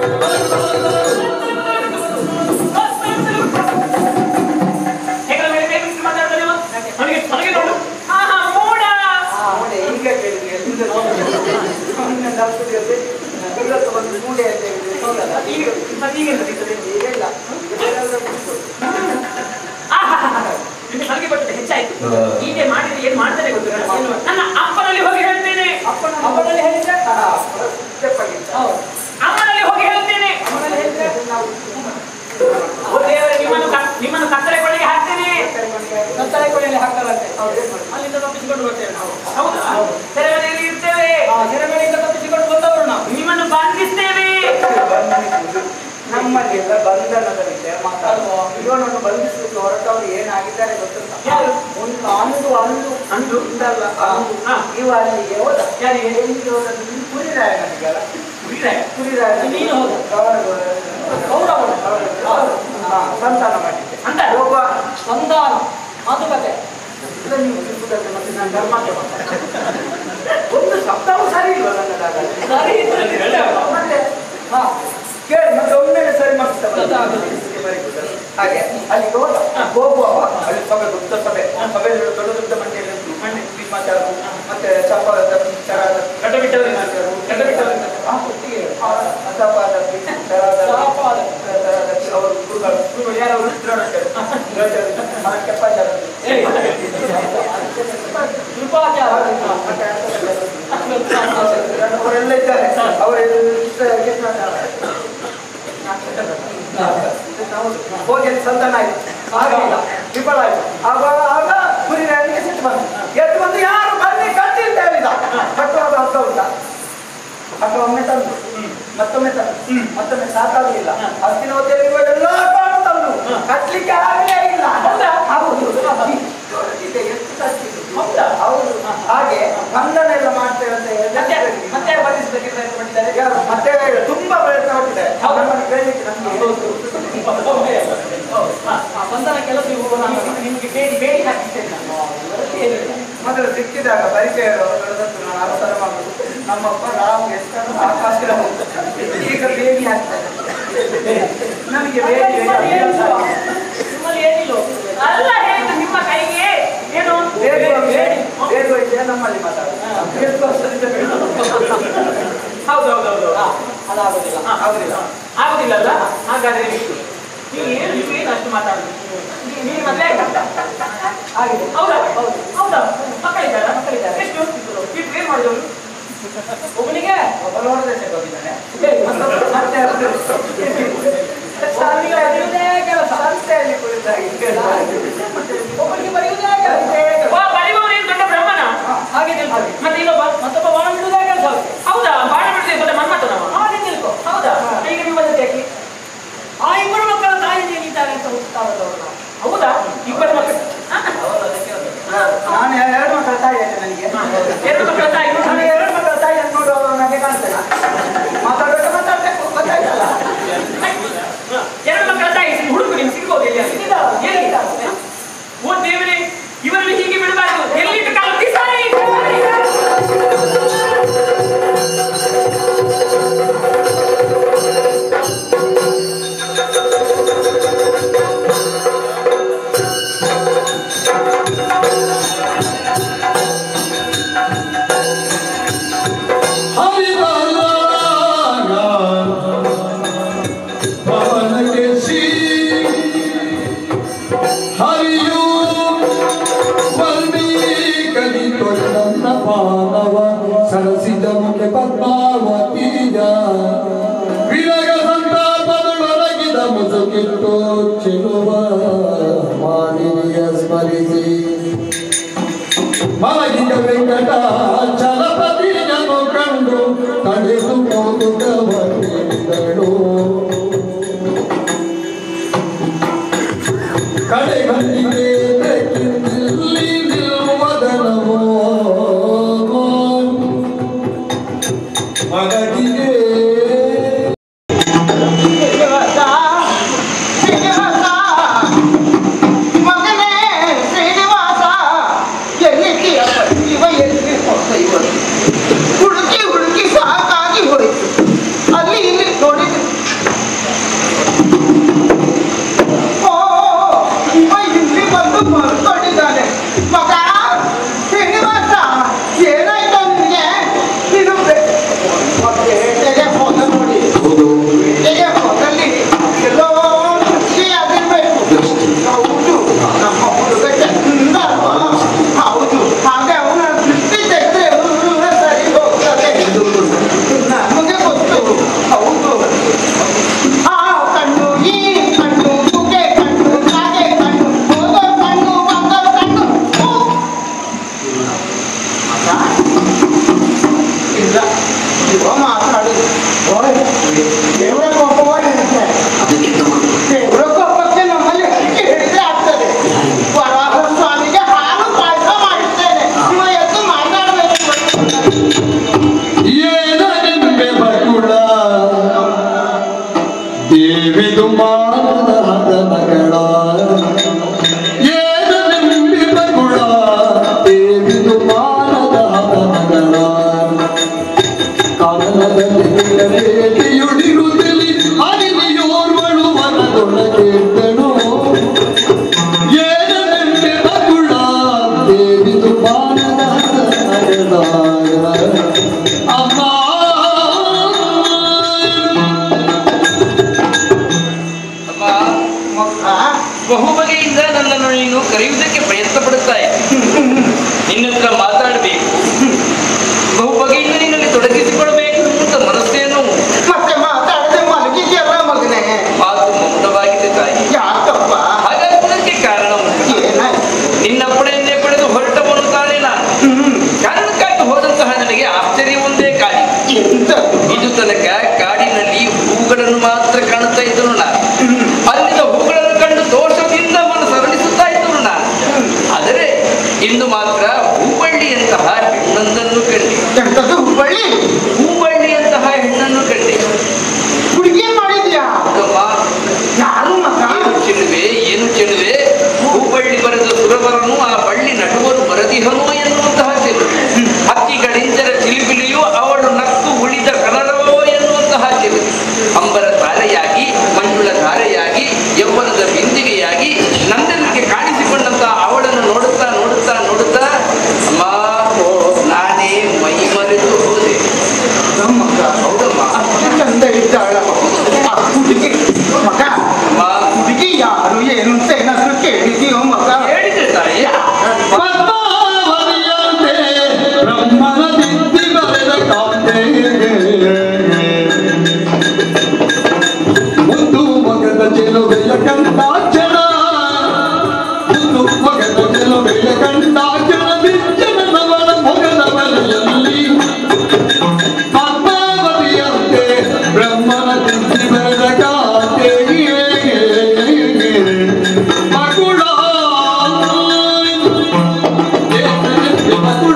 ಹೆಗಲ ಮೇಲೆ ಕೈ ಮುಗಿಸಿ ಮಾತಾಡ್ತಾ ನೀವು? ನನಗೆ ನನಗೆ ನೋಡು ಹಾ ಹಾ ಮೋಡ ನೋಡಿ ಈಗ ಕೇಳಿದ್ರೆ ಎಲ್ಲಿಂದ ಮೊನ್ನೆ ಡಾಕ್ಟರ್ ಜೊತೆ ಇವತ್ತು ಒಂದು ಮೂಡೆ ಅಂತ ಹೇಳಿದ್ರೆ ಹೌದಲ್ಲ ಈಗ ಮತ್ತೆ ಈಗ ಎಂತ ಸಿಗ್ತದೆ? ಈಗ ಇಲ್ಲ ಇದೆಲ್ಲ ಬಿಟ್ಟು. ಆಹಾಹಾಹಾ. ನಿಮಗೆ ನನಗೆ ಗೊತ್ತಿದೆ ಹೆಚ್ಚಾಯ್ತು ಹೀಗೆ ಮಾಡಿದ್ರೆ ಏನ್ ಮಾಡ್ತಾನೆ ಗೊತ್ತಿಲ್ಲ ನನ್ನ ಅಪ್ಪನಲ್ಲಿ ಹೋಗಿ ಹೇಳ್ತೇನೆ ಅಪ್ಪನ ಅವನಲ್ಲಿ ಹೇಳಿದ್ರೆ ಹಾ, ಸ್ಟೆಪ್ಪಾಗಿತ್ತು. ಹೌದು ಅಮ್ಮನಲ್ಲಿ ಹೋಗಿ ಹೇಳ್ತೇನೆ ಅವನಲ್ಲಿ ಹೇಳಿದ್ರೆ ನಾವು ಓ ದೇವರೇ ನಿಮ್ಮನ್ನು ಕ- ನಿಮ್ಮನ್ನು ಕತ್ತಲೆ ಕೊಳ್ಳಿಗೆ ಹಾಕ್ತೇನೆ ಕತ್ತಲೆ ಕೊನೆಯಲ್ಲಿ ಹಾಕ್ತಾರಂತೆ ಅವ್ರು ಏನ್ ಮಾಡ್ತಾರೆ? ಅಲ್ಲಿಂದ ತಪ್ಪಿಸಿಕೊಂಡು ಬರ್ತೇವೆ ನಾವು ಹೌದಾ ಸೆರೆಮನೆಯಲ್ಲಿ ಇರ್ತೇವೆ ಆ ಸೆರೆಮನೆಯಿಂದ ತಪ್ಪಿಸಿಕೊಂಡು ಬಂದವರು ನಾವು ನಿಮ್ಮನ್ನು ಬಂಧಿಸ್ತೇವೆ ಬಂಧನಿಸುವುದು ನಮ್ಮಲ್ಲೆಲ್ಲ ಬಂಧನದ ವಿಷಯ ಮಾತಾಡುವ ಅಲ್ವಾ? ಇವನನ್ನು ಬಂಧಿಸಲಿಕ್ಕೆ ಹೊರಟವರು ಏನಾಗಿದ್ದಾರೆ ಗೊತ್ತುಂಟ ಯಾರು? ಒಂದು ಅಂದು ಅಂದು ಅಂದು? ಇಂದಲ್ಲ ಅಂದು ಹಾ. ಇವ ಅಲ್ಲಿಗೆ ಹೋದ ಯಾರಿಗೆ? ಎಲ್ಲಿಗೆ ಹೋದದ್ದು? ಕುರಿರಾಯನಿಗಲ್ಲ ಬಿಟ್ರೆ ಕುರಿರಾಯನ ನೀನು ಹೋದ? ಗೌರವ- ಗೌರವ ಹೌದು. ಹಾ, ಸಂತಾನ ಮಾಡಿದ್ದೆ ಅಂತ? ಒಬ್ಬ ಸಂಧಾನ ಮಾತುಕತೆ ಇಲ್ಲ, ನೀವು ಸಿಕ್ಕುದಾದ್ರೆ ಮತ್ತೆ ನಾನು ಧರ್ಮಕ್ಕೆ ಬರ್ತೆ. ಒಂದು ಶಬ್ದವೂ ಸರಿ ಇಲ್ವ ನನ್ನದಾಗಲಿ ಸರಿ ಇದ್ರೆ ಮತ್ತೆ ಹಾ ಕೇಳಿ ಮತ್ತೆ ಒಮ್ಮೆಲೆ ಸರಿ ಮಾಡ್ತಾರೆ ಗೊತ್ತಾಗುತ್ತದೆ. ಹಾಗೆ ಅಲ್ಲಿ ಹೋದ ಹೋಗುವವ ಅಲ್ಲಿ ಸಭೆ ದೊಡ್ಡ ಸಭೆ ಸಭೆಯಲ್ಲಿ ದೊಡ್ಡ ದೊಡ್ಡ ಮಂದಿಯಲ್ಲಿ ಉಂಟು ಮಣ್ಣೆ ಭೀಮಾಚಾರರು ಮತ್ತೆ ಚಪ್ಪಾದ ಚರಾದ ಗಡ್ಡ ಬಿಟ್ಟವರಿಂದ ಗಡ್ಡ ಬಿಟ್ಟವರಿಂದ ಆ ಹೊತ್ತಿಗೆ ಆ ಅಸಪಾದ ಚರಾದ ಸಹಪಾದ. ಅವರು ಗುರುಗಳು ಗುರುಗಳು ಯಾರು ಅವರು ದ್ರೋಣಾಚಾರ್ಯ ದ್ರೋಣಾಚಾರ್ಯ ಆ ಕೆಪ್ಪಾಚಾರ್ಯ ಏಯ್. ಕೃಪಾಚಾರ ಅವರೆಲ್ಲ ಇದ್ದಾರೆ ಅವರೆಲ್ಲ ಹೋಗಿ ಅಲ್ಲಿ ಸಂತಾನ ಆಯ್ತು ಆಗಲಿಲ್ಲ ವಿಫಲ ಆಯ್ತು ಆಗ ಆಗ ಕುರಿರಾಯನಿಗೆ ಸಿಟ್ಟು ಬಂತು ಎದ್ದು ಬಂದು ಯಾರು ಬನ್ನಿ ಕಟ್ಟಿ ಅಂತ ಹೇಳಿದ ಕಟ್ಟುವಾಗ ಹಗ್ಗ ಉಂಟ ಹಗ್ಗ ಒಮ್ಮೆ ತಂದು ಮತ್ತೊಮ್ಮೆ ತಂದು ಮತ್ತೊಮ್ಮೆ ಸಾಕಾಗಲಿಲ್ಲ ಹತ್ತಿನ ಹೊತ್ತಿರುವ ಎಲ್ಲ ಕಾಡು ತಂದು ಕಟ್ಲಿಕ್ಕೆ ಆಗಲೇ ಇಲ್ಲ ಹೌದು ದೊಡ್ಡದಿದೆ, ಎಷ್ಟು ಕಟ್ಟಿದ್ದು. ಹೌದಾ? ಹೌದು ಹಾಗೆ ಬಂಧನ ಎಲ್ಲ ಮಾಡ್ತೇವೆ ಅಂತ ಮತ್ತೆ ಹೇಳಿದ್ರೆ ಮತ್ತೆ ಬಂಧಿಸಬೇಕೆ ಪ್ರಯತ್ನ ಮಾಡಿದ್ದಾರೆ ಯಾರು? ಮತ್ತೆ ತುಂಬಾ ಪ್ರಯತ್ನ ಪಟ್ಟಿದ್ದಾರೆ ನಮ್ಮನ್ನು ಕೇಳಲಿಕ್ಕೆ ನಮ್ಗೆ ಆ ಬಂಧನ ಕೆಲಸಕ್ಕೆ ಹೋಗುವ ನಾನು ನಿಮಗೆ ಬೇಡಿ ಬೇಡಿ ಹಾಕಿದ್ದೇನೆ ನಾನು ಬೇಡಿ. ಮೊದಲು ಸಿಕ್ಕಿದಾಗ ಪರಿಚಯ ಬೆಳೆದದ್ದು ನಾನು ಅವಸರ ಮಾಡುದು ನಮ್ಮಪ್ಪ ರಾಮ್ ಎಷ್ಟನ್ನು ಆಕಾಶ ಈಗ ಬೇಡಿ ಹಾಕ್ತಾರೆ ನಮಗೆ ಬೇಡಿ ನಿಮ್ಮಲ್ಲಿ ಬೇಡಿ ಏನಿಲ್ವಾ? ನಿಮ್ಮಲ್ಲಿ ಏನಿಲ್ಲ ಅಲ್ಲ ಹೇಳಿದ್ದು ನಿಮ್ಮ ಕೈಗೆ ಏನು ಬೇಡಿ ಬೇಡಿ ಬೇಡಿ ವೈದ್ಯ ನಮ್ಮಲ್ಲಿ ಮಾತಾಡುದು ಎಷ್ಟು ವರ್ಷದಿಂದ ಬೇಡ ಹೌದು ಹೌದು ಹೌದು ಹಾ, ಅದಾಗುದಿಲ್ಲ ಹಾ, ಆಗುದಿಲ್ಲ ಆಗುದಿಲ್ಲಲ್ಲ ಹಾಗಾದ್ರೆ ನೀವು ನೀವು ಏನು ನೀವು ಏನು ಅಷ್ಟು ಮಾತಾಡುದು ನೀವು- ನೀವು ಮದುವೆ ಆಯ್ತಾ ಆಗಿದೆ ಹೌದಾ ಹೌದು. ಹೌದಾ ಮಕ್ಕಳಿದ್ದಾರಾ ಮಕ್ಕಳಿದ್ದಾರೆ. ಎಷ್ಟು ಇಬ್ರು ಏನ್ ಮಾಡಿದವರು ಒಬ್ಬನಿಗೆ ಒಬ್ಬ ಹೊರದೇಶಕ್ಕೆ ಹೋಗಿದ್ದಾನೆ ಬೇಡಿ. ಮತ್ತೆ ಒಬ್ಬನಿಗೆ ಬರೆಯುವುದೇ ಕೆಲಸ ಸಂತೆಯಲ್ಲಿ ಕುಳಿತಾಗಿ ಒಬ್ಬನಿಗೆ ಬರೆಯುವುದೇ ಕೆಲಸ ವಾ ಬಲಿಬವರು ಏನು ದೊಡ್ಡ ಬ್ರಹ್ಮನ ಹಾಗೆ ತಿಳ್ಕೊ ಮತ್ತೆ ಇನ್ನೊಬ್ಬ ಮತ್ತೊಬ್ಬ ಬಾಣ ಬಿಡುವುದೇ ಕೆಲಸ ಹೌದಾ ಬಾಣ ಬಿಡ್ತೀವಿ ದೊಡ್ಡ ಮನ್ಮಥನವ ಹಾಗೆ ತಿಳ್ಕೊ ಹೌದಾ ಈಗ ನೀವು ಬಂದದ್ದು ಯಾಕೆ ಆ ಇಬ್ಬರು ಮಕ್ಕಳ ತಾಯಿ ಏನಿದ್ದಾರೆ ಅಂತ ಹುಡುಕ್ತಾರದವರು ನಾವು ಹೌದಾ ಇಬ್ಬರು ಮಕ್ಕಳು ಹಾ? ನಾನು ಎರಡು ಮಕ್ಕಳ ತಾಯಿ ಆಯ್ತು ನನಗೆ ಎರಡು ಮಕ್ಕಳ ತಾಯಿ ನನಗೆ ಎರಡು ಮಕ್ಕಳ ತಾಯಿ ಅಂತ ನೋಡುವಾಗ ನನಗೆ ಕಾಣ್ತೇನೆ ಮಾತಾಡ್ಬೇಕು ಮಾತಾಡ್ಬೇಕು ಗೊತ್ತಾಯ್ತಲ್ಲ ಎರಡು ಮಕ್ಕಳ ತಾಯಿ ಹುಡುಕು ನಿಮ್ಗೆ ಸಿಗ್ಬೋದು ಎಲ್ಲಿ ಸಿಕ್ಕಿದ್ದಾರ? ಎಲ್ಲಿ ಸಿಕ್ಕಿದ್ದಾರ? ಚಿಲುವ ಮಾಲಿನಿಯ ಸ್ಮರಿಸಿ ಮಲಗಿದ ವೆಂಕಟ ಚಲಪತಿಯನ್ನು ಕಂಡು ತಡೆದು ಕೌತುಕವನ್ನಿದಳು ಕಡೆ ಗಂಟಿಗೆ ಬೆಕ್ಕಿನಲ್ಲಿ ನಿಲ್ಲುವದನವೋ ಮಗನಿಗೆ ಶ್ರೀನಿವಾಸ ಶ್ರೀನಿವಾಸ ಮಗನೇ ಶ್ರೀನಿವಾಸ ಎಲ್ಲಿದ್ದೀಯಪ್ಪ ಇವ ಎಲ್ಲಿ ಹೋಗ್ತ ಇವತ್ತು ಹುಡುಕಿ ಹುಡುಕಿ ಸಾಕಾಗಿ ಹೋಯ್ತು ಅಲ್ಲಿ ಇಲ್ಲಿ ನೋಡಿದ್ರು ಓ ಇವ ಇಲ್ಲಿ ಬಂದು ಮಲ್ಕೊಂಡಿದ್ದಾನೆ ಮಗ ಶ್ರೀನಿವಾಸ ಏನಾಯ್ತು ನಿನಗೆ ನೀನು ಬೆ- ಬೇಟೆಗೆ ಹೋದ ನೋಡಿ ಬೇಟೆಗೆ ಹೋದಲ್ಲಿ ಎಲ್ಲೋ ಖುಷಿಯಾಗಿರ್ಬೇಕು ಹೌದು ನಮ್ಮ ಹುಡುಗ ಚಂದ ಅಲ್ವಾ? ಹೌದು ಹಾಗೆ ಅವನ ದೃಷ್ಟಿ ತೆಗೆದ್ರೆ ಎಲ್ಲ ಸರಿ ಹೋಗ್ತದೆ ನಮಗೆ ಗೊತ್ತು ಹೌದು ಆ ಕಣ್ಣು ಈ ಕಣ್ಣು ಕುಗೆ ಕಣ್ಣು ಕಾಗೆ ಕಣ್ಣು ಹೋಗೋ ಕಣ್ಣು ಬಂದೋ ಕಣ್ಣು ಹೂ. ಮಗ? ಇಲ್ಲ ಇವ ಮಾತಾಡುದು ಓಯ್, ದೇವರ ಕೋಪವಾಗಿರುತ್ತೆ ದೇವರ ಕೋಪಕ್ಕೆ ನಮ್ಮಲ್ಲಿ ಹರಕೆ ಹಿಡಿದ್ರೆ ಆಗ್ತದೆ ವರಾಹ ಸ್ವಾಮಿಗೆ ಹಾಲು ಪಾಯಸ ಮಾಡಿದ್ದೇನೆ ಇವ ಎದ್ದು ಮಾತಾಡಬೇಕು ಏನನೆಂಬೆ ಬಕುಳ ದೇವಿದು ಮಾನದ ಹದನಗಳ ಏನನೆಂಬೆ ಬಕುಳ ದೇವಿದು ಮಾನದ ಹದನಗಳ ಕಾನನದಲ್ಲಿ ಯುಡಿರುತ್ತಲಿ ಅರಿವಿಯೋರ್ವಳು ಮನದೊಳಗೆದ್ದನು ಏನನೆಂಬೆ ಬಕುಳ ದೇವಿದು ಮಾನದ ಹದನಗಳ ಅಮ್ಮ ಅಮ್ಮ ಮಗ ಬಹು ಬಗೆಯಿಂದ ನನ್ನನ್ನು ನೀನು ಕರೆಯುವುದಕ್ಕೆ ಪ್ರಯತ್ನ ಪಡುತ್ತಾ ಇದ್ದೆ ನಿನ್ನ ಹತ್ರ ಮಾತಾಡಬೇಕು ಬಹು ಬಗೆಯಿಂದ ನಿನ್ನಲ್ಲಿ ತೊಡಗಿಸಿಕೊಳ್ಬೇಕು ಅಂತ ಮನಸ್ಸೇನು ಮತ್ತೆ ಮಾತಾಡದೆ ಮಲಗಿದ್ಯಲ್ಲ ಮಗನೇ ಮಾತು ಮೌನವಾಗಿದೆ ತಾಯಿ ಯಾಕಪ್ಪ ಹಾಗಾಗುವುದಕ್ಕೆ ಕಾರಣ ಉಂಟು ಏನಾಯ್ತು ನಿನ್ನಪ್ಪಣೆಯನ್ನೇ ಪಡೆದು ಹೊರಟವನು ತಾನೇ ನಾನು ಕಾರಣಕ್ಕಾಗಿ ಹೋದಂತಹ ನನಗೆ ಆಶ್ಚರ್ಯ ಒಂದೇ ಕಾಡಿ ಎಂತದ್ದು ಇದು ತನಕ ಕಾಡಿನಲ್ಲಿ ಹೂಗಳನ್ನು ಮಾತ್ರ ಕಾಣುತ್ತಾ ಇದ್ದನು ನಾನು ಅಲ್ಲಿನ ಹೂಗಳನ್ನು ಕಂಡು ದೋಷದಿಂದ ಮನಸ್ಸು ಅರಳಿಸುತ್ತಾ ಇದ್ದನು ನಾನು ಆದರೆ ಇಂದು ಮಾತ್ರ ಹೂಬಳ್ಳಿಯಂತಹ ಹೆಣ್ಣೊಂದನ್ನು ಕಂಡೆ ಎಂತದ್ದು ಹುಬ್ಬಳ್ಳಿ ಹೂಬಳ್ಳಿಯಂತಹ ಹೆಣ್ಣನ್ನು ಕಂಡೆ ಹುಡುಗಿ ಮಾಡಿದ್ಯಾ ಹೌದಮ್ಮ, ಯಾರು ಮಗ ಏನು ಚೆಲುವೆ ಏನು ಚೆಲುವೆ ಹೂಬಳ್ಳಿ ಬರೆದ ಸುರವರನು ಆ ಬಳ್ಳಿ ನಡುವರು ಬರದಿಹನು ಎನ್ನುವಂತಹ ಚೆಲುವೆ ಹಕ್ಕಿಗಳಿಂದರ ಚಿಲಿಪಿಲಿಯು ಅವಳು ನಕ್ಕು ಉಳಿದ ಕನರವೋ ಎನ್ನುವಂತಹ ಚೆಲುವೆ ಅಂಬರ ಧಾರೆಯಾಗಿ ಮಂಜುಳ ಧಾರೆಯಾಗಿ ಯೌವನದ ಬಿಂದಿಗೆಯಾಗಿ ನಂದನಿಗೆ ಕಾಣಿಸಿಕೊಂಡಂತಹ ಅವಳನ್ನು ನೋಡುತ್ತಾ ನೋಡುತ್ತಾ ನೋಡುತ್ತಾ ಅಮ್ಮ ನಾನೇ ಮೈ ಮರೆತು ಹೋದೆ ಮಗ ಹೌದಮ್ಮ ಅಷ್ಟು ಚಂದ ಇದ್ದಾಳ ಆ ಹುಡುಗಿ ಮಗ ಅಮ್ಮ ಹುಡುಗಿ ಯಾರು ಏನು ಅಂತ ಏನಾದ್ರು ಕೇಳಿದೀಯೋ ಮಗ ಹೇಳಿದ್ರೆ ತಾಯಿ ಪದ್ಮಾವತಿಯಂತೆ ಬ್ರಹ್ಮನ ದಿತ್ತಿ ಬರೆದ ಕಾಂತೆ ಮುದ್ದು ಮಗದ ಚೆಲುವೆಯ ಕಂದಾಚನ ಮುದ್ದು ಮಗದ ಚೆಲುವೆಯ ಕಂದಾಚನ ಬಿಚ್ಚನವರ ಮೊಗದ ಬಲೆಯಲ್ಲಿ ಪದ್ಮಾವತಿಯಂತೆ ಬ್ರಹ್ಮನ ದಿತ್ತಿ ಬರೆದ ಕಾಂತೆ ಮಗುಳ ಮಗುಳ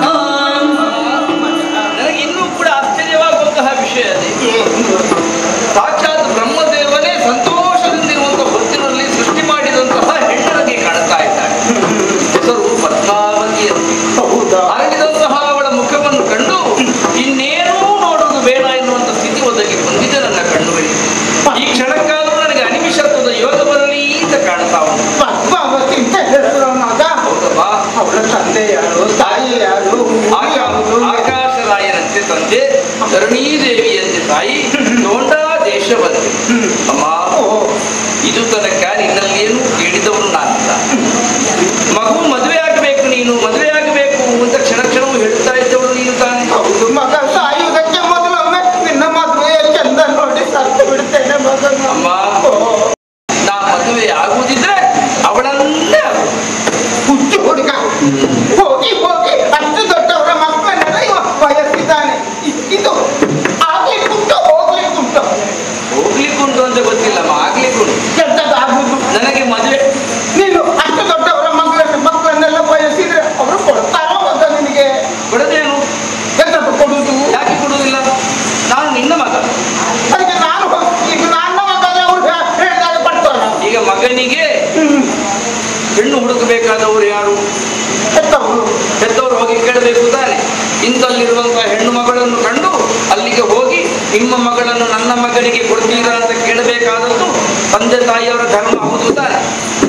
ನನಗೆ ಇನ್ನೂ ಕೂಡ ಆಶ್ಚರ್ಯವಾಗುವಂತಹ ವಿಷಯ ಅದೇ ಸಾಕ್ಷಾತ್ ಬ್ರಹ್ಮದೇವನೇ ಸಂತೋಷದಿಂದಿರುವಂತಹ ಹೊತ್ತಿನಲ್ಲಿ ಸೃಷ್ಟಿ ಮಾಡಿದಂತಹ ಹೆಣ್ಣನಿಗೆ ಕಾಣುತ್ತಾ ಇದ್ದಾಳೆ ಹೆಸರು ಪದ್ಮಾವತಿ ಅಂತ ಹೌದಾ ಅರಳಿದಂತಹ ಅವಳ ಮುಖವನ್ನು ಕಂಡು ಇನ್ನೇನೂ ನೋಡುವುದು ಬೇಡ ಎನ್ನುವಂತ ಸ್ಥಿತಿ ಒದಗಿ ಬಂದಿದೆ ನನ್ನ ಕಣ್ಣುಗಳಿಗೆ ಈ ಕ್ಷಣಕ್ಕಾದರೂ ನನಗೆ ಅನಿಮಿಷತ್ವದ ಯೋಗ ಬರಲಿ ಅಂತ ಕಾಣ್ತಾ ಉಂಟು ಪದ್ಮಾವತಿ ಅಂತ ಹೇಳಿದ್ರು ಮಗ ಹೌದವಾ ಅವಳ ತಂದೆ ಯಾರು ತಾಯಿ ಯಾರು ಊರು ಯಾವುದು? ಆಕಾಶರಾಯನಂತೆ ತಂದೆ ಧರಣೀದೇವಿಯಂತೆ ತಾಯಿ ದೋಂಡಾ ದೇಶವಂತೆ ಅಮ್ಮ ಓ, ಇದು ತನಕ ನಿನ್ನಲ್ಲೇನು ಕೇಳಿದವನು ನಾನಿಲ್ಲ ಮಗು ಮದುವೆ ಆಗಬೇಕು ನೀನು ಮದುವೆ ಆಗಬೇಕು ಅಂತ ಕ್ಷಣ ಕ್ಷಣವೂ ಹೇಳ್ತಾ ಇದ್ದವಳು ನೀನು ತಾನೆ ಹೌದು ಮಗ ಸಾಯುವುದಕ್ಕೆ ಮೊದಲೊಮ್ಮೆ ನಿನ್ನ ಮದುವೆಯ ಚಂದ ನೋಡಿ ಸತ್ತು ಬಿಡ್ತೇನೆ ಮಗನ ಅಮ್ಮ ನಾ ಮದುವೆ ಆಗುವುದಕ್ಕೆ ಮಗನಿಗೆ ಹೆಣ್ಣು ಹುಡುಕಬೇಕಾದವರು ಯಾರು ಹೆತ್ತವರು ಹೆತ್ತವರು ಹೋಗಿ ಕೇಳಬೇಕು ತಾನೆ ಇಂಥಲ್ಲಿರುವಂತಹ ಹೆಣ್ಣು ಮಗಳನ್ನು ಕಂಡು ಅಲ್ಲಿಗೆ ಹೋಗಿ ನಿಮ್ಮ ಮಗಳನ್ನು ನನ್ನ ಮಗನಿಗೆ ಕೊಡ್ತೀರಾ ಅಂತ ಕೇಳಬೇಕಾದದ್ದು ತಂದೆ ತಾಯಿಯವರ ಧರ್ಮ ಹೌದು ತಾನೆ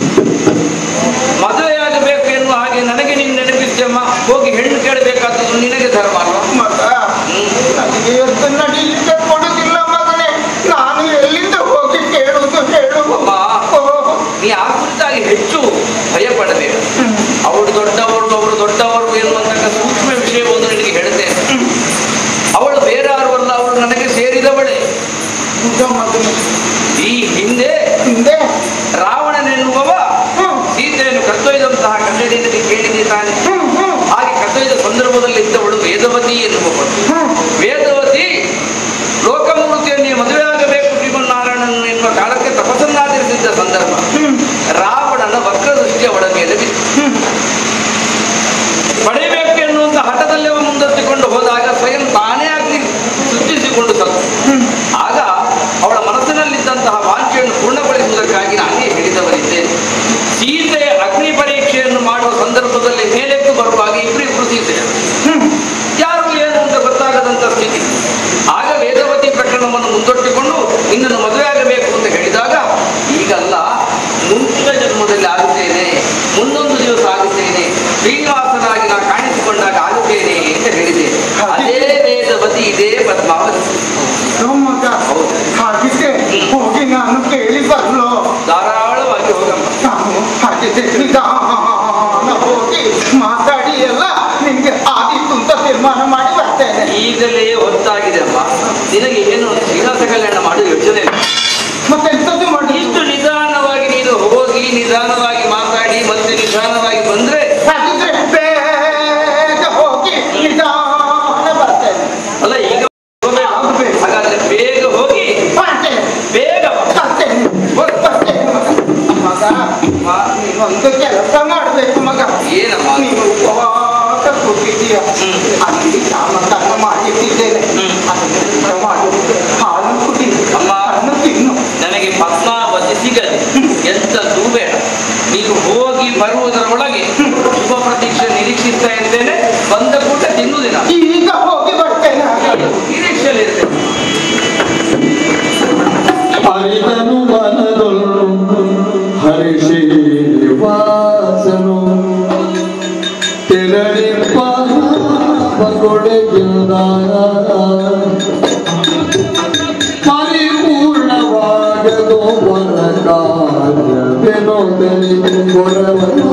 ಮದುವೆಯಾಗಬೇಕು ಎನ್ನುವ ಹಾಗೆ ನನಗೆ ನೀನು ನೆನಪಿಸ್ತಮ್ಮ ಹೋಗಿ ಹೆಣ್ಣು ಕೇಳಬೇಕಾದದ್ದು ನಿನಗೆ ಧರ್ಮ ಅಲ್ವಾ ಮಗ ನನಗೆ ಇವತ್ತು ನಡೀಲಿಕ್ಕೆ ಕೊಡುದಿಲ್ಲ ಮಗನೇ ನಾನು ಎಲ್ಲಿಂದ ಹೋಗಿ ಕೇಳುವುದು ಹೇಳು ಅಮ್ಮ. ಓ, ನೀ ಆ ಕುರಿತಾಗಿ ಹೆಚ್ಚು ಭಯಪಡಬೇಕು ಅವಳು ದೊಡ್ಡವರು ಅವರು ದೊಡ್ಡವರು ಎನ್ನುವಂತಹ ಸೂಕ್ಷ್ಮ ವಿಷಯವನ್ನು ನಿನಗೆ ಹೇಳ್ತೇನೆ ಅವಳು ಬೇರೆ ಯಾರುವಲ್ಲ ಅವಳು ನನಗೆ ಸೇರಿದವಳೆ ನಿಜ ಮಗನೇ ಈ ಹಿಂದೆ ಹಿಂದೆ ರಾವಣನೆನ್ನುವವ ಹ್ಮ್. ಸೀತೆಯನ್ನು ಕತ್ತೊಯ್ದಂತಹ ಕನ್ನಡಿಯಲ್ಲಿ ಕೇಳಿದೆ ತಾನೆ ಹ್ಮ್ ಹ್ಮ್ ಹಾಗೆ ಕತ್ತೊಯ್ದ ಸಂದರ್ಭದಲ್ಲಿ ಇದ್ದವಳು ವೇದವತಿ ಎನ್ನುವವಳು ಹ್ಮ್ ವೇದವತಿ ಲೋಕಮೂರ್ತಿಯನ್ನೇ ಮದುವೆಯಾಗಬೇಕು ಶ್ರೀಮನ್ನಾರಾಯಣನು ಎನ್ನುವ ಕಾಲಕ್ಕೆ ತಪಸ್ಸನ್ನಾಚರಿಸಿದ್ದ ಸಂದರ್ಭ ರಾವಣನ ವಕ್ರದೃಷ್ಟಿ ಅವಳ ಮೇಲೆ ಬಿತ್ತು ಪಡೆಯಬೇಕು ಎನ್ನುವಂತ ಹಠದಲ್ಲಿ ಅವ ಮುಂದತ್ತಿಕೊಂಡು ಹೋದಾಗ ಸ್ವಯಂ ತಾನೇ ಆಗ್ಲಿ ಸೃಷ್ಟಿಸಿಕೊಂಡು ಸತ್ತು ಆಗ ಅವಳ ಮನಸ್ಸಿನಲ್ಲಿದ್ದಂತಹ ವಾಂಛೆಯನ್ನು ಪೂರ್ಣಗೊಳಿಸುವುದಕ್ಕಾಗಿ ನಾನೇ ಹೇಳಿದವರಿದ್ದೇನೆ ಸೀತೆಯ ಅಗ್ನಿ ಪರೀಕ್ಷೆಯನ್ನು ಮಾಡುವ ಸಂದರ್ಭದಲ್ಲಿ ಮೇಲೆದ್ದು ಬರುವಾಗ ಇಬ್ಬರಿಬ್ಬರು ಸೀತೆಯರು ಯಾರು ಏನು ಅಂತ ಗೊತ್ತಾಗದಂತ ಸ್ಥಿತಿ ಆಗ ವೇದವತಿ ಪ್ರಕರಣವನ್ನು ಮುಂದೊಟ್ಟಿಕೊಂಡು ನಿನ್ನನ್ನು ಮದುವೆಯಾಗಬೇಕು ಅಂತ ಹೇಳಿದಾಗ ಈಗಲ್ಲ ಮುಂಚಿನ ಜನ್ಮದಲ್ಲಿ ಆಗುತ್ತೇನೆ ಮುಂದೊಂದು ದಿವಸ ಆಗುತ್ತೇನೆ ಶ್ರೀನಿವಾಸನಾಗಿ ನಾ ಕಾಣಿಸಿಕೊಂಡಾಗ ಆಗುತ್ತೇನೆ ಅಂತ ಹೇಳಿದೆ ಅದೇ ವೇದವತಿ ಇದೇ ಪದ್ಮಾವತಿ ನೋ ಮಗ ಹೌದು ಹಾಗಿದ್ರೆ ಹೋಗಿ ನಾನು ಕೇಳಿ ಬರ್ಲೋ ಧಾರಾಳವಾಗಿ ಹೋಗಮ್ಮ ನಾನು ಹಾಗಿದ್ರೆ ನಿಧಾನ ಹೋಗಿ ಮಾತಾಡಿ ಎಲ್ಲ ನಿಮ್ಗೆ ಆದಿತ್ತು ಅಂತ ತೀರ್ಮಾನ ಮಾಡಿ ಬರ್ತೇನೆ ಈಗಲೇ ಹೊತ್ತಾಗಿದೆ ಅಮ್ಮ ನಿನಗೆ ಏನು ಶ್ರೀನಿವಾಸ ಕಲ್ಯಾಣ ಮಾಡುವ ಯೋಚನೆ ಇಲ್ಲ ಮತ್ತೆ ಎಂತದ್ದು ಮಾಡಿ ಇಷ್ಟು ನಿಧಾನವಾಗಿ ನೀನು ಹೋಗಿ ನಿಧಾನವಾಗಿ ಮಾತಾಡಿ ಮತ್ತೆ ನಿಧಾನವಾಗಿ ಬಂದ್ರೆ ಹಾಗಿದ್ರೆ ಬೇಗ ಹೋಗಿ ನಿಧಾನ ಬರ್ತೇನೆ ಅಲ್ಲ ಈಗ ಹೋಗ್ಬೇಕು. ಹಾಗಾದ್ರೆ ಬೇಗ ಹೋಗಿ ಬರ್ತೇನೆ ಬೇಗ ಬಾ. ಬರ್ತೇನೆ ಬರ್ತೇನೆ ಮಗ ಮಾ, ನೀನೊಂದು ಕೆಲಸ ಮಾಡ್ಬೇಕು ಮಗ ಏನಮ್ಮ ನೀನು ಉಪವಾಸ ಕೂತಿದ್ದೀಯ ಹ್ಮ್. ಅಲ್ಲಿ ನಾಮಕರಣ ಮಾಡಿಟ್ಟಿದ್ದೇನೆ ಹ್ಮ್. ಅದನ್ನು ಊಟ ಮಾಡು ಹಾಲು ಕುಡಿ ಅಮ್ಮ. ಹಣ್ಣು ತಿನ್ನು ನನಗೆ ಪದ್ಮಾವತಿ ಸಿಗದೆ ಎಂತ ಬೇಡ ನೀನು ಹೋಗಿ ಬರುವುದರ ಒಳಗೆ ಶುಭ ಪ್ರತೀಕ್ಷೆ ನಿರೀಕ್ಷಿಸ್ತಾ ಇರ್ತೇನೆ ಬಂದ ಕೂಟ ತಿನ್ನುವುದಿಲ್ಲ ಈಗ ಹೋಗಿ ಬರ್ತೇನೆ ಹಾಗಾದ್ರೆ. ನಿರೀಕ್ಷೆಯಲ್ಲಿ ಇರ್ತೇನೆ ಹರಿದನು ಮನದೊಲ್ಲು ಹರಿಶ್ರೀನಿವಾಸನು ತೆರಳಿಪ್ಪ ಕೊಡೆಗಿಂದ ಪರಿಪೂರ್ಣವಾಗದು ವರ ಕಾರ್ಯವೆನೊದಲಿ ಗೊರವನು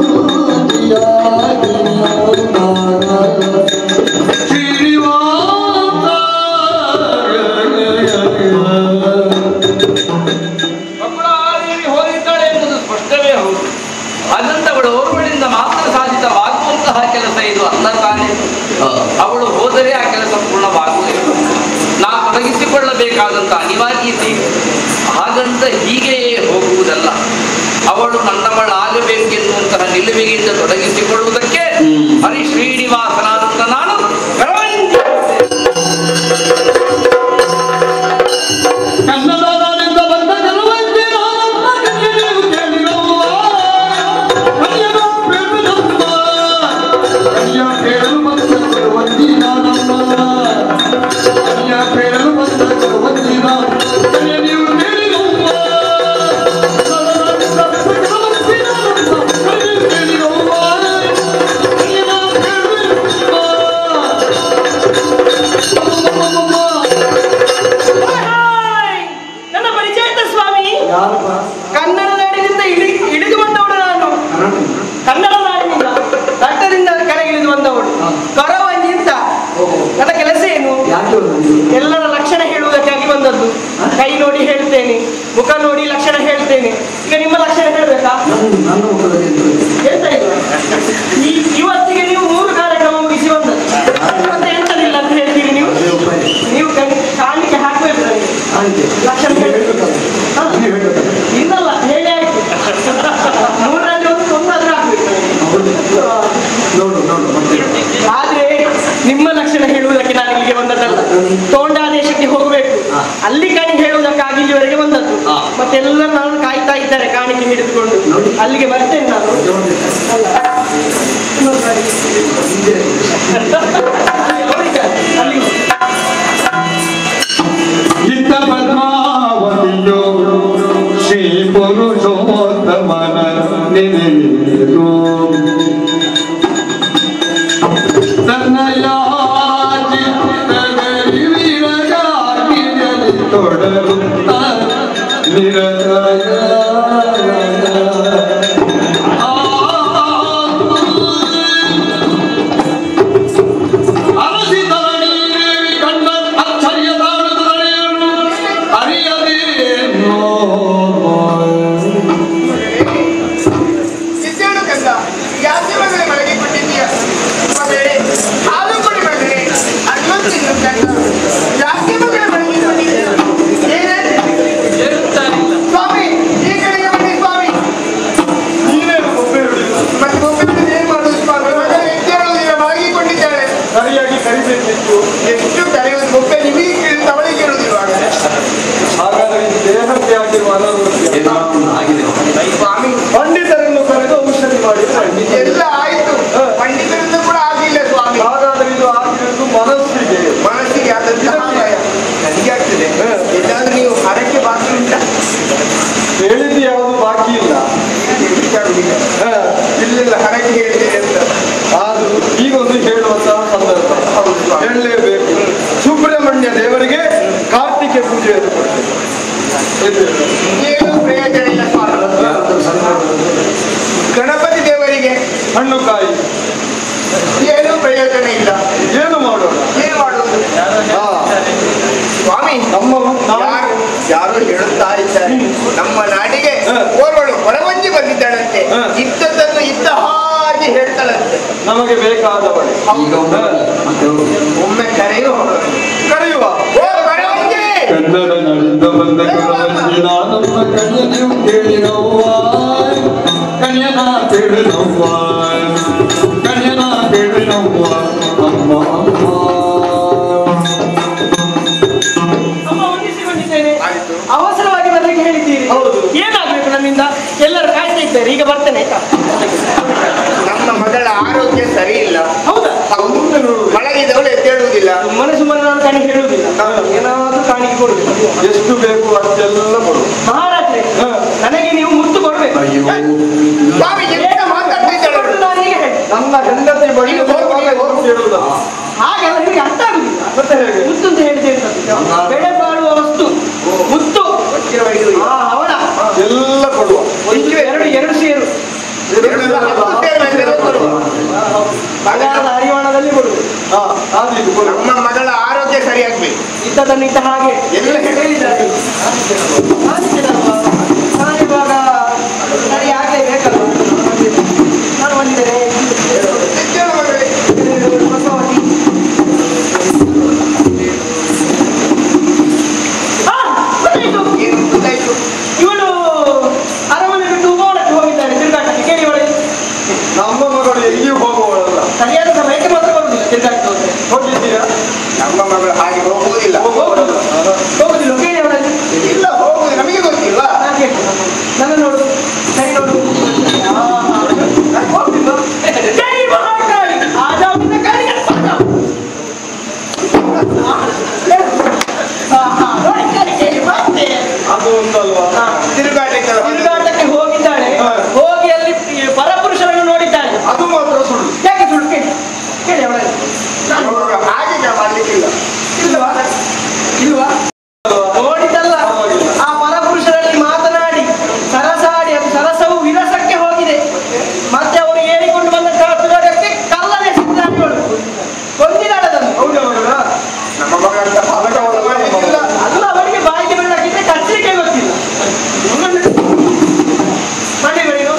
ಶ್ರೀನಿವಾಸ ಮಕ್ಕಳಾದೇವಿ ಹೋಗಿದ್ದಾಳೆ ಎಂಬುದು ಸ್ಪಷ್ಟವೇ ಹೌದು ಹಾಗಂತ ಅವಳು ಓರ್ವಳಿಂದ ಮಾತ್ರ ಸಾಧಿತವಾಗುವಂತಹ ಕೆಲಸ ಇದು ಅಲ್ಲ ತಾನೇ ಅವಳು ಹೋದರೆ ಆ ಕೆಲಸ ಪೂರ್ಣವಾಗುವುದಿಲ್ಲ ನಾ ತೊಡಗಿಸಿಕೊಳ್ಳಬೇಕಾದಂತ ಅನಿವಾರ್ಯತೆ ಇದೆ. ಹಾಗಂತ ಹೀಗೆಯೇ ಹೋಗುವುದಲ್ಲ ಅವಳು ನನ್ನವಳಾಗಬೇಕೆನ್ನುವಂತಹ ನಿಲುವಿಗಿಂದ ತೊಡಗಿಸಿಕೊಳ್ಳುವುದಕ್ಕೆ ಹರಿ ಶ್ರೀನಿವಾಸನಾದಂತ ನಾನು ಗರ್ವಂತ ಕನ್ನಡದಿಂದ ಬಂದ ಕೆಲವಂತೆ ನಾನಮ್ಮ ಕನ್ನಡಿಗರು ಕೇಳಿರವ್ವ. ಕನ್ನಡ ಪ್ರೇಮದಮ್ಮ. ಕನ್ಯ ಕೇಳಲು ಬಂದ ಕೆಲವಂತಿ ನಾನಮ್ಮ. ಕನ್ಯ ಕೇಳಲು ಬಂದ ಕೆಲವಂತಿ ನಾನು. ಕನ್ಯ ನೀವು ಕೇಳಿರವ್ವ. ಕನ್ನಡದಿಂದ ಬಂದ ಕೆಲವಂತಿ ನಾನಮ್ಮ. ಕನ್ಯ ಕೇಳಿರವ್ವ. ಕನ್ಯ ನಾವು ಕೇಳಿರವ್ವ. ಅಮ್ಮಮ್ಮಮ್ಮಮ್ಮ. ಹಾಯ್! ನನ್ನ ಪರಿಚಯಿತ ಸ್ವಾಮಿ ಕನ್ನಡ ನಾಡಿನಿಂದ ಇಳಿ ಇಳಿದು ಬಂದವಳು ನಾನು ಕನ್ನಡ ನಾಡಿನಿಂದ ರಕ್ತದಿಂದ ಕೆಳಗೆ ಇಳಿದು ಬಂದವಳು ಕರವಂಜಿ ಅಂತ ನನ್ನ ಕೆಲಸ ಏನು ಎಲ್ಲರ ಲಕ್ಷಣ ಹೇಳುವುದಕ್ಕಾಗಿ ಬಂದದ್ದು ಕೈ ನೋಡಿ ಹೇಳ್ತೇನೆ ಮುಖ ನೋಡಿ ಲಕ್ಷಣ ಹೇಳ್ತೇನೆ ಈಗ ನಿಮ್ಮ ಲಕ್ಷಣ ಹೇಳ್ಬೇಕಾ ಹೇಳ್ತಾ ಇಲ್ವಾ? ಈ ಇವತ್ತಿಗೆ ನೀವು ಮೂರು ಕಾರ್ಯಕ್ರಮ ಮುಗಿಸಿ ಬಂದದ್ದು ಮತ್ತೆ ಎಂತದಿಲ್ಲ ಅಂತ ಹೇಳ್ತೀರಿ ನೀವು ನೀವು ಕಣ್- ಕಾಣಿಕೆ ಹಾಕ್ಬೇಕು ನನಗೆ ಲಕ್ಷಣ ಹೇಳ್ಬೇಕು ಹಾ. ಇನ್ನಲ್ಲ ಹೇಳಿ ಆಯ್ತು ಮೂರರಲ್ಲಿ ಒಂದು ಒಂದಾದ್ರೂ ಹಾಕ್ಬೇಕು ನನಗೆ. ಆದ್ರೆ ನಿಮ್ಮ ಲಕ್ಷಣ ಹೇಳುವುದಕ್ಕೆ ನಾನು ಇಲ್ಲಿಗೆ ಬಂದದ್ದಲ್ಲ ತೋಂಡಾದೇಶಕ್ಕೆ ಹೋಗಬೇಕು ಅಲ್ಲಿ ಕಣಿ ಹೇಳುವುದಕ್ಕಾಗಿ ಇಲ್ಲಿವರೆಗೆ ಬಂದದ್ದು ಮತ್ತೆಲ್ಲರೂ ನಾನು ಕಾಯ್ತಾ ಇದ್ದಾರೆ ಕಾಣಿಕೆ ಗಾಡಿ ಹಿಡಿದುಕೊಂಡು ಅಲ್ಲಿಗೆ ಬರ್ತೇನೆ ನಾನು ಅಲ್ಲ. ಇನ್ನೊಂದು ಗಾಡಿ. ಅಲ್ಲಿ ಇತ್ತ ಪದ್ಮಾವತಿಯೋ ಶ್ರೀ ಪುರುಷೋತ್ತಮನ ನೆನೆದು ತನ್ನ ಯಾಚಿತ್ತದಲ್ಲಿ ವಿರಗಾಗಿರಲಿ ತೊಡರುತ್ತ ನಿರತಯ ಅರಸಿ ತರಣೀರೇವಿ ಕಂಡ ಅಚ್ಚರ್ಯದಾಳು ತರಣೆಯನ್ನು ಅರಿಯದೇನೋ ಸಿದ್ದೇಳು ಕಂದ ಯಾಕೆ ಮಗನೇ ಮಲಗಿ ಕೊಟ್ಟಿದ್ದೀಯ ಮಗಳೇ ಹಾಲು ಕೊಡಿ ಮಗನೇ ಅನ್ನು ತಿನ್ನು ಕಂದ ಯಾಕೆ ಮಗನೇ ಮಲಗಿ ಕೊಟ್ಟಿದ್ದೀಯ ಏನೇ ಸ್ವಾಮಿ ಈ ಕಡೆಗೆ ಬನ್ನಿ ಸ್ವಾಮಿ ನೀನೇನು ಒಬ್ಬೆ ಹಿಡಿದು ಮತ್ತೆ ಒಬ್ಬರು ಏನ್ ಮಾಡುದು ಸ್ವಾಮಿ ಮಗ ಎದ್ದೇಳುವುದಿಲ್ಲ ಮಲಗಿಕೊಂಡಿದ್ದಾಳೆ ಸರಿಯಾಗಿ ಕರಿಬೇಕಿತ್ತು ಎಷ್ಟು ಕರೆಯುವುದು ಒಬ್ಬೆ ನಿಮಗೆ ಕೇಳಿದ ಅವಳಿಗೆ ಕೇಳುವುದಿಲ್ವಾಗ ಹಾಗಾದರೆ ಇದು ದೇಹಕ್ಕೆ ಆಗಿರುವ ಅನಾರೋಗ್ಯ ಸ್ವಾಮಿ ಪಂಡಿತರನ್ನು ಕರೆದು ಔಷಧಿ ಮಾಡಿ ಎಲ್ಲ ಆಯ್ತು ಪಂಡಿತರಿಂದ ಕೂಡ ಆಗಿಲ್ಲ ಸ್ವಾಮಿ ಹಾಗಾದರೆ ಇದು ಆಗಿರುವುದು ಮನಸ್ಸಿಗೆ ಮನಸ್ಸಿಗೆ ಆದಂತಹ ಭಯ ನನಗೆ ಆಗ್ತದೆ ಎಲ್ಲಾದ್ರೂ ನೀವು ಹರಕೆ ಬಾಕಿ ಉಂಟಾ ಹೇಳಿದ್ದು ಯಾವುದು ಬಾಕಿ ಇಲ್ಲ ವಿಚಾರುವುದಿಲ್ಲ ಹ, ಇಲ್ಲೆಲ್ಲ ಹರಕೆ ಹೇಳಿದ್ದೇನೆ ಅಂತ ಆದರೂ ಈಗ ಒಂದು ಹೇಳುವಂತಹ ಸಂದರ್ಭ ಹೇಳಲೇಬೇಕು ಸುಬ್ರಹ್ಮಣ್ಯ ದೇವರಿಗೆ ಕಾರ್ತಿಕೆ ಪೂಜೆಯನ್ನು ಕೊಡ್ತೇವೆ ಎದ್ದೇಳು. ಏನು ಪ್ರಯೋಜನ ಇಲ್ಲ ಸ್ವಾಮಿ ಗಣಪತಿ ದೇವರಿಗೆ ಹಣ್ಣು ಕಾಯಿ ಏನು ಪ್ರಯೋಜನ ಇಲ್ಲ ಏನು ಮಾಡೋಣ ಏನು ಮಾಡುವುದು ಹಾ, ಸ್ವಾಮಿ ನಮ್ಮ ನಾವು ಯಾರು ಯಾರೋ ಹೇಳುತ್ತಾ ಇದ್ದಾರೆ ನಮ್ಮ ನಾಡಿಗೆ ಹ. ಓರ್ವಳು ಹೊರವಂಜಿ ಬಂದಿದ್ದಾಳಂತೆ ಹ. ಇದ್ದದ್ದನ್ನು ಇದ್ದ ಹಾಗೆ ಹೇಳ್ತಾಳಂತೆ ನಮಗೆ ಬೇಕಾದವಳೆ ಒಮ್ಮೆ ಕರೆಯು ಕರೆಯುವ ಓ ಹೊರವಂಜಿ ಕನ್ನಡ ನಳಿಂದ ಬಂದ ಗುಣವಂಜಿನ ನಮ್ಮ ಕನ್ಯನು ಕೇಳಿನವ್ವ ಕನ್ಯನ ಕೇಳಿನವ್ವ ಕನ್ಯನ ಕೇಳಿನವ್ವ ಅಮ್ಮ ಅಮ್ಮ ಅಮ್ಮ ವಂದಿಸಿಕೊಂಡಿದ್ದೇನೆ ಆಯ್ತು ಅವಸರವಾಗಿ ಬರ್ಲಿಕ್ಕೆ ಹೇಳಿದ್ದೀರಿ ಹೌದು. ಏನಾಗ್ಬೇಕು ನನ್ನಿಂದ ಎಲ್ಲರೂ ಕಾಯ್ತಾ ಇದ್ದಾರೆ ಈಗ ಬರ್ತೇನೆ ಆಯ್ತಾ ನಮ್ಮ ಮಗಳ ಆರೋಗ್ಯ ಸರಿ ಇಲ್ಲ ಹೌದಾ ಹೌದು ಮಲಗಿದವಳು ಎದ್ದೇಳುವುದಿಲ್ಲ ಸುಮ್ಮನೆ ಸುಮ್ಮನೆ ನಾನು ಕಾಣಿಕೆ ಹೇಳುವುದಿಲ್ಲ ಏನಾದ್ರೂ ಕಾಣಿಕೆ ಕೊಡುದಿಲ್ಲ ಎಷ್ಟು ಬೇಕು ಅಷ್ಟೆಲ್ಲ ಕೊಡು ಮಹಾರಾಜ್ರೆ ಹ. ನನಗೆ ನೀವು ಮುತ್ತು ಕೊಡ್ಬೇಕು ಸ್ವಾಮಿ ಎಂತ ಮಾತಾಡ್ತಿದ್ದಾಳು ಕೊಟ್ಟು ನಾನು ಈಗ ಹೇಳಿ ನನ್ನ ಹೆಂಡತಿ ಬಳಿ ನೀನು ಹೋಗು, ಹೋಗಿ ಕೇಳುವುದ ಹಾಗೆಲ್ಲ ನಿಮಗೆ ಅರ್ಥ ಆಗುದಿಲ್ಲ ಮತ್ತೆ ಹೇಗೆ ಮುತ್ತು ಅಂತ ಹೇಳಿದೆ ಅಂತ ಬೆಳೆ ಬಾಳುವ ವಸ್ತು ಮುತ್ತು ಆ, ಅವಳ ಎಲ್ಲ ಕೊಡುವ ಒಂದು ಎರಡು ಎರಡು ಸೇರು ಹತ್ತು ಸೇರು ಕೊಡುವ. ಬಂಗಾರದ ಹರಿವಾಣದಲ್ಲಿ ಕೊಡುವುದು ಹಾ ಆದೀತು ಕೊಡು ನಮ್ಮ ಮಗಳ ಆರೋಗ್ಯ ಸರಿಯಾಗ್ಬೇಕು ಇದ್ದದನ್ನು ಇದ್ದ ಹಾಗೆ ಎಲ್ಲ ಹೇಳಿದ್ದಾರೆ ಆದಿತ್ಯನಲ್ವಾ? ನಾನು ಇವಾಗ ಸರಿ ಆಗ್ಲೇಬೇಕಲ್ಲ ನಾನು ಬಂದಿದ್ದೇನೆ ಎದ್ದೇಳು ಮಗಳೇ. ಪದ್ಮಾವತಿ. ಆ, ಗೊತ್ತಾಯ್ತು. ಏನು ಗೊತ್ತಾಯ್ತು ಇವಳು ಅರಮನೆ ಬಿಟ್ಟು ಉಗೋಳಕ್ಕೆ ಹೋಗಿದ್ದಾಳೆ ತಿರುಗಾಟಕ್ಕೆ ಕೇಳಿ ಒಳಗೆ ನಮ್ಮ ಮಗಳು ಎಲ್ಲಿಯೂ ಹೋಗುವವಳಲ್ಲ ಸರಿಯಾದ ಸಮಯಕ್ಕೆ ಮಾತ್ರ ಬರುದಿಲ್ಲ ತಿರುಗಾಟಕ್ಕೆ ಹೋದ್ರೆ ಹೋಗಿದ್ದೀರಾ ನಮ್ಮ ಮಗಳು ಹಾಗೆ ಹೋಗುವುದಿಲ್ಲ ಹೋಗುವವಳಲ್ಲ ಹೋಗುದಿಲ್ಲ ಕೇಳಿ ಅವಳಲ್ಲಿ ಇಲ್ಲ ಹೋಗುದು ನಮಗೆ ಗೊತ್ತಿಲ್ವಾ ನಾನು ಕೇಳಿ ನನ್ನ ನೋಡು ಸರಿ ನೋಡು ಆ, ನಾನು ಹೋಗ್ತಿಲ್ಲ. ಜೈ ಮಹಾಕಾಳಿ ಆಜಾವಿನ ಕಾಳಿಗೆ ಸ್ವಾಗತ. ಆ, ಆ, ನೋಡಿ, ಕೇಳಿ, ಕೇಳಿ, ಮತ್ತೆ. ಅದು ಒಂದಲ್ವಾ ಆ, ತಿರುಗಾಟಕ್ಕೆಲ್ಲ ಬಂದು- ತಿರುಗಾಟಕ್ಕೆ ಹೋಗಿದ್ದಾಳೆ ಹಾ. ಹೋಗಿ ಅಲ್ಲಿ ಪರಪುರುಷರನ್ನು ನೋಡಿದ್ದಾಳೆ ಅದು ಮಾತ್ರ ಸುಳ್ಳು ಯಾಕೆ ಸುಳ್ಳು ಕೇಳಿ ಕೇಳಿ ಅವಳಲ್ಲಿ ನೋಡುವಾಗ ಹಾಗೆ ನಾವು ಮಾಡ್ಲಿಕ್ಕಿಲ್ಲ ಇಲ್ವಾ ಇಲ್ವಾ ನೋಡಿದ್ದಲ್ಲ ಪರವಾಗಿಲ್ಲ. ಆ ಪರಪುರುಷರಲ್ಲಿ ಮಾತನಾಡಿ ಸರಸಾಡಿ ಅದು ಸರಸವು ವಿರಸಕ್ಕೆ ಹೋಗಿದೆ ಮತ್ತೆ ಅವರು ಹೇಳಿಕೊಂಡು ಬಂದ ಕಾಟುಗಾರಕ್ಕೆ ಕಲ್ಲನೆ ಸಿದ್ಧಾಂತಗಳು ಕೊಂದಿದ್ದಾಳೆ ಅದನ್ನು ಹೌದಾ ಮಗಳ ನಮ್ಮ ಮಗಳಂತ ಪಾಲಕವನ್ನು ಮಾಡ್ಲಿಕ್ಕಿಲ್ಲ ಅಲ್ಲ ಅವರಿಗೆ ಬಾಯಿಗೆ ಬೆಳ್ಳಾಗಿದ್ರೆ ಕಚ್ಚಲಿಕ್ಕೆ ಗೊತ್ತಿಲ್ಲ ಮಾಡಿ ಬೆಳೆಯು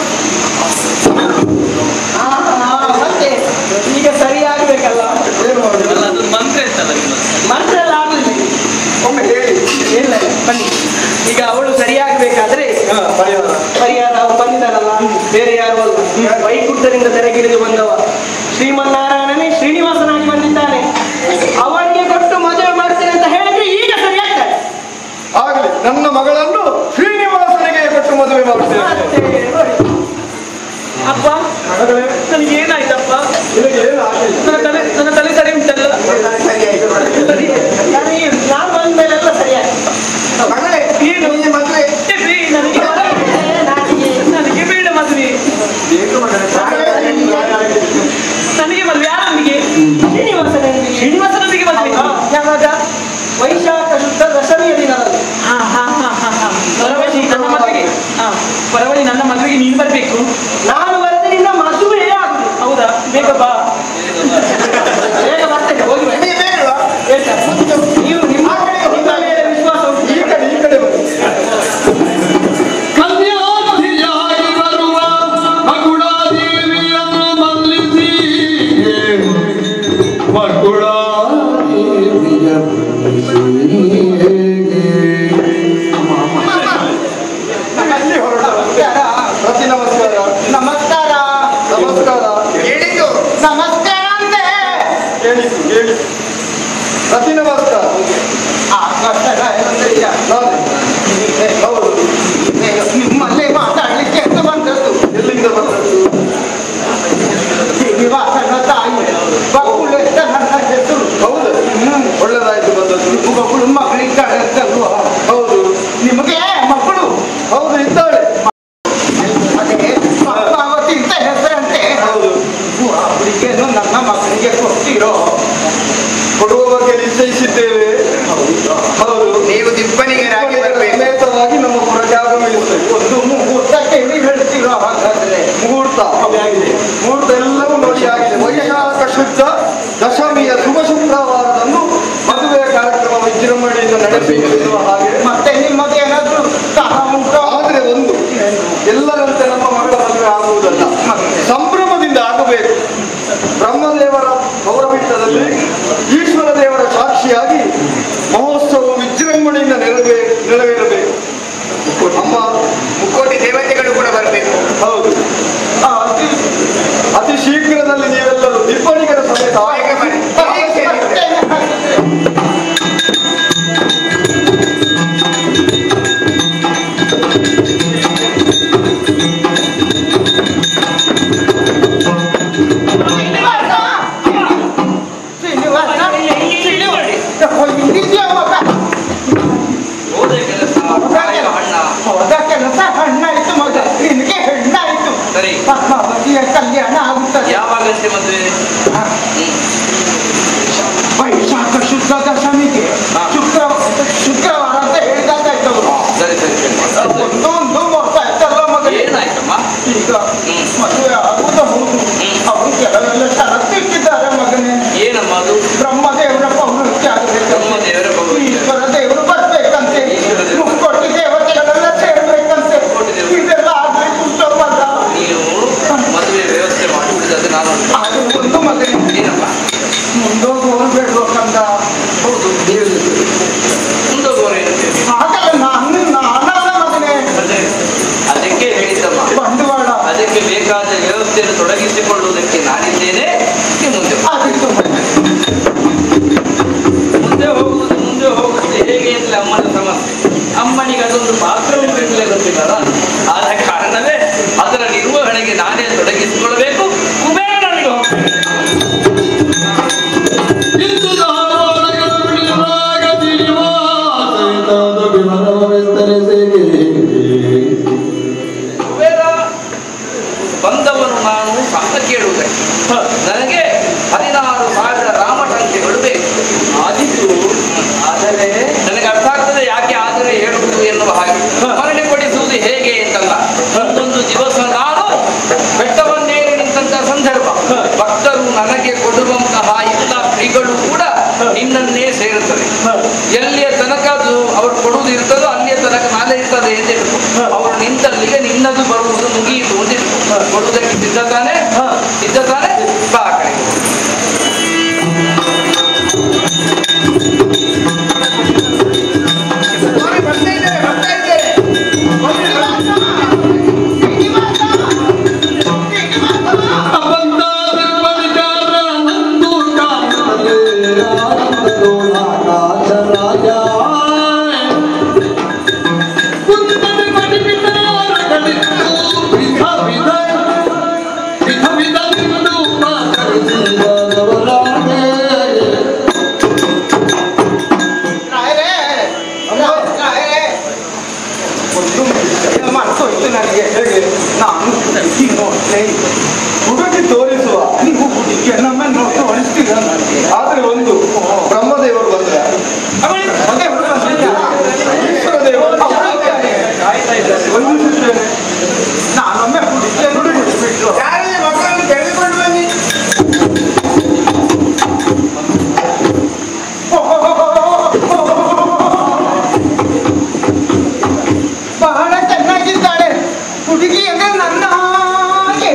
ಮತ್ತೆ ಈಗ ಸರಿಯಾಗಬೇಕಲ್ಲ ಏನು ಮಗಳ ಮಂತ್ರ ಎಲ್ಲ ಆಗುದಿಲ್ಲ ಈಗ. ಒಮ್ಮೆ ಹೇಳಿ ಇಲ್ಲ ಬನ್ನಿ ಈಗ ಅವಳು ಸರಿಯಾಗಬೇಕಾದ್ರೆ ಹಾ, ಪರಿಹಾರ ಪರಿಹಾರ ಅವನು ಬಂದಿದ್ದಾನಲ್ಲ ಬೇರೆ ಯಾರು ಅಲ್ಲ ವೈಕುಂಠದಿಂದ ತೆರೆಗಿಳಿದು ಬಂದವ ಶ್ರೀಮನ್ನಾರಾಯಣನೇ ಶ್ರೀನಿವಾಸನಾಗಿ ಬಂದಿದ್ದಾನೆ ಅವನಿಗೆ ಕೊಟ್ಟು ಮದುವೆ ಮಾಡ್ತೇನೆ ಅಂತ ಹೇಳಿದ್ರೆ ಈಗ ಸರಿಯಾಗ್ತದೆ ಆಗ್ಲಿ ನನ್ನ ಮಗಳನ್ನು ಶ್ರೀನಿವಾಸನಿಗೆ ಕೊಟ್ಟು ಮದುವೆ ಮಾಡುತ್ತೇನೆ ಮತ್ತೆ ನನಗೆ ಏನಾಯ್ತಪ್ಪ ನನ್ನ ತಲೆ ನನ್ನ ತಲೆ ಸರಿ ಉಂಟಲ್ಲ ಸರಿ. ನನಗೆ ನಾನು ಬಂದ ಮೇಲೆಲ್ಲ ಸರಿಯಾಗಿ ಮಗಳೇ ಏನು? ನಿನ್ನ ಮದುವೆ ಏ, ಬೇ, ನನಗೆ ನನಗೆ ಬೇಡ ಮದುವೆ ನನಗೆ ಮದುವೆ ಯಾರೊಂದಿಗೆ ಶ್ರೀನಿವಾಸನಿಗೆ ಶ್ರೀನಿವಾಸನೊಂದಿಗೆ ಮದುವೆ ಯಾವಾಗ ವೈಶಾಖ ಶುದ್ಧ ದಶಮಿಯ ದಿನದಲ್ಲಿ ಹಾ ಹಾ ಹಾ ಹಾ ಹಾ ಪರವಳಿ ನನ್ನ ಮದುವೆಗೆ ಹಾ ಪರವಳಿ ನನ್ನ ಮದುವೆಗೆ ನೀನು ಬರ್ಬೇಕು ನಾನು ಬರೆದು ನಿನ್ನ ಮದುವೆ ಆಗುದು ಹೌದಾ ಬೇಗ ಬಾ ಬೇಗ ಬರ್ತೇನೆ ಹೋಗಿ ಬನ್ನಿ. ನೀ ಬೇಡವಾ ನೀವು ನಿಮ್ಮ ನಿಮ್ಮ ಮೇಲೆ ವಿಶ್ವಾಸ ಉಂಟು ಈ ಕಡೆ ಈ ಕಡೆ ಬನ್ನಿ ಕನ್ಯಾಧಿಯಾಗಿ ಬರುವ ಮಗುಳಾದೇವಿಯನ್ನು ಮಲ್ಲಿಸಿ ಮಗುಳಾದೇವಿಯ ಅಲ್ಲಿ ಹೊರಟ ಪ್ರತಿ ನಮಸ್ಕಾರ ನಮಸ್ಕಾರ ನಮಸ್ಕಾರ ಹೇಳಿದ್ದು ನಮಸ್ಕಾರ ಅಂತೆ ಕೇಳಿತು ಕೇಳಿತು ಪ್ರತಿ ನಮಸ್ಕಾರ ಆ ಕಷ್ಟದ ಏನಂದ್ರಿಯ ನಾನೇ ಹೌದು ನಿಮ್ಮಲ್ಲೇ ಮಾತಾಡ್ಲಿಕ್ಕೆ ಅಂತ ಬಂದದ್ದು ಎಲ್ಲಿಂದ ಬಂದದ್ದು ಶ್ರೀನಿವಾಸನ ತಾಯಿ ಬಕ್ಕುಳು ಅಂತ ನನ್ನ ಹೆಸರು ಹೌದು ಒಳ್ಳೆದಾಯ್ತು ಬಂದದ್ದು ಮಕ್ಕಳು ಮಗಳಿದ್ದಾಳೆ ಅಂತಲ್ವಾ ಹೌದು ನಿಮಗೆ ಮಕ್ಕಳು ಹೌದು ಇದ್ದಾಳೆ ಅದೇ ಪದ್ಮಾವತಿ ಅಂತ ಹೆಸರಂತೆ ಹೌದು ಅವರಿಗೇನು ನನ್ನ ಮಕ್ಕಳಿಗೆ ಕೊಡ್ತೀರೋ ಕೊಡುವ ಬಗ್ಗೆ ನಿಶ್ಚಯಿಸಿದ್ದೇವೆ ಹೌದು ನೀವು ದಿಬ್ಬನಿಗರಾಗಿ ಬರಬೇಕು ಸಮೇತವಾಗಿ ನಮ್ಮ ಪುರಕ್ಕೆ ಆಗಮಿಸುತ್ತೇವೆ ಒಂದು ಮುಹೂರ್ತ ಕೇಳಿ ಹೇಳ್ತೀರೋ ಹಾಗಾದ್ರೆ ಮುಹೂರ್ತ ಮುಹೂರ್ತ ಎಲ್ಲವೂ ನೋಡಿ ಆಗಿದೆ ವೈಶಾಖ ಶುದ್ಧ ದಶಮಿಯ ಶುಭ ಶುಕ್ರವಾರದಂದು ಮದುವೆಯ ಕಾರ್ಯಕ್ರಮ ವಿಜೃಂಭಣೆಯಿಂದ ನಡೆಸಿರುವ ಹಾಗೆ ಮತ್ತೆ ನಿಮ್ಮದು ಏನಾದ್ರು ಸಹ ಉಂಟೋ ಆದರೆ ಒಂದು ಎಲ್ಲರಂತೆ ನಮ್ಮ ಮಕ್ಕಳ ಮದುವೆ ಆಗುವುದಲ್ಲ ಸಂಭ್ರಮದಿಂದ ಆಗಬೇಕು ಬ್ರಹ್ಮದೇವರ ಗೌರವೀಠದಲ್ಲಿ ಈಶ್ವರ ದೇವರ ಸಾಕ್ಷಿಯಾಗಿ ಮಹೋತ್ಸವ ವಿಜೃಂಭಣೆಯಿಂದ ನೆರವೇ ನೆರವೇರಬೇಕು ಅಮ್ಮ ಮುಕ್ಕೋಟಿ ದೇವತೆಗಳು ಕೂಡ ಬರಬೇಕು ಹೌದು ಆ, ಅತಿ- ಅತಿ ಶೀಘ್ರದಲ್ಲಿ ನೀವೆಲ್ಲರೂ ದಿಬ್ಬಣಿಗರ ಸಮೇತ ಬೇಗ ಬನ್ನಿ. ಬರ್ತೇನೆ ಹಾಗಿದ್ರೆ. ಶ್ರೀನಿವಾಸ ಶ್ರೀನಿವಾಸ ಇಲ್ಲಿದ್ಯಾ ಮಗ ಹೋದ ಕೆಲಸ ಕಾಯಕ ಹಣ್ಣ ಹೋದ ಕೆಲಸ ಹಣ್ಣಾಯ್ತು ಮಗ ನಿನಗೆ ಹೆಣ್ಣಾಯ್ತು ಸರಿ. ಪದ್ಮಾವತಿಯ ಕಲ್ಯಾಣ ಆಗುತ್ತದೆ ಯಾವಾಗಂತೆ ಮದುವೆ ವೈಶಾಖ ಶುದ್ಧ ದಶಮಿಗೆ ಹಾ. ಶುಕ್ರ ಶುಕ್ರವಾರ ಅಂತ ಹೇಳಿದಾಗ ಇದ್ದವರು ಸರಿ ಸರಿ ಸರಿ ಒಂದು ಒಂದು ಬರ್ತಾ ಇತ್ತಲ್ಲ ಮಗ ಏನಾಯ್ತಮ್ಮ ಈಗ ಮದುವೆ ಆಗುದ ಹೌದು ಅವರು ಕೆಲವೆಲ್ಲ ಷರತ್ತಿಟ್ಟಿದ್ದಾರೆ ಮಗನೇ ಏನಮ್ಮ ಅದು ಬ್ರಹ್ಮದೇವರ ಪೌನೃತ್ಯ ಆಗಬೇಕು ಬ್ರಹ್ಮದೇವರ ಪೌನೃತ್ಯ. ಈಶ್ವರ ದೇವರು ಬರ್ಬೇಕಂತೆ ಈಶ್ವರ ದೇವರು. ಮುಕ್ಕೋಟಿ ದೇವತೆಗಳೆಲ್ಲ ಸೇರ್ಬೇಕಂತೆ ಮುಕ್ಕೋಟಿ ದೇವರು. ಇದೆಲ್ಲ ಆಗ್ಲಿಕ್ಕೆ ಉಂಟಲ್ಲ ನೀವು ಮದುವೆ ವ್ಯವಸ್ಥೆ ಮಾಡಿಬಿಡಿದ್ರೆ ನಾನು ಅದು ಒಂದು ಮಗನೇ ಏನಮ್ಮ ಮುಂದೋಗುವವರು ಬೇಡ್ಬೇಕಂತ ಹೌದು ಮುಂದೋಗುವವರು ಏನು ಹಾಗಲ್ಲ ನಾನು ನಾನಲ್ಲ ಮಗನೇ ಅದೇ ಅದಕ್ಕೆ ಹೇಳಿದ್ದಮ್ಮ ಬಂಡವಾಳ ಅದಕ್ಕೆ ಬೇಕಾದ ವ್ಯವಸ್ಥೆಯನ್ನು ತೊಡಗಿಸಿಕೊಳ್ಳುವುದಕ್ಕೆ ನಾನಿದ್ದೇನೆ ನೀವು ಮುಂದೆ ಹೋಗಿ. ಆದಿತ್ತು ಮಗನೇ ಮುಂದೆ ಹೋಗುವುದು ಮುಂದೆ ಹೋಗುವುದು ಹೇಗೆ ಅಂತ ಅಮ್ಮನ ಸಮಸ್ಯೆ ಅಮ್ಮನಿಗೆ ಅದೊಂದು ಪಾತ್ರ ಉಂಟೆಂತಲೇ ಗೊತ್ತಿಲ್ಲಲ್ಲ ಆದ ಕಾರಣವೇ ಅದರ ನಿರ್ವಹಣೆಗೆ ನಾನೇ ತೊಡಗಿಸಿಕೊಳ್ಳಬೇಕು ಕುಬೇರನಿಗೆ ಹೋಗ್ಬೇಕು ಇಂದು ದಾವಾನಗಳು ಬಿಡಿದಾಗ ಜೀವಾಸವಿತಾದ ವಿವರವೆಂದರೆ ಕುಬೇರ ಬಂದವನು ನಾನು ಸಾಲ ಕೇಳುವುದಕ್ಕೆ ನನಗೆ ಹದಿನಾರು ಸಾವಿರ ರಾಮಟಂಕೆಗಳು ಬೇಕು ಆದಿತ್ತು ಆದರೆ ನನಗೆ ಅರ್ಥ ಆಗ್ತದೆ ಯಾಕೆ ಆದರೆ ಹೇಳುವುದು ಎನ್ನುವ ಹಾಗೆ ಮರಳಿಪಡಿಸುವುದು ಹೇಗೆ ಅಂತಲ್ಲ ಒಂದೊಂದು ದಿವಸ ನಾನು ಬೆಟ್ಟವನ್ನೇರಿ ನಿಂತಹ ಸಂದರ್ಭ ಭಕ್ತರು ನನಗೆ ಕೊಡುವಂತಹ ಎಲ್ಲ ಫ್ರೀಗಳು ಕೂಡ ನಿನ್ನನ್ನೇ ಸೇರುತ್ತದೆ ಎಲ್ಲಿಯ ತನಕ ಅದು ಅವರು ಕೊಡುವುದು ಇರ್ತದೋ ಅಲ್ಲಿಯ ತನಕ ನಾಳೆ ಇರ್ತದೆ ಅಂತ ಇಟ್ಕೊ. ಅವರು ನಿಂತಲ್ಲಿಗೆ ನಿನ್ನದು ಬರುವುದು ಮುಗಿಯಿತು ಅಂತ ಇಟ್ಕೊ. ಕೊಡುವುದಕ್ಕೆ ಸಿದ್ಧ ತಾನೆ ಸಿದ್ಧ ತಾನೆ ಬಾ ಆ ಕಡೆ. ಸ್ವಾಮಿ ಬರ್ತಾ ಇದ್ದಾರೆ ಬರ್ತಾ ಇದ್ದಾರೆ ವಿಧ ವಿಧ ವಿಧ ಹುಡುಗಿ ತೋರಿಸುವ ನೀವು ಹುಡುಗಿಯನ್ನ ನೋಟ್ಟು ಅನಿಸ್ತೀರ ಆದ್ರೆ ಒಂದು ಬ್ರಹ್ಮದೇವರು ಬಂದ್ರೆ ಅದೇ ಹುಡುಗ ಈಶ್ವರ ದೇವರು ವಂದಿಸುತ್ತೇನೆ ನಾನೊಮ್ಮೆ ಹುಡುಗಿಯನ್ನು ಬಿಟ್ಟು ಯಾರಲ್ಲಿ ಮಕ್ಕಳನ್ನು ತೆಗೆದುಕೊಂಡು ಬನ್ನಿ ಬಹಳ ಚೆನ್ನಾಗಿದ್ದಾಳೆ ಹುಡುಗಿ ಅಂದ್ರೆ ನನ್ನ ಹಾಗೆ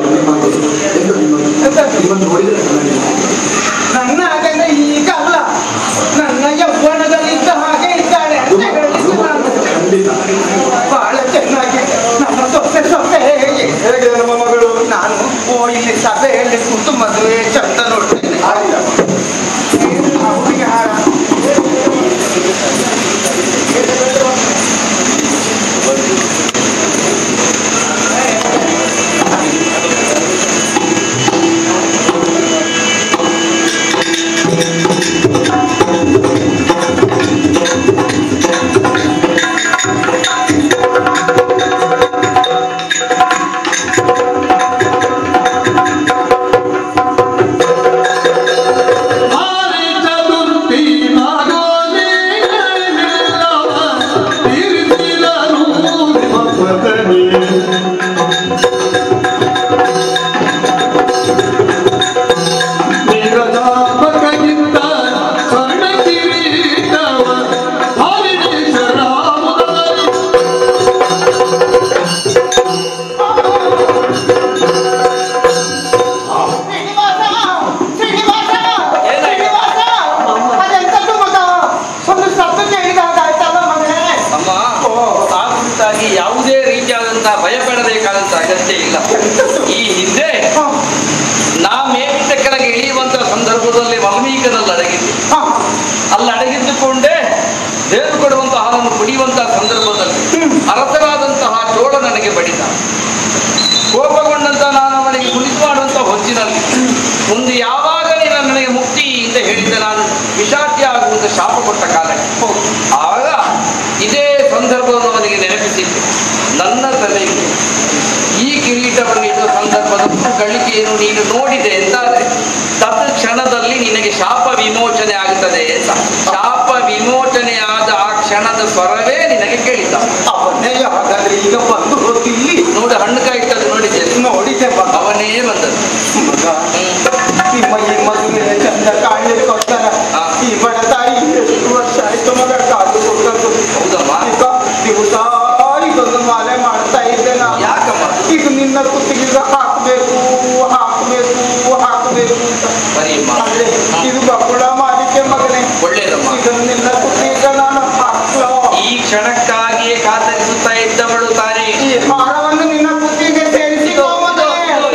ನನ್ನ ಹಾಗೆ ಅಂದ್ರೆ ಈಗ ಅಲ್ಲ ನನ್ನ ಯೌವನದಲ್ಲಿದ್ದ ಹಾಗೆ ಇದ್ದಾಳೆ ಅಂತ ಹೇಳಿದ್ದು ನಾನು ಬಹಳ ಚೆನ್ನಾಗಿ ನನ್ನ ಸೊಸೆ ಸೊಸೆ ಹೇಗೆ ಹೇಗೆ ನಮ್ಮ ಮಗಳು ನಾನು ಓ ಇಲ್ಲಿ ಸಭೆಯಲ್ಲಿ ಕೂತು ಮದುವೆ ಚಂದ ನೋಡ್ತೇನೆ ಆಗಿಲ್ಲ ಆ ಹುಡುಗಿ ಹಾರ ಆರಿ ಚತುರ್ಥಿ ನಾಗೋಲಿ ನಿಲ್ಲವ ತಿರುಗಿದರು ಮಪತನಿ ನಿರಜಾಪಕಗಿಂತ ಸ್ವರ್ಣ ಕಿರೀಟವ ಹರಿಣೇಶ್ವರ ಮುರಾರಿ ಶ್ರೀನಿವಾಸ ಶ್ರೀನಿವಾಸ ಏನಾಯ್ತು? ಶ್ರೀನಿವಾಸ ಅದೆಂತದ್ದು ಮಗ ಒಂದು ಶಬ್ದ ಕೇಳಿದಾಗ ಆಯ್ತಲ್ಲ ಮಗನೇ ಅಮ್ಮ ಆ ಕುರಿತಾಗಿ ಯಾವುದೇ ರೀತಿಯಾದಂತಹ ಭಯಪಡಬೇಕಾದಂತಹ ಅಗತ್ಯ ಇಲ್ಲ ಈ ಹಿಂದೆ ನಾ ಮೇಲಿಂದ ಕೆಳಗೆ ಇಳಿಯುವಂತಹ ಸಂದರ್ಭದಲ್ಲಿ ವಾಲ್ಮೀಕನಲ್ಲಿ ಅಡಗಿದ್ದೆ ಹ, ಅಲ್ಲಿ ಅಡಗಿದ್ದುಕೊಂಡೇ ದೇವರು ಕೊಡುವಂತಹ ಹಾಲನ್ನು ಕುಡಿಯುವಂತಹ ಸಂದರ್ಭದಲ್ಲಿ ಅರಸರಾದಂತಹ ಚೋಳ ನನಗೆ ಬಡಿದ ಕೋಪಗೊಂಡಂತ ನಾನು ಅವನಿಗೆ ಕುಣಿತು ಮಾಡುವಂತಹ ಹೊತ್ತಿನಲ್ಲಿ ಒಂದು ಯಾವಾಗ ನೀನು ನನಗೆ ಮುಕ್ತಿ ಅಂತ ಹೇಳಿದ್ದೆ ನಾನು ವಿಷಾದ್ಯ ಆಗುವಂತ ಶಾಪ ಕೊಟ್ಟ ಕಾಲ ಆಗ ಇದೇ ಸಂದರ್ಭವನ್ನು ಅವನಿಗೆ ನೆನಪಿಸಿದ್ದೆ ನನ್ನ ತಲೆಗೆ ಈ ಕಿರೀಟವನ್ನು ಇಡುವ ಸಂದರ್ಭದ ಗಳಿಕೆಯನ್ನು ನೀನು ನೋಡಿದೆ ಎಂದಾದ್ರೆ ತತ್ ಕ್ಷಣದಲ್ಲಿ ನಿನಗೆ ಶಾಪ ವಿಮೋಚನೆ ಆಗುತ್ತದೆ ಅಂತ ಶಾಪ ವಿಮೋಚನೆ ಆದ ಆ ಕ್ಷಣದ ಸ್ವರವೇ ನಿನಗೆ ಕೇಳಿದ್ದ ಅವನೇ ಹಾಗಾದ್ರೆ ಈಗ ಬಂದು ಹೋಗಿಲ್ಲಿ ನೋಡು ಹಣ್ಣು ಕಾಯ್ತದೆ ನೋಡಿದ್ದೆ ನೋಡಿದ್ದೆ ಮಗ ಅವನೇ ಬಂದದ್ದು ಮಗ ನಿಮ್ಮ ಈ ಮದುವೆ ಚಂದ ಕಾಣ್ಲಿಕ್ಕೆ ಕೊಡ್ತಾರ ಹಾ. ಈ ಬಡ ತಾಯಿ ಎಷ್ಟು ವರ್ಷ ಆಯ್ತು ಮಗ ಕಾದು ಕೊಟ್ಟದ್ದು ಹೌದಮ್ಮ ಈಗ ದಿವಸ ಇದೊಂದು ಮಾಲೆ ಮಾಡ್ತಾ ಇದ್ದೆ ನಾನು ಯಾಕಮ್ಮ ಈಗ ನಿನ್ನ ಕುತ್ತಿಗೆ ಹಾಕಬೇಕು ಹಾಕಬೇಕು ಹಾಕಬೇಕು ಅಂತ ಬರೀಮ್ಮ ಆದ್ರೆ ಇದು ಬಕ್ಕುಳ ಮಾಲಿಕೆ ಮಗನೇ ಒಳ್ಳೇದಮ್ಮ ಇದನ್ನು ನಿನ್ನ ಕುತ್ತಿಗೆ ನಾನು ಹಾಕ್ಲೋ ಈ ಕ್ಷಣಕ್ಕಾಗಿಯೇ ಕಾತರಿಸುತ್ತಾ ಇದ್ದವಳು ತಾನೇ ಈ ಹಾರವನ್ನು ನಿನ್ನ ಕುತ್ತಿಗೆ ಸೇರಿಸಿಕೋ ಮಗನೇ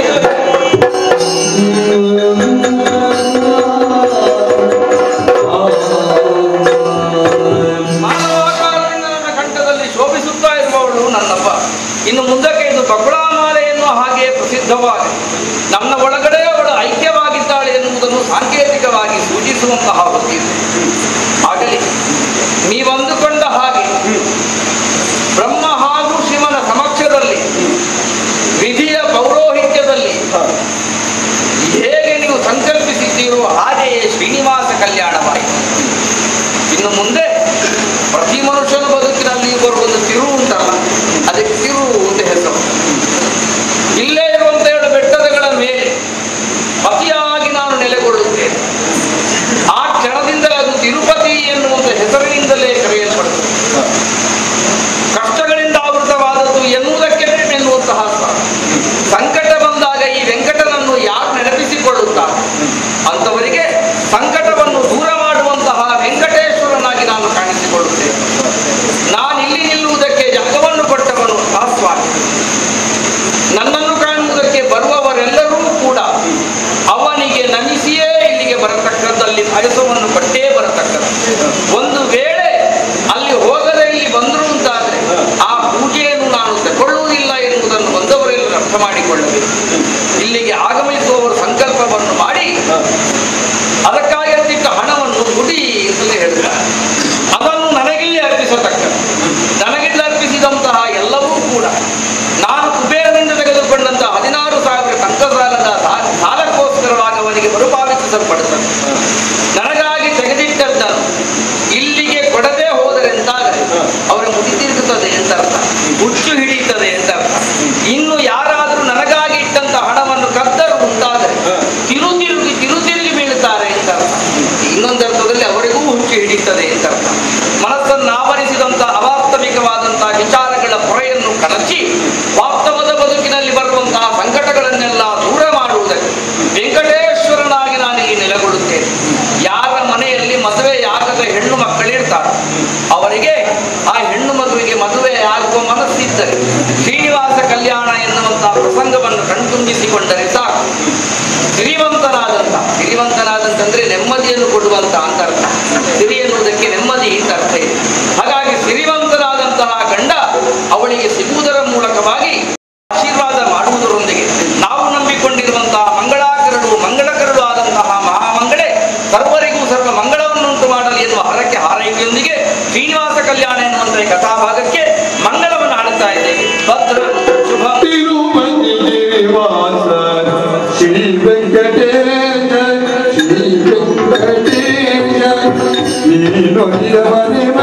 ಮಾನವಾಕಾರದಿಂದ ನನ್ನ ಕಂಠದಲ್ಲಿ ಶೋಭಿಸುತ್ತಾ ಇರುವವಳು ನನ್ನಪ್ಪ ಇನ್ನು ಮುಂದಕ್ಕೆ ಇದು ಬಕುಳಾಮಾಲೆಯನ್ನು ಹಾಗೆ ಪ್ರಸಿದ್ಧವಾಗಿ ನನ್ನ ಒಳಗಡೆ ಅವಳು ಐಕ್ಯವಾಗಿದ್ದಾಳೆ ಎನ್ನುವುದನ್ನು ಸಾಂಕೇತಿಕವಾಗಿ ಸೂಚಿಸುವಂತಹ ಹೊತ್ತಿದೆ ಆಗಲಿ ನೀವಂದುಕೊಂಡ ಹಾಗೆ ಬ್ರಹ್ಮ ಹಾಗೂ ಶಿವನ ಸಮಕ್ಷದಲ್ಲಿ ವಿಧಿಯ ಪೌರೋಹಿತ್ಯದಲ್ಲಿ ಹೇಗೆ ನೀವು ಸಂಕಲ್ಪಿಸಿದ್ದೀರೋ ಹಾಗೆಯೇ ಶ್ರೀನಿವಾಸ ಕಲ್ಯಾಣವಾಯಿತು ಇನ್ನು ಮುಂದೆ ಪ್ರತಿ ಮನುಷ್ಯನ ಬದುಕಿನಲ್ಲಿ ಬರುವ ಒಂದು ತಿರು ಉಂಟಲ್ಲ ಅದಕ್ಕೆ ತಿರು ಅಂತ ಹೆಸರು ಇಲ್ಲೇ ಇರುವಂತ ಎರಡು ಬೆಟ್ಟದಗಳ ಮೇಲೆ ಅತಿಯಾಗಿ ನಾನು ನೆಲೆಗೊಳ್ಳುತ್ತೇನೆ ಆ ಕ್ಷಣದಿಂದಲೇ ಅದು ತಿರುಪತಿ ಎನ್ನುವಂತ ಹೆಸರಿನಿಂದಲೇ ಕರೆಯಲ್ಪಡುತ್ತದೆ ಕಷ್ಟಗಳಿಂದ ಆವೃತವಾದದ್ದು ಎನ್ನುವುದಕ್ಕೆ ಎನ್ನುವಂತಹ ಸ್ಥಳ ಸಂಕಟ ಬಂದಾಗ ಈ ವೆಂಕಟನನ್ನು ಯಾರು ನೆನಪಿಸಿಕೊಳ್ಳುತ್ತಾರೆ ಅಂತವರಿಗೆ ಸಂಕಟವನ್ನು ದೂರ ಮಾಡುವಂತಹ ವೆಂಕಟೇಶ್ವರನಾಗಿ ನಾನು ಕಾಣಿಸಿಕೊಳ್ಳುತ್ತೇನೆ ನಾನು ಇಲ್ಲಿ ನಿಲ್ಲುವುದಕ್ಕೆ ಜಗವನ್ನು ಕೊಟ್ಟವನು ಆ ಸ್ವಾಮಿ ನನ್ನನ್ನು ಕಾಣುವುದಕ್ಕೆ ಬರುವವರೆಲ್ಲರೂ ಕೂಡ ಅವನಿಗೆ ನಮಿಸಿಯೇ ಇಲ್ಲಿಗೆ ಬರತಕ್ಕದ್ದಲ್ಲಿ ಪಾಯಸವನ್ನು ಕೊಟ್ಟೇ ಬರತಕ್ಕದ್ದು ಒಂದು ವೇಳೆ ಅಲ್ಲಿ ಹೋಗದೆ ಇಲ್ಲಿ ಬಂದರು ಅಂತಾದ್ರೆ ಆ ಪೂಜೆಯನ್ನು ನಾನು ತಗೊಳ್ಳುವುದಿಲ್ಲ ಎನ್ನುವುದನ್ನು ಬಂದವರೆಲ್ಲರೂ ಅರ್ಥ ಮಾಡಿಕೊಳ್ಳಬೇಕು ಇಲ್ಲಿಗೆ ಆಗಮಿಸುವವರು ಸಂಕಲ್ಪವನ್ನು ಮಾಡಿ ಅದಕ್ಕಾಗಿ ಅಂತಿಟ್ಟ ಹಣವನ್ನು ಗುಡಿ ಅಂತಲೇ ಹೇಳ್ತಾರೆ ಅದನ್ನು ನನಗಿಲ್ಲಿ ಅರ್ಪಿಸತಕ್ಕ ನನಗಿಲ್ಲಿ ಅರ್ಪಿಸಿದಂತಹ ಎಲ್ಲವೂ ಕೂಡ ನಾನು ಕುಬೇರನಿಂದ ತೆಗೆದುಕೊಂಡ ಪ್ರಸಂಗವನ್ನು ಕಣ್ತುಂಬಿಸಿಕೊಂಡರೆ ಸಾಕು ಸಿರಿವಂತನಾದಂತ ಸಿರಿವಂತನಾದಂತಂದ್ರೆ ನೆಮ್ಮದಿಯನ್ನು ಕೊಡುವಂತ ಅಂತ ಅರ್ಥ ಸಿರಿ ಎನ್ನುವುದಕ್ಕೆ ನೆಮ್ಮದಿ ಅಂತ ಅರ್ಥ ಇದೆ ಹಾಗಾಗಿ ಸಿರಿವಂತನಾದಂತಹ ಗಂಡ ಅವಳಿಗೆ ಸಿಗುವುದರ ಮೂಲಕವಾಗಿ ಆಶೀರ್ವಾದ ಮಾಡುವುದರೊಂದಿಗೆ ನಾವು ನಂಬಿಕೊಂಡಿರುವಂತಹ ಮಂಗಳಾಕರಡು ಮಂಗಳಕರಡು ಆದಂತಹ ಮಹಾಮಂಗಳೇ ಸರ್ವರಿಗೂ ಸರ್ವ ಮಂಗಳವನ್ನುಂಟು ಮಾಡಲಿ ಎನ್ನುವ ಹರಕೆ ಹಾರೈಕೆಯೊಂದಿಗೆ ಶ್ರೀನಿವಾಸ ಕಲ್ಯಾಣ ಎನ್ನುವಂತಹ ಈ ಕಥಾಭಾಗಕ್ಕೆ ಮಂಗಳವನ್ನು ಹಾಡುತ್ತಾ ಇದ್ದೇವೆ ಭದ್ರ ಶುಭ ತಿರುಮಂದಿರಿವಾಸ ಶ್ರೀ ವೆಂಕಟೇಶ ಶ್ರೀ ವೆಂಕಟೇಶ ನೀನೊಲಿಯವನೆ